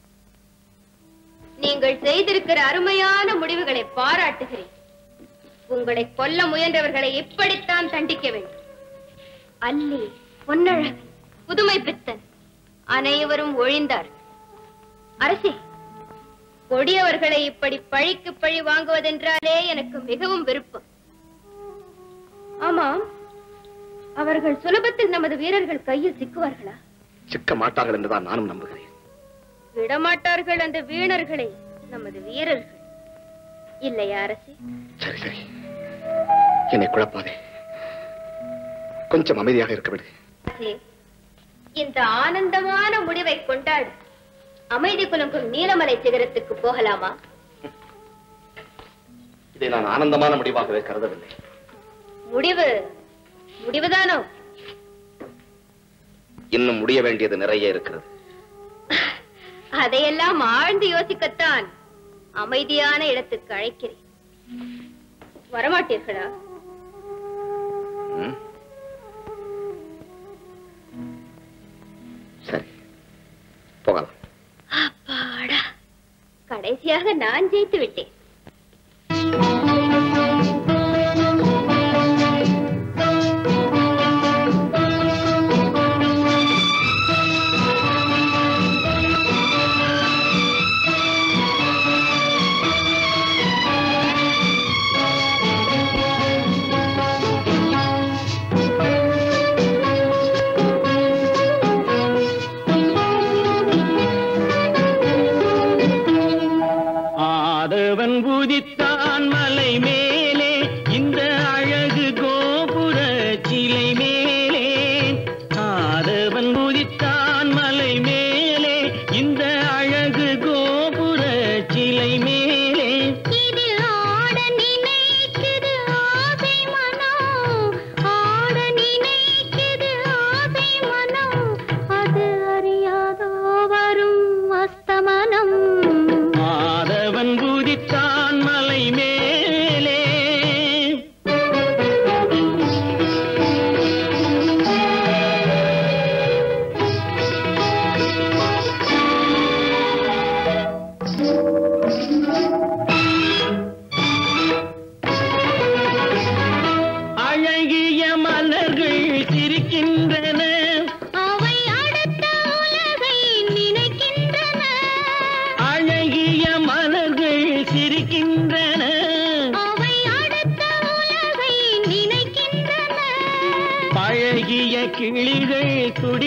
நீங்கள் செய்திருக்கிற அருமையான முடிவுகளை பாராட்டுகிறேன் உங்களை கொல்ல முயன்றவர்களை இப்படித்தான் தண்டிக்க வேண்டும் அல்லி பொன்னழகன் புதுமை பித்தன் அனைவரும் ஒழிந்தார் அரசே கொடியவர்களை இப்படி பழிக்கு பழி வாங்குவதென்றாலே எனக்கு மிகவும் விருப்பம் ஆமாம் அவர்கள் சுலபத்தில் நமது வீரர்கள் கையில் சிக்குவார்களா சிக்க மாட்டார்கள் என்றுதான் நானும் நம்புகிறேன் விடமாட்டார்கள் அந்த வீணர்களை நமது வீரர்கள் இல்லையா அரசே சரி சரி என்னை குழப்பாதே கொஞ்சம் அமைதியாக இருக்க விடு அரசே, இந்த ஆனந்தமான முடிவை கொண்டாட அமைதி குலுங்கும் நீலமலை சிகரத்துக்கு போகலாமா இதை நான் ஆனந்தமான முடிவாகவே கருதவில்லை முடிவு முடிவுதானோ இன்னும் முடிய வேண்டியது நிறைய இருக்கிறது அதையெல்லாம் ஆழ்ந்து யோசிக்கத்தான் அமைதியான இடத்துக்கு அழைக்கிறேன் வரமாட்டீர்களா ம்? சரி போகலாம் அப்பாடா கடைசியாக நான் ஜெயித்து விட்டேன்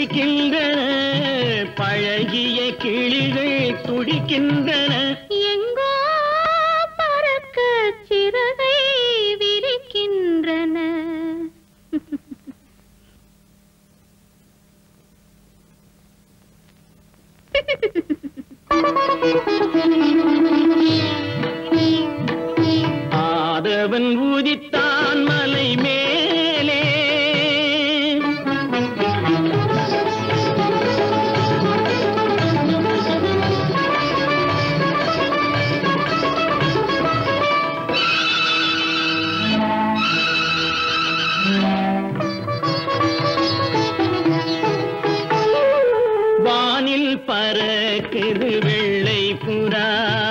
சிரிக்கின்றன பழகிய கிளிகள் துடிக்கின்றன எங்கோ பறக்க சிறகை விரிக்கின்றன ஆதவன் ஊதித்தான் மலை மேலே வானில் பறக்குது வெள்ளை புறா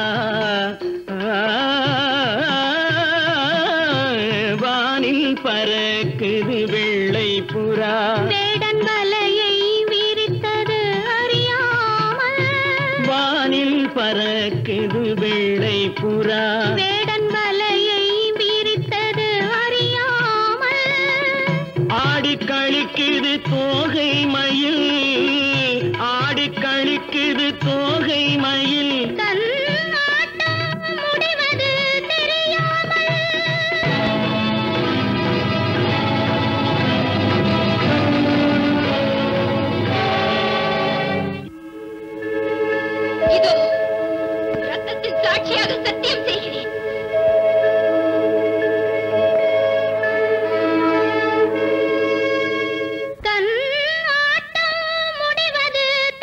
வானில் பறக்குது வெள்ளை புறா வேடன் வலையை விரித்தது அறியாமல் வானில் பறக்குது வெள்ளை புறா வேடன் வலையை விரித்தது அறியாமல் ஆடி கழிக்குது தோகை மயில் ஆடி கழிக்குது தோகை மயில் தன் ஆட்டம் முடிவது தெரியாமல் இதோ ரத்தத்தின் சாட்சியாக சத்தியம் செய்கிறேன் தன் ஆட்டம் முடிவது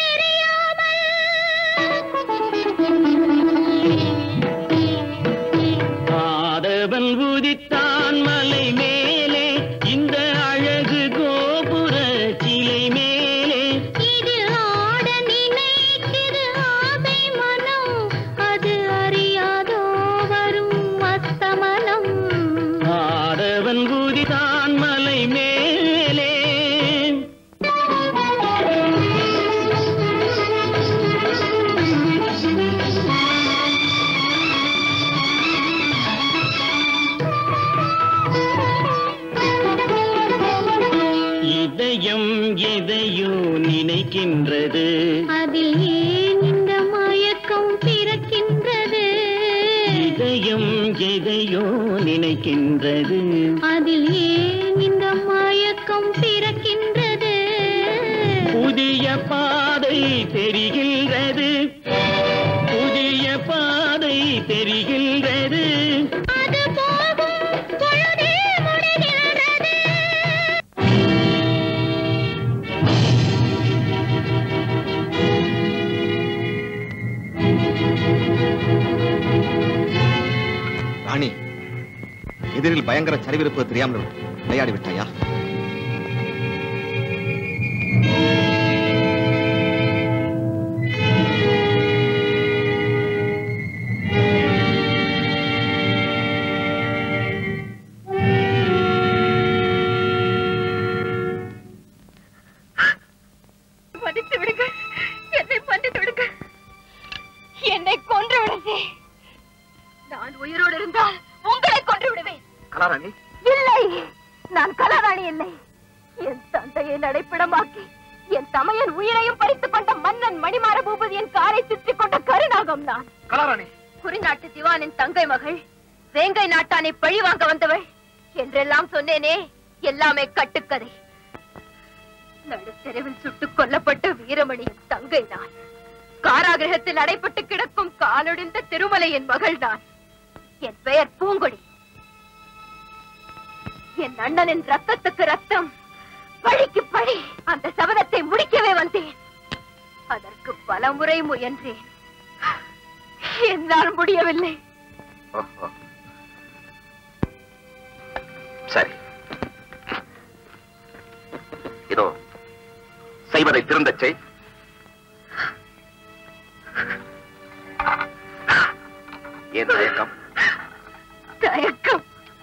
தெரியாமல் ஆதவன் உதித்தான் மலை மேலே இந்த அழகு கோபுர சிலை மேலே இது ஆட நினைக்குது ஆசை மனம் அது அறியாதோ வரும் அஸ்தமனம் ஆதவன் உதித்தான் மலை மேலே இதயம் எதையோ நினைக்கின்றது அதில் ஏன் இந்த மயக்கம் பிறக்கின்றது இதயம் எதையோ நினைக்கின்றது அதில் ஏன் இந்த மயக்கம் பிறக்கின்றது புதிய பாதை தெரிகின்றது புதிய பாதை தெரிகின்றது அது போகும் பொழுதே முடிகின்றது ராணி எதிரில் பயங்கர சரிவிருப்பது தெரியாமல் விளையாடி விட்டாயா மன்னித்து விடுங்க என்னை மன்னித்து விடுங்க என்னை கொன்று விடுங்க நான் உயிரோடு இருந்தால் உங்களை கொன்று விடுவேன் கலாராணி இல்லை நான் கலாராணி இல்லை என் தந்தையை நடைப்பிடமாக்கி என் தமையன் உயிரையும் பறித்துக் கொண்ட மன்னன் மணிமார பூபதியின் காரை சுற்றிக் கொண்ட கருநாகம் நான் கலாராணி குறிநாட்டு திவானின் தங்கை மகள் வேங்கை நாட்டானை பழி வாங்க வந்தவள் என்றெல்லாம் சொன்னேனே எல்லாமே கட்டுக்கதை நடுத்தெருவில் சுட்டுக் கொல்லப்பட்ட வீரமணியின் தங்கை நான் காராகிரகத்தில் அடைப்பட்டு கிடக்கும் காலொடிந்த திருமலையின் மகள் நான் என் பெயர் பூங்கொடி என் அண்ணனின் ரத்தத்துக்கு ரத்தம் பழிக்கு பழி அந்த சபதத்தை முடிக்கவே வந்தேன் அதற்கு பலமுறை முயன்றேன் என்னால் முடியவில்லை ஓஹோ. சரி இதோ செய்வதை திருந்தச் செய் ஏன் தயக்கம் தயக்கம்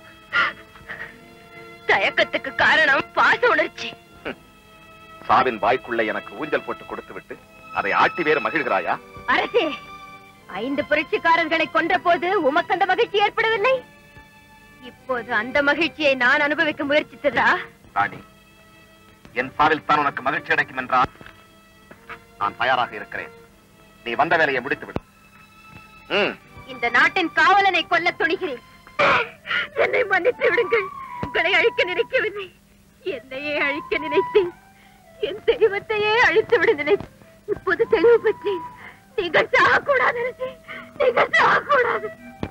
தயக்கத்துக்கு காரணம் பாச உணர்ச்சி சாவின் வாய்க்குள்ள எனக்கு ஊஞ்சல் போட்டு கொடுத்து விட்டு அதை ஆட்டி வேறு மகிழ்கிறாயா அரசே ஐந்து புரட்சிக்காரர்களை கொன்ற போது உமக்கு அந்த மகிழ்ச்சி ஏற்படவில்லை இப்போது அந்த மகிழ்ச்சியை நான் அனுபவிக்க முயற்சித்ததா ராணி என் சாவில் தான் உனக்கு மகிழ்ச்சி கிடைக்கும் என்றால் நான் தயாராக இருக்கிறேன் நீ வந்த வேலையை முடித்துவிடு ம் இந்த நாட்டின் காவலனை கொல்ல துணிகிறேன் என்னை மன்னித்து விடுங்கள் உங்களை அழிக்க நினைக்கவில்லை என்னையே அழிக்க நினைத்தேன் என் தெய்வத்தையே அழித்து விட நினைத்தேன் இப்போது தெளிவு பெற்றேன் நீங்கள் சாகக்கூடாது அரசே. நீங்கள் சாகக்கூடாது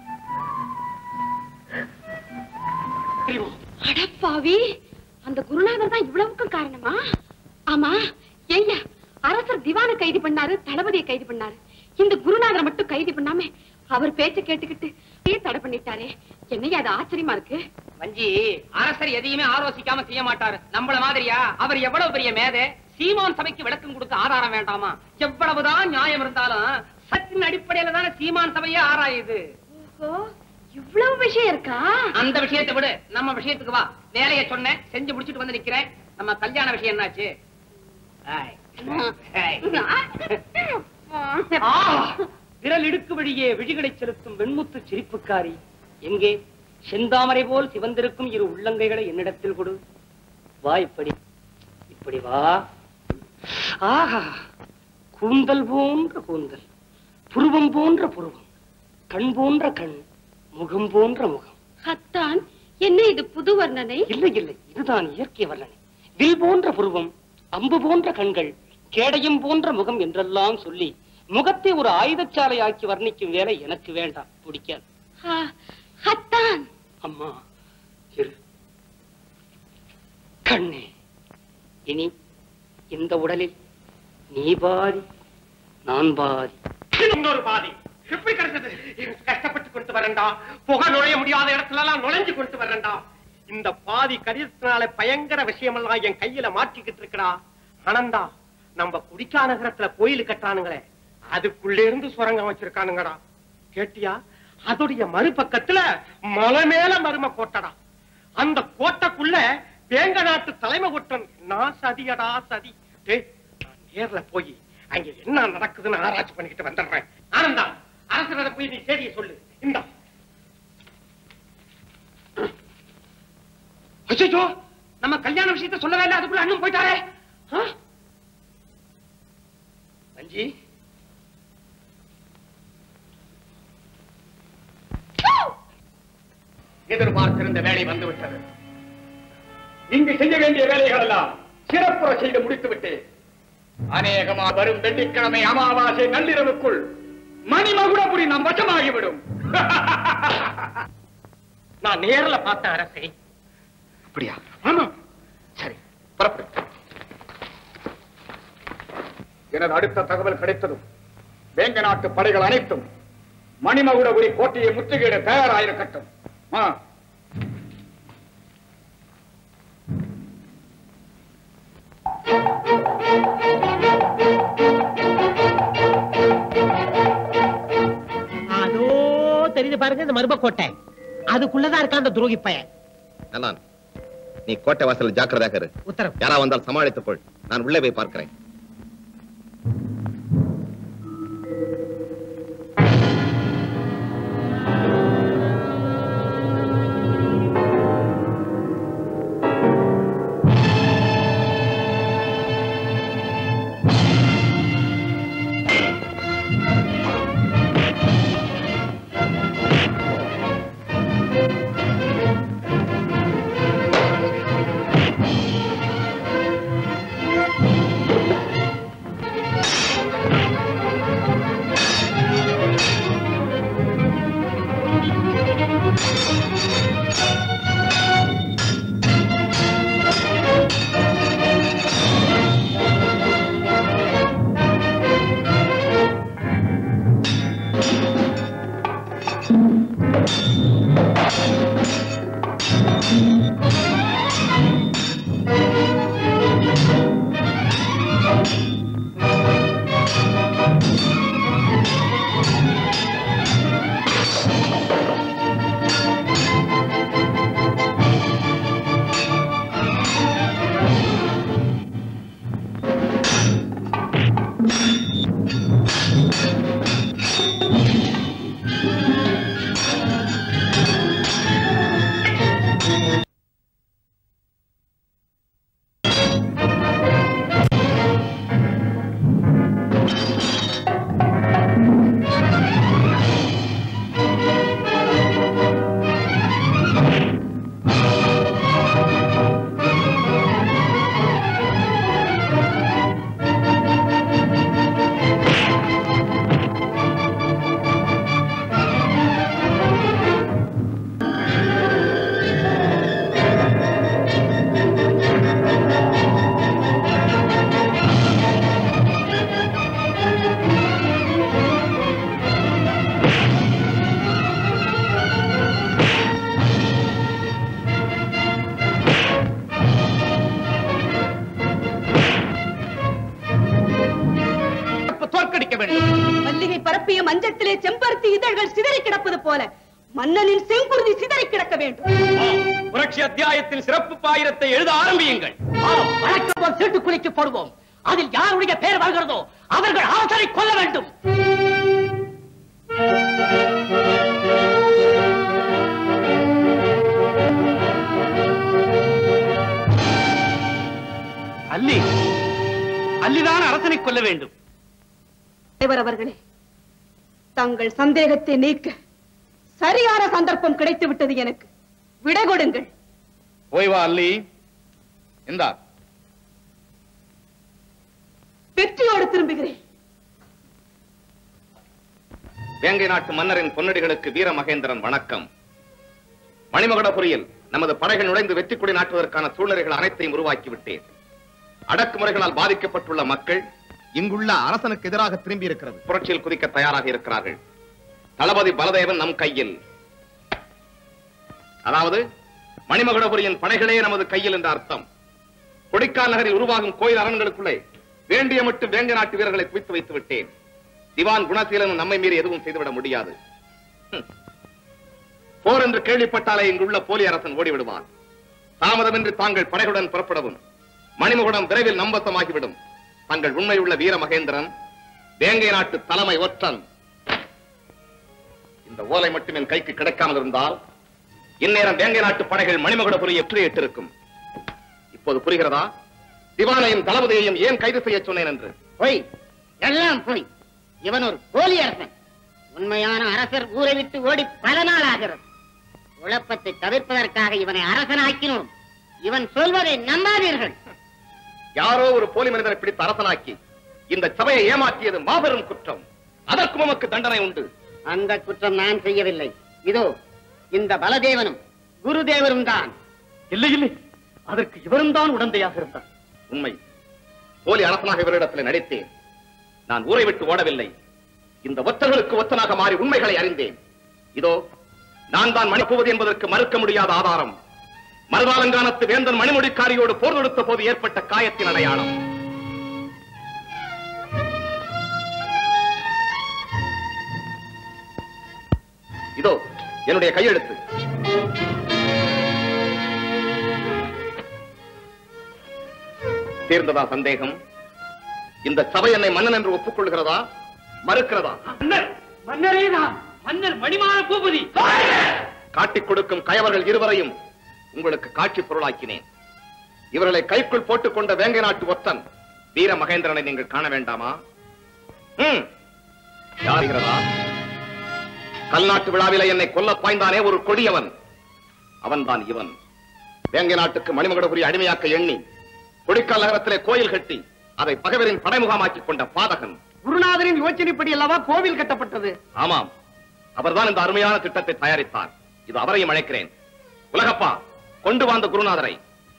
அடப்பாவி அந்த குருநாதர் தான் இவ்வளவுக்கும் காரணமா ஆமா ஏய்யா அரசர் திவான கைது பண்ணாரு தளபதியை கைது பண்ணாரு இந்த குருநாதரை மட்டும் கைது பண்ணாம அவர் பேச்ச கேட்டுக்கிட்டு ஏன் தடை பண்ணிட்டாரே என்னையா அது ஆச்சரியமா இருக்கு வஞ்சி அரசர் எதையுமே ஆலோசிக்காம செய்ய மாட்டாரு நம்மள மாதிரியா அவர் எவ்வளவு பெரிய மேதை சீமான் சபைக்கு விளக்கம் கொடுக்க ஆதாரம் வேண்டாமா எவ்வளவுதான் நியாயம் இருந்தாலும் சத்தின் அடிப்படையில தானே சீமான் சபையே ஆராயுது இவ்வளவு விஷயம் இருக்கா அந்த விஷயத்தை விடு நம்ம விஷயத்துக்கு வா வேலையை சொன்னேன் செஞ்சு முடிச்சிட்டு வந்து நிக்கிறேன் நம்ம கல்யாண விஷயம் என்னாச்சு ஆய். ஆய். ஆ! விரல் இடுக்கு வழியே விழிகளை செலுத்தும் வெண்முத்து சிரிப்புக்காரி எங்கே செந்தாமரை போல் சிவந்திருக்கும் இரு உள்ளங்கைகளை என்னிடத்தில் கொடு வா இப்படி இப்படி வா ஆஹா கூந்தல் போன்ற கூந்தல் புருவம் போன்ற புருவம் கண் போன்ற கண் முகம் போன்ற முகம் அத்தான் என்ன இது புது வர்ணனை இல்லை இல்லை இதுதான் இயற்கை வர்ணனை வில் போன்ற புருவம் அம்பு போன்ற கண்கள் கேடயம் போன்ற முகம் என்றெல்லாம் சொல்லி முகத்தை ஒரு ஆயுதச்சாலை ஆக்கி வர்ணிக்கும் வேலை எனக்கு வேண்டாம் பிடிக்காது ஆ, அத்தான் அம்மா இரு கண்ணே இனி இந்த உடலில் நீ பாதி நான் பாதி இன்னொரு பாதி எப்படி கிடைச்சது கஷ்டப்பட்டு கொண்டு வரண்டா புகை நுழைய முடியாத இடத்துல எல்லாம் நுழைஞ்சு கொண்டு வரண்டா இந்த பாதி கரியத்தினால பயங்கர விஷயமெல்லாம் என் கையில மாட்டிக்கிட்டு இருக்கடா ஆனந்தா நம்ம குடிக்கா நகரத்துல கோயில் கட்டானுங்களே அதுக்குள்ள இருந்து சுரங்கம் வச்சிருக்கானுங்கடா கேட்டியா அதோடைய மறுபக்கத்துல மலை மேல மரும கோட்டடா அந்த கோட்டைக்குள்ள வேங்க நாட்டு தலைமை கொட்டன் நான் சதியடா சதி டேய், நான் நேர்ல போய் அங்க என்ன நடக்குதுன்னு ஆராய்ச்சி பண்ணிக்கிட்டு வந்துடுறேன் ஆனந்தா அரசனோட போய் நீ செய்தியை சொல்லு இந்த அச்சோ நம்ம கல்யாண விஷயத்த சொல்லவே இல்லை அதுக்குள்ள அண்ணன் போயிட்டாரே ஆ? வஞ்சி எதிர்பார்த்திருந்த வேலை வந்து விட்டது இங்கு செய்ய வேண்டிய வேலைகள் எல்லாம் சிறப்புற செய்து முடித்து விட்டேன் அநேகமா வரும் வெள்ளிக்கிழமை அமாவாசை நள்ளிரவுக்குள் மணிமகுடபுரி நம் வசமாகிவிடும் நான் நேர்ல பார்த்த அரசை அப்படியா ஆமா சரி புறப்படு எனது அடுத்த தகவல் கிடைத்ததும் வேங்க நாட்டு படைகள் அனைத்தும் மணிமகுடபுரி கோட்டையை முற்றுகையிட தயாராயிருக்கட்டும் ஆ. அதோ தெரியுது பாருங்க இந்த மரும கோட்டை அதுக்குள்ளதான் இருக்கா அந்த துரோகி பையன் நல்லான் நீ கோட்டை வாசல் ஜாக்கிரதையாக இரு உத்தரவு யாரா வந்தால் சமாளித்துக் கொள் நான் உள்ளே போய் பார்க்கிறேன் மல்லிகை பரப்பிய மஞ்சத்திலே செம்பருத்தி இதழ்கள் சிதறி கிடப்பது போல மன்னனின் செங்குருதி சிதறி கிடக்க வேண்டும் புரட்சி அத்தியாயத்தில் சிறப்பு பாயிரத்தை எழுத ஆரம்பியுங்கள் வழக்கம் சீட்டு குளிக்கு போடுவோம் அதில் யாருடைய பெயர் வருகிறதோ அவர்கள் ஆசரை கொல்ல வேண்டும் அல்லி அல்லிதான் அரசனை கொல்ல வேண்டும் தலைவர் அவர்களே தங்கள் சந்தேகத்தை நீக்க சரியான சந்தர்ப்பம் கிடைத்து விட்டது எனக்கு விடை கொடுங்கள் போய் வா அல்லி இந்தா வெற்றியோடு திரும்புகிறேன் வேங்கை நாட்டு மன்னரின் பொன்னடிகளுக்கு வீர மகேந்திரன் வணக்கம் மணிமகுடபுரியில் நமது படைகள் நுழைந்து வெற்றி கொடி நாட்டுவதற்கான சூழ்நிலைகள் அனைத்தையும் உருவாக்கி விட்டேன் அடக்குமுறைகளால் பாதிக்கப்பட்டுள்ள மக்கள் இங்குள்ள அரசனுக்கு எதிராக திரும்பி இருக்கிறது புரட்சியில் குதிக்க தயாராக இருக்கிறார்கள் தளபதி பலதேவன் நம் கையில் அதாவது மணிமகுடபுரியின் படைகளே நமது கையில் என்ற அர்த்தம் கொடிக்கால் நகரில் உருவாகும் கோயில் அரண்களுக்குள்ளே வேண்டிய மட்டும் வேங்க நாட்டு வீரர்களை குவித்து வைத்து விட்டேன் திவான் குணசீலன் நம்மை மீறி எதுவும் செய்துவிட முடியாது ஹம். போர் என்று கேள்விப்பட்டாலே இங்குள்ள போலி அரசன் ஓடிவிடுவான் தாமதமின்றி தாங்கள் படைகளுடன் புறப்படவும் மணிமகுடம் விரைவில் நம்பத்தமாகிவிடும் தங்கள் உண்மையுள்ள வீர மகேந்திரன் வேங்கை நாட்டு தலைமை ஒற்றன் இந்த ஓலை மட்டும் என் கைக்கு கிடைக்காமல் இருந்தால் இந்நேரம் வேங்கை நாட்டு படைகள் மணிமகுடபுரியை முற்றுகையிட்டிருக்கும் இப்போது புரிகிறதா திவானையும் தளபதியையும் ஏன் கைது செய்ய சொன்னேன் என்று பொய் எல்லாம் பொய் இவன் ஒரு போலி அரசன் உண்மையான அரசர் ஊரை விட்டு ஓடி பல நாள் ஆகிறது குழப்பத்தை தவிர்ப்பதற்காக இவனை அரசனாக்கினோம் இவன் சொல்வதை நம்பாதீர்கள் யாரோ ஒரு போலி மனிதனை பிடித்து அரசனாக்கி இந்த சபையை ஏமாற்றியது மாபெரும் குற்றம் அதற்கும் உமக்கு தண்டனை உண்டு அந்த குற்றம் நான் செய்யவில்லை இதோ இந்த பலதேவனும் குருதேவரும் தான் இல்லை இல்லை அதற்கு இவரும் தான் உடந்தையாக இருந்தார் உண்மை போலி அரசனாக இவரிடத்தில் நடித்தேன் நான் ஊரை விட்டு ஓடவில்லை இந்த ஒற்றர்களுக்கு ஒற்றனாக மாறி உண்மைகளை அறிந்தேன் இதோ நான் தான் மணிப்புவது என்பதற்கு மறுக்க முடியாத ஆதாரம் மறுவாலங்கானத்து வேந்தன் மணிமுடிக்காரியோடு போர் தொடுத்த போது ஏற்பட்ட காயத்தின் அடையாளம் இதோ என்னுடைய கையெழுத்து தீர்ந்ததா சந்தேகம் இந்த சபை என்னை மன்னன் என்று ஒப்புக்கொள்கிறதா மறுக்கிறதா மன்னரே தான் மன்னர் மணிமான பூபதி காட்டிக் கொடுக்கும் கயவர்கள் இருவரையும் உங்களுக்கு காட்சி பொருளாக்கினேன் இவர்களை கைக்குள் போட்டுக் கொண்ட வேங்கை நாட்டு ஒத்தன் வீர மகேந்திரனை நீங்கள் காண வேண்டாமா ம், யாருகிறதா கல்நாட்டு விழாவிலே என்னை கொல்ல பாய்ந்தானே ஒரு கொடியவன் அவன்தான் இவன் வேங்கை நாட்டுக்கு மணிமகுடபுரி அடிமையாக்க எண்ணி கொடிக்கால் நகரத்திலே கோயில் கட்டி அதை பகைவரின் படைமுகாமாக்கிக் கொண்ட பாதகன் குருநாதரின் யோசனைப்படி அல்லவா கோவில் கட்டப்பட்டது ஆமாம் அவர்தான் இந்த அருமையான திட்டத்தை தயாரித்தார் இது அவரையும் அழைக்கிறேன் உலகப்பா கொண்டு வந்த குருநாதரை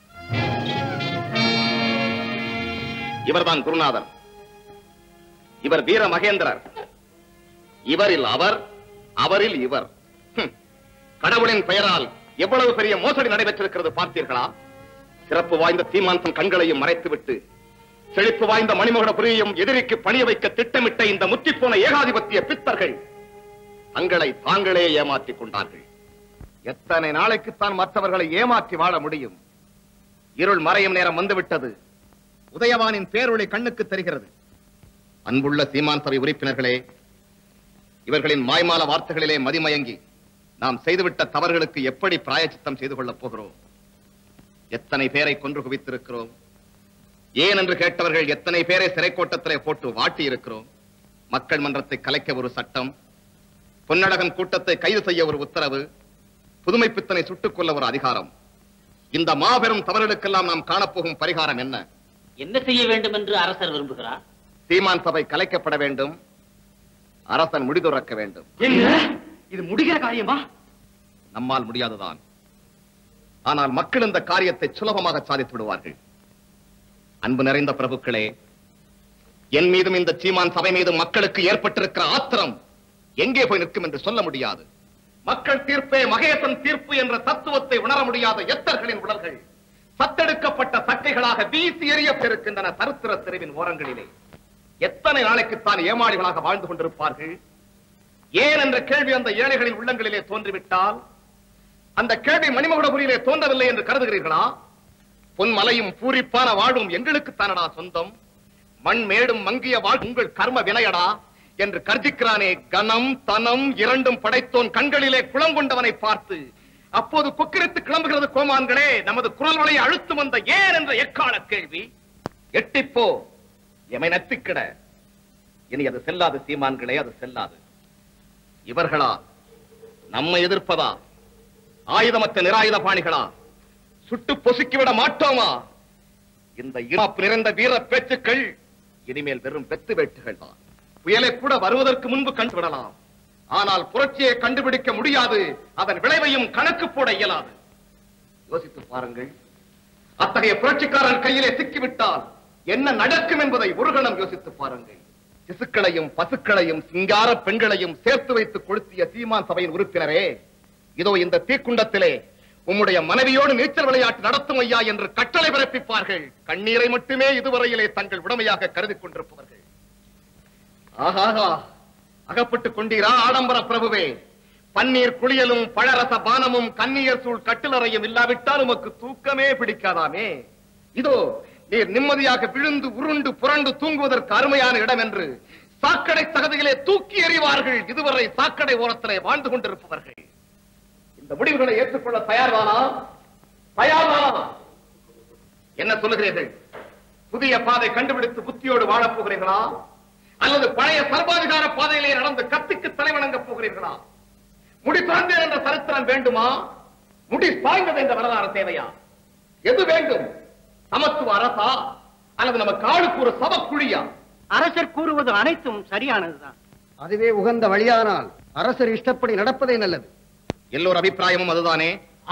இவர்தான் குருநாதர் இவர் வீர மகேந்திரர் இவரில் அவர் அவரில் இவர் ஹம். கடவுளின் பெயரால் எவ்வளவு பெரிய மோசடி நடைபெற்றிருக்கிறது பார்த்தீர்களா சிறப்பு வாய்ந்த தீமான்சன் கண்களையும் மறைத்துவிட்டு செழிப்பு வாய்ந்த மணிமகுடபுரியையும் எதிரிக்கு பணிய வைக்க திட்டமிட்ட இந்த முத்திப்போன ஏகாதிபத்திய பித்தர்கள் தங்களை தாங்களே ஏமாற்றிக் கொண்டார்கள் எத்தனை நாளைக்குத்தான் மற்றவர்களை ஏமாற்றி வாழ முடியும் இருள் மறையும் நேரம் வந்துவிட்டது உதயவானின் பேரொளி கண்ணுக்கு தெரிகிறது அன்புள்ள சீமான் சபை உறுப்பினர்களே இவர்களின் மாய்மால வார்த்தைகளிலே மதிமயங்கி நாம் செய்துவிட்ட தவறுகளுக்கு எப்படி பிராயச்சித்தம் செய்து கொள்ளப் போகிறோம் எத்தனை பேரை கொன்று குவித்திருக்கிறோம் ஏன் என்று கேட்டவர்கள் எத்தனை பேரை சிறைக்கோட்டத்திலே போட்டு வாட்டி இருக்கிறோம் மக்கள் மன்றத்தை கலைக்க ஒரு சட்டம் பொன்னழகன் கூட்டத்தை கைது செய்ய ஒரு உத்தரவு புதுமை பித்தனை சுட்டுக் கொள்ள ஒரு அதிகாரம் இந்த மாபெரும் தவறுகளுக்கெல்லாம் நாம் காணப்போகும் பரிகாரம் என்ன என்ன செய்ய வேண்டும் என்று அரசர் விரும்புகிறார் சீமான் சபை கலைக்கப்பட வேண்டும் அரசன் முடிதுறக்க வேண்டும் என்ன இது முடிகிற காரியமா நம்மால் முடியாதுதான் ஆனால் மக்கள் இந்த காரியத்தை சுலபமாக சாதித்து விடுவார்கள் அன்பு நிறைந்த பிரபுக்களே என் மீதும் இந்த சீமான் சபை மீதும் மக்களுக்கு ஏற்பட்டிருக்கிற ஆத்திரம் எங்கே போய் நிற்கும் என்று சொல்ல முடியாது மக்கள் தீர்ப்பே மகேசன் தீர்ப்பு என்ற தத்துவத்தை உணர முடியாத எத்தர்களின் உடல்கள் சத்தெடுக்கப்பட்ட சட்டைகளாக வீசி எறியப்பட்டிருக்கின்றன சரித்திர தெருவின் ஓரங்களிலே எத்தனை நாளைக்குத்தான் ஏமாளிகளாக வாழ்ந்து கொண்டிருப்பார்கள் ஏன் என்ற கேள்வி அந்த ஏழைகளின் உள்ளங்களிலே தோன்றிவிட்டால் அந்த கேள்வி மணிமகுடபுரியிலே தோன்றவில்லை என்று கருதுகிறீர்களா பொன்மலையும் பூரிப்பான வாழ்வும் எங்களுக்கு தானடா சொந்தம் மண் மேடும் மங்கிய வாழ் உங்கள் கர்ம வினையடா என்று கர்ஜிக்கிறானே கனம் தனம் இரண்டும் படைத்தோன் கண்களிலே குளம் கொண்டவனை பார்த்து அப்போது கொக்கிரித்து கிளம்புகிறது கோமான்களே நமது குரல் வலையை அழுத்து வந்த ஏன் என்ற எக்கால கேள்வி எட்டிப்போ எமை நத்திக்கிட இனி அது செல்லாது சீமான்களே அது செல்லாது இவர்களா நம்மை எதிர்ப்பதா ஆயுதமற்ற நிராயுத பாணிகளா சுட்டு பொசுக்கிவிட மாட்டோமா இந்த இராப்பு நிறைந்த வீர பேச்சுக்கள் இனிமேல் வெறும் வெத்து வேட்டுகள் தான் புயலை கூட வருவதற்கு முன்பு கண்டுவிடலாம் ஆனால் புரட்சியை கண்டுபிடிக்க முடியாது அதன் விளைவையும் கணக்கு போட இயலாது யோசித்து பாருங்கள் அத்தகைய புரட்சிக்காரன் கையிலே சிக்கிவிட்டால் என்ன நடக்கும் என்பதை ஒரு கணம் யோசித்து பாருங்கள் சிசுக்களையும் பசுக்களையும் சிங்கார பெண்களையும் சேர்த்து வைத்து கொளுத்திய சீமான் சபையின் உறுப்பினரே இதோ இந்த தீக்குண்டத்திலே உம்முடைய மனைவியோடு நீச்சல் விளையாட்டு நடத்தும் ஐயா என்று கட்டளை பிறப்பிப்பார்கள் கண்ணீரை மட்டுமே இதுவரையிலே தங்கள் உடமையாக கருதிக் கொண்டிருப்பவர்கள் ஆஹாஹா அகப்பட்டுக் கொண்டீரா ஆடம்பர பிரபுவே பன்னீர் குளியலும் பழரச பானமும் கன்னியர் சூழ் கட்டிலறையும் இல்லாவிட்டால் உமக்கு தூக்கமே பிடிக்காதாமே இதோ நீர் நிம்மதியாக விழுந்து உருண்டு புரண்டு தூங்குவதற்கு அருமையான இடம் என்று சாக்கடை தகதிகளே தூக்கி எறிவார்கள் இதுவரை சாக்கடை ஓரத்திலே வாழ்ந்து கொண்டிருப்பவர்கள் இந்த முடிவுகளை ஏற்றுக்கொள்ள தயார்தானா தயார்தானா என்ன சொல்லுகிறீர்கள் புதிய பாதை கண்டுபிடித்து புத்தியோடு வாழப் போகிறீர்களா அல்லது பழைய சர்வாதிகார பாதையிலே நடந்து கத்திக்கு தலைவணங்கப் போகிறீர்களா முடி பிறந்தேன் என்ற சரித்திரம் வேண்டுமா முடி சாய்ந்தது என்ற வரலாறு தேவையா எது வேண்டும் சமத்துவ அரசா அல்லது நமக்கு ஆளுக்கு ஒரு சவக்குழியா அரசர் கூறுவது அனைத்தும் சரியானதுதான் அதுவே உகந்த வழியானால் அரசர் இஷ்டப்படி நடப்பதே நல்லது எல்லோர் அபிப்பிராயமும் அதுதானே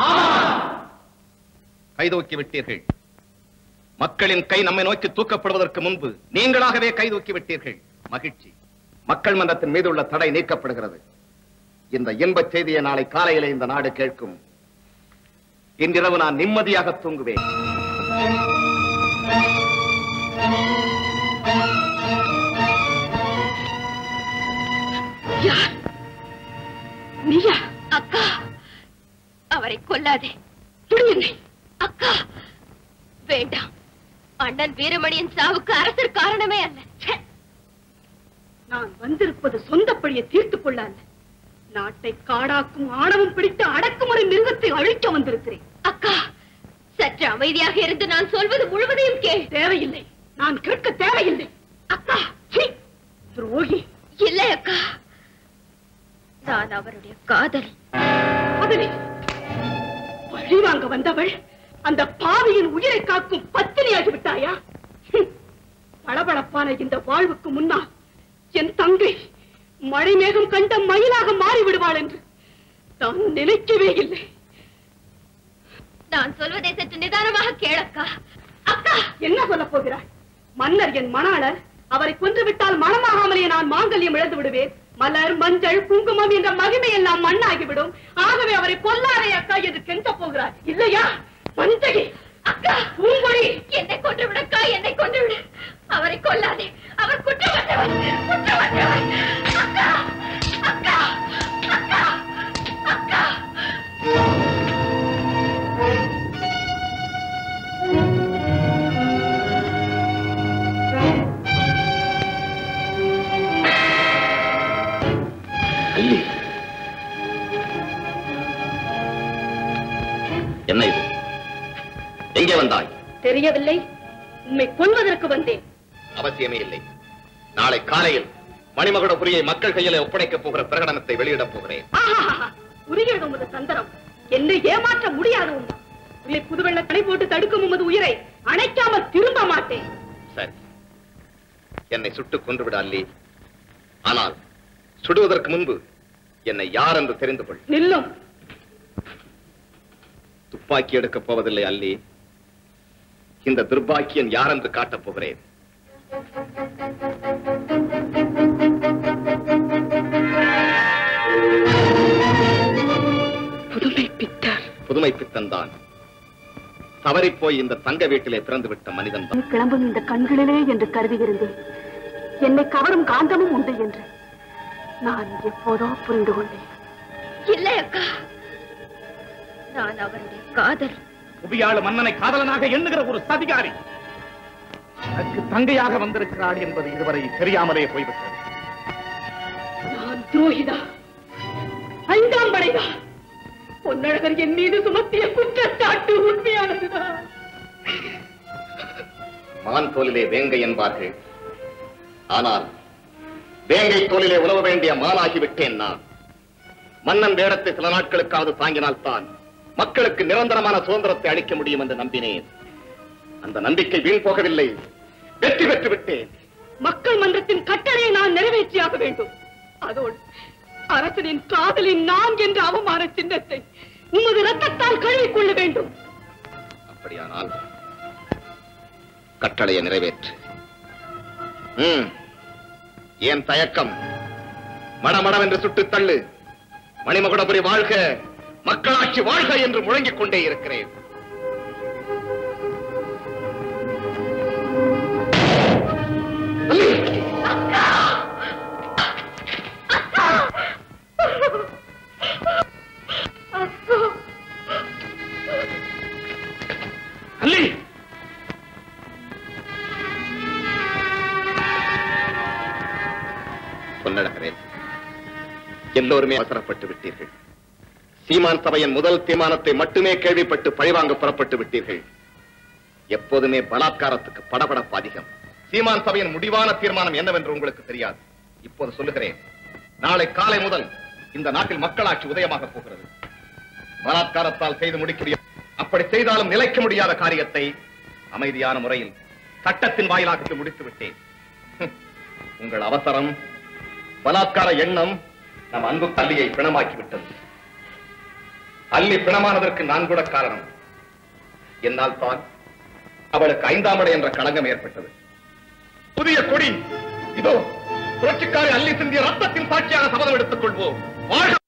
கைதூக்கி விட்டீர்கள் மக்களின் கை நம்மை நோக்கி தூக்கப்படுவதற்கு முன்பு நீங்களாகவே கைதூக்கி விட்டீர்கள் மகிழ்ச்சி மக்கள் மன்றத்தின் மீது உள்ள தடை நீக்கப்படுகிறது இந்த இன்பச் செய்தியை நாளை காலையிலே இந்த நாடு கேட்கும் இன்றிரவு நான் நிம்மதியாக தூங்குவேன் யார் நீயா அக்கா அவரை கொல்லாதே துணியனை அக்கா வேண்டாம் அண்ணன் வீரமணியின் சாவுக்கு அரசர் காரணமே அல்ல ச்சே! நான் வந்திருப்பது சொந்த பழியை தீர்த்துக் கொள்ள அல்ல நாட்டை காடாக்கும் ஆணவம் பிடித்து அடக்குமுறை மிருகத்தை அழிக்க வந்திருக்கிறேன் அக்கா சற்று அமைதியாக இருந்து நான் சொல்வது முழுவதையும் கேள் தேவையில்லை நான் கேட்க தேவையில்லை அக்கா சீ, துரோகி இல்லை அக்கா நான் அவருடைய காதலி காதலி பழி வாங்க வந்தவள் அந்த பாவியின் உயிரை காக்கும் பத்தினியாகி விட்டாயா ஹம். பளபளப்பான இந்த வாழ்வுக்கு முன்னால் என் தங்கை மழை மேகம் கண்ட மயிலாக மாறி விடுவாள் என்று நான் நினைக்கவே இல்லை நான் சொல்வதை சற்று நிதானமாக கேளக்கா அக்கா என்ன சொல்ல போகிறாய் மன்னர் என் மணாளர் அவரை கொன்று விட்டால் மனமாகாமலே நான் மாங்கல்யம் இழந்து விடுவேன் மலர் மஞ்சள் குங்குமம் என்ற மகிமை எல்லாம் மண்ணாகிவிடும் ஆகவே அவரை கொல்லாதே அக்கா என்று கெஞ்ச போகிறார் இல்லையா வஞ்சகி அக்கா பூங்கொழி என்னை கொன்று விடக்கா என்னை கொன்று விடு அவரை கொல்லாதே அவர் குற்றமற்றவர் குற்றமற்றவர் அக்கா அக்கா அக்கா அக்கா என்ன இது எங்கே வந்தாய் தெரியவில்லை உம்மை கொல்வதற்கு வந்தேன் அவசியமே இல்லை நாளை காலையில் மணிமகுடபுரியை மக்கள் கையிலே ஒப்படைக்கப் போகிற பிரகடனத்தை வெளியிடப் போகிறேன் ஆஹாஹாஹா. புரிகிறது உமது தந்திரம் என்னை ஏமாற்ற முடியாது உமா உன்னை புதுவெள்ள கடை போட்டு தடுக்கும் உமது உயிரை அணைக்காமல் திரும்ப மாட்டேன் சரி என்னை சுட்டுக் கொன்று விட அல்லி ஆனால் சுடுவதற்கு முன்பு என்னை யார் என்று தெரிந்து கொள் நில்லும் துப்பாக்கி எடுக்கப் போவதில்லை அல்லி இந்த துர்பாக்கியன் யார் என்று காட்டப் போகிறேன் புதுமை பித்தர் புதுமை பித்தன் தான் தவறிப்போய் இந்த தங்க வீட்டிலே பிறந்து விட்ட மனிதன் தான் கிளம்பும் இந்த கண்களிலே என்று கருதியிருந்தேன் என்னை கவரும் காந்தமும் உண்டு என்று நான் எப்போதோ புரிந்து கொண்டேன் இல்லை அக்கா நான் அவருடைய காதல் புவியாளு மன்னனை காதலனாக எண்ணுகிற ஒரு சதிகாரி தனக்கு தங்கையாக வந்திருக்கிறாள் என்பது இதுவரை தெரியாமலே போய்விட்டது நான் துரோகிதா ஐந்தாம் படைதா பொன்னழகர் என் மீது சுமத்திய குற்றச்சாட்டு உண்மையானதுதான் மான் தோலிலே வேங்கை என்பார்கள் ஆனால் வேங்கை தோலிலே உழவ வேண்டிய மானாகிவிட்டேன் நான் மன்னன் வேடத்தை சில நாட்களுக்காவது தாங்கினால்தான் மக்களுக்கு நிரந்தரமான சுதந்திரத்தை அளிக்க முடியும் என்று நம்பினேன் அந்த நம்பிக்கை வீண் போகவில்லை வெற்றி பெற்று விட்டேன் மக்கள் மன்றத்தின் கட்டளையை நான் நிறைவேற்றியாக வேண்டும் அதோடு அரசனின் காதலின் நான் என்ற அவமான சின்னத்தை உமது ரத்தத்தால் கழுவிக் கொள்ள வேண்டும் அப்படியானால் கட்டளையை நிறைவேற்று ம். ஏன் தயக்கம் மடமடவென்று சுட்டுத் தள்ளு மணிமகுடபுரி வாழ்க மக்களாட்சி வாழ்க என்று முழங்கிக் கொண்டே இருக்கிறேன் அல்லி பொன்னழகரே எல்லோருமே அவசரப்பட்டு விட்டீர்கள் சீமான் சபையின் முதல் தீர்மானத்தை மட்டுமே கேள்விப்பட்டு பழிவாங்க புறப்பட்டு விட்டீர்கள் எப்போதுமே பலாத்காரத்துக்கு படபடப்பு அதிகம் சீமான் சபையின் முடிவான தீர்மானம் என்னவென்று உங்களுக்கு தெரியாது இப்போது சொல்லுகிறேன் நாளை காலை முதல் இந்த நாட்டில் மக்களாட்சி உதயமாக போகிறது பலாத்காரத்தால் செய்து முடிக்க முடியாது அப்படி செய்தாலும் நிலைக்க முடியாத காரியத்தை அமைதியான முறையில் சட்டத்தின் வாயிலாக முடித்து விட்டேன் ஹம். உங்கள் அவசரம் பலாத்கார எண்ணம் நம் அன்பு அல்லியை பிணமாக்கி விட்டது அல்லி பிணமானதற்கு நான் கூட காரணம் என்னால் தான் அவளுக்கு ஐந்தாம் படை என்ற களங்கம் ஏற்பட்டது புதிய கொடி இதோ புரட்சிக்காரி அல்லி சிந்திய ரத்தத்தின் சாட்சியாக சபதம் எடுத்துக் கொள்வோம் வாழ்க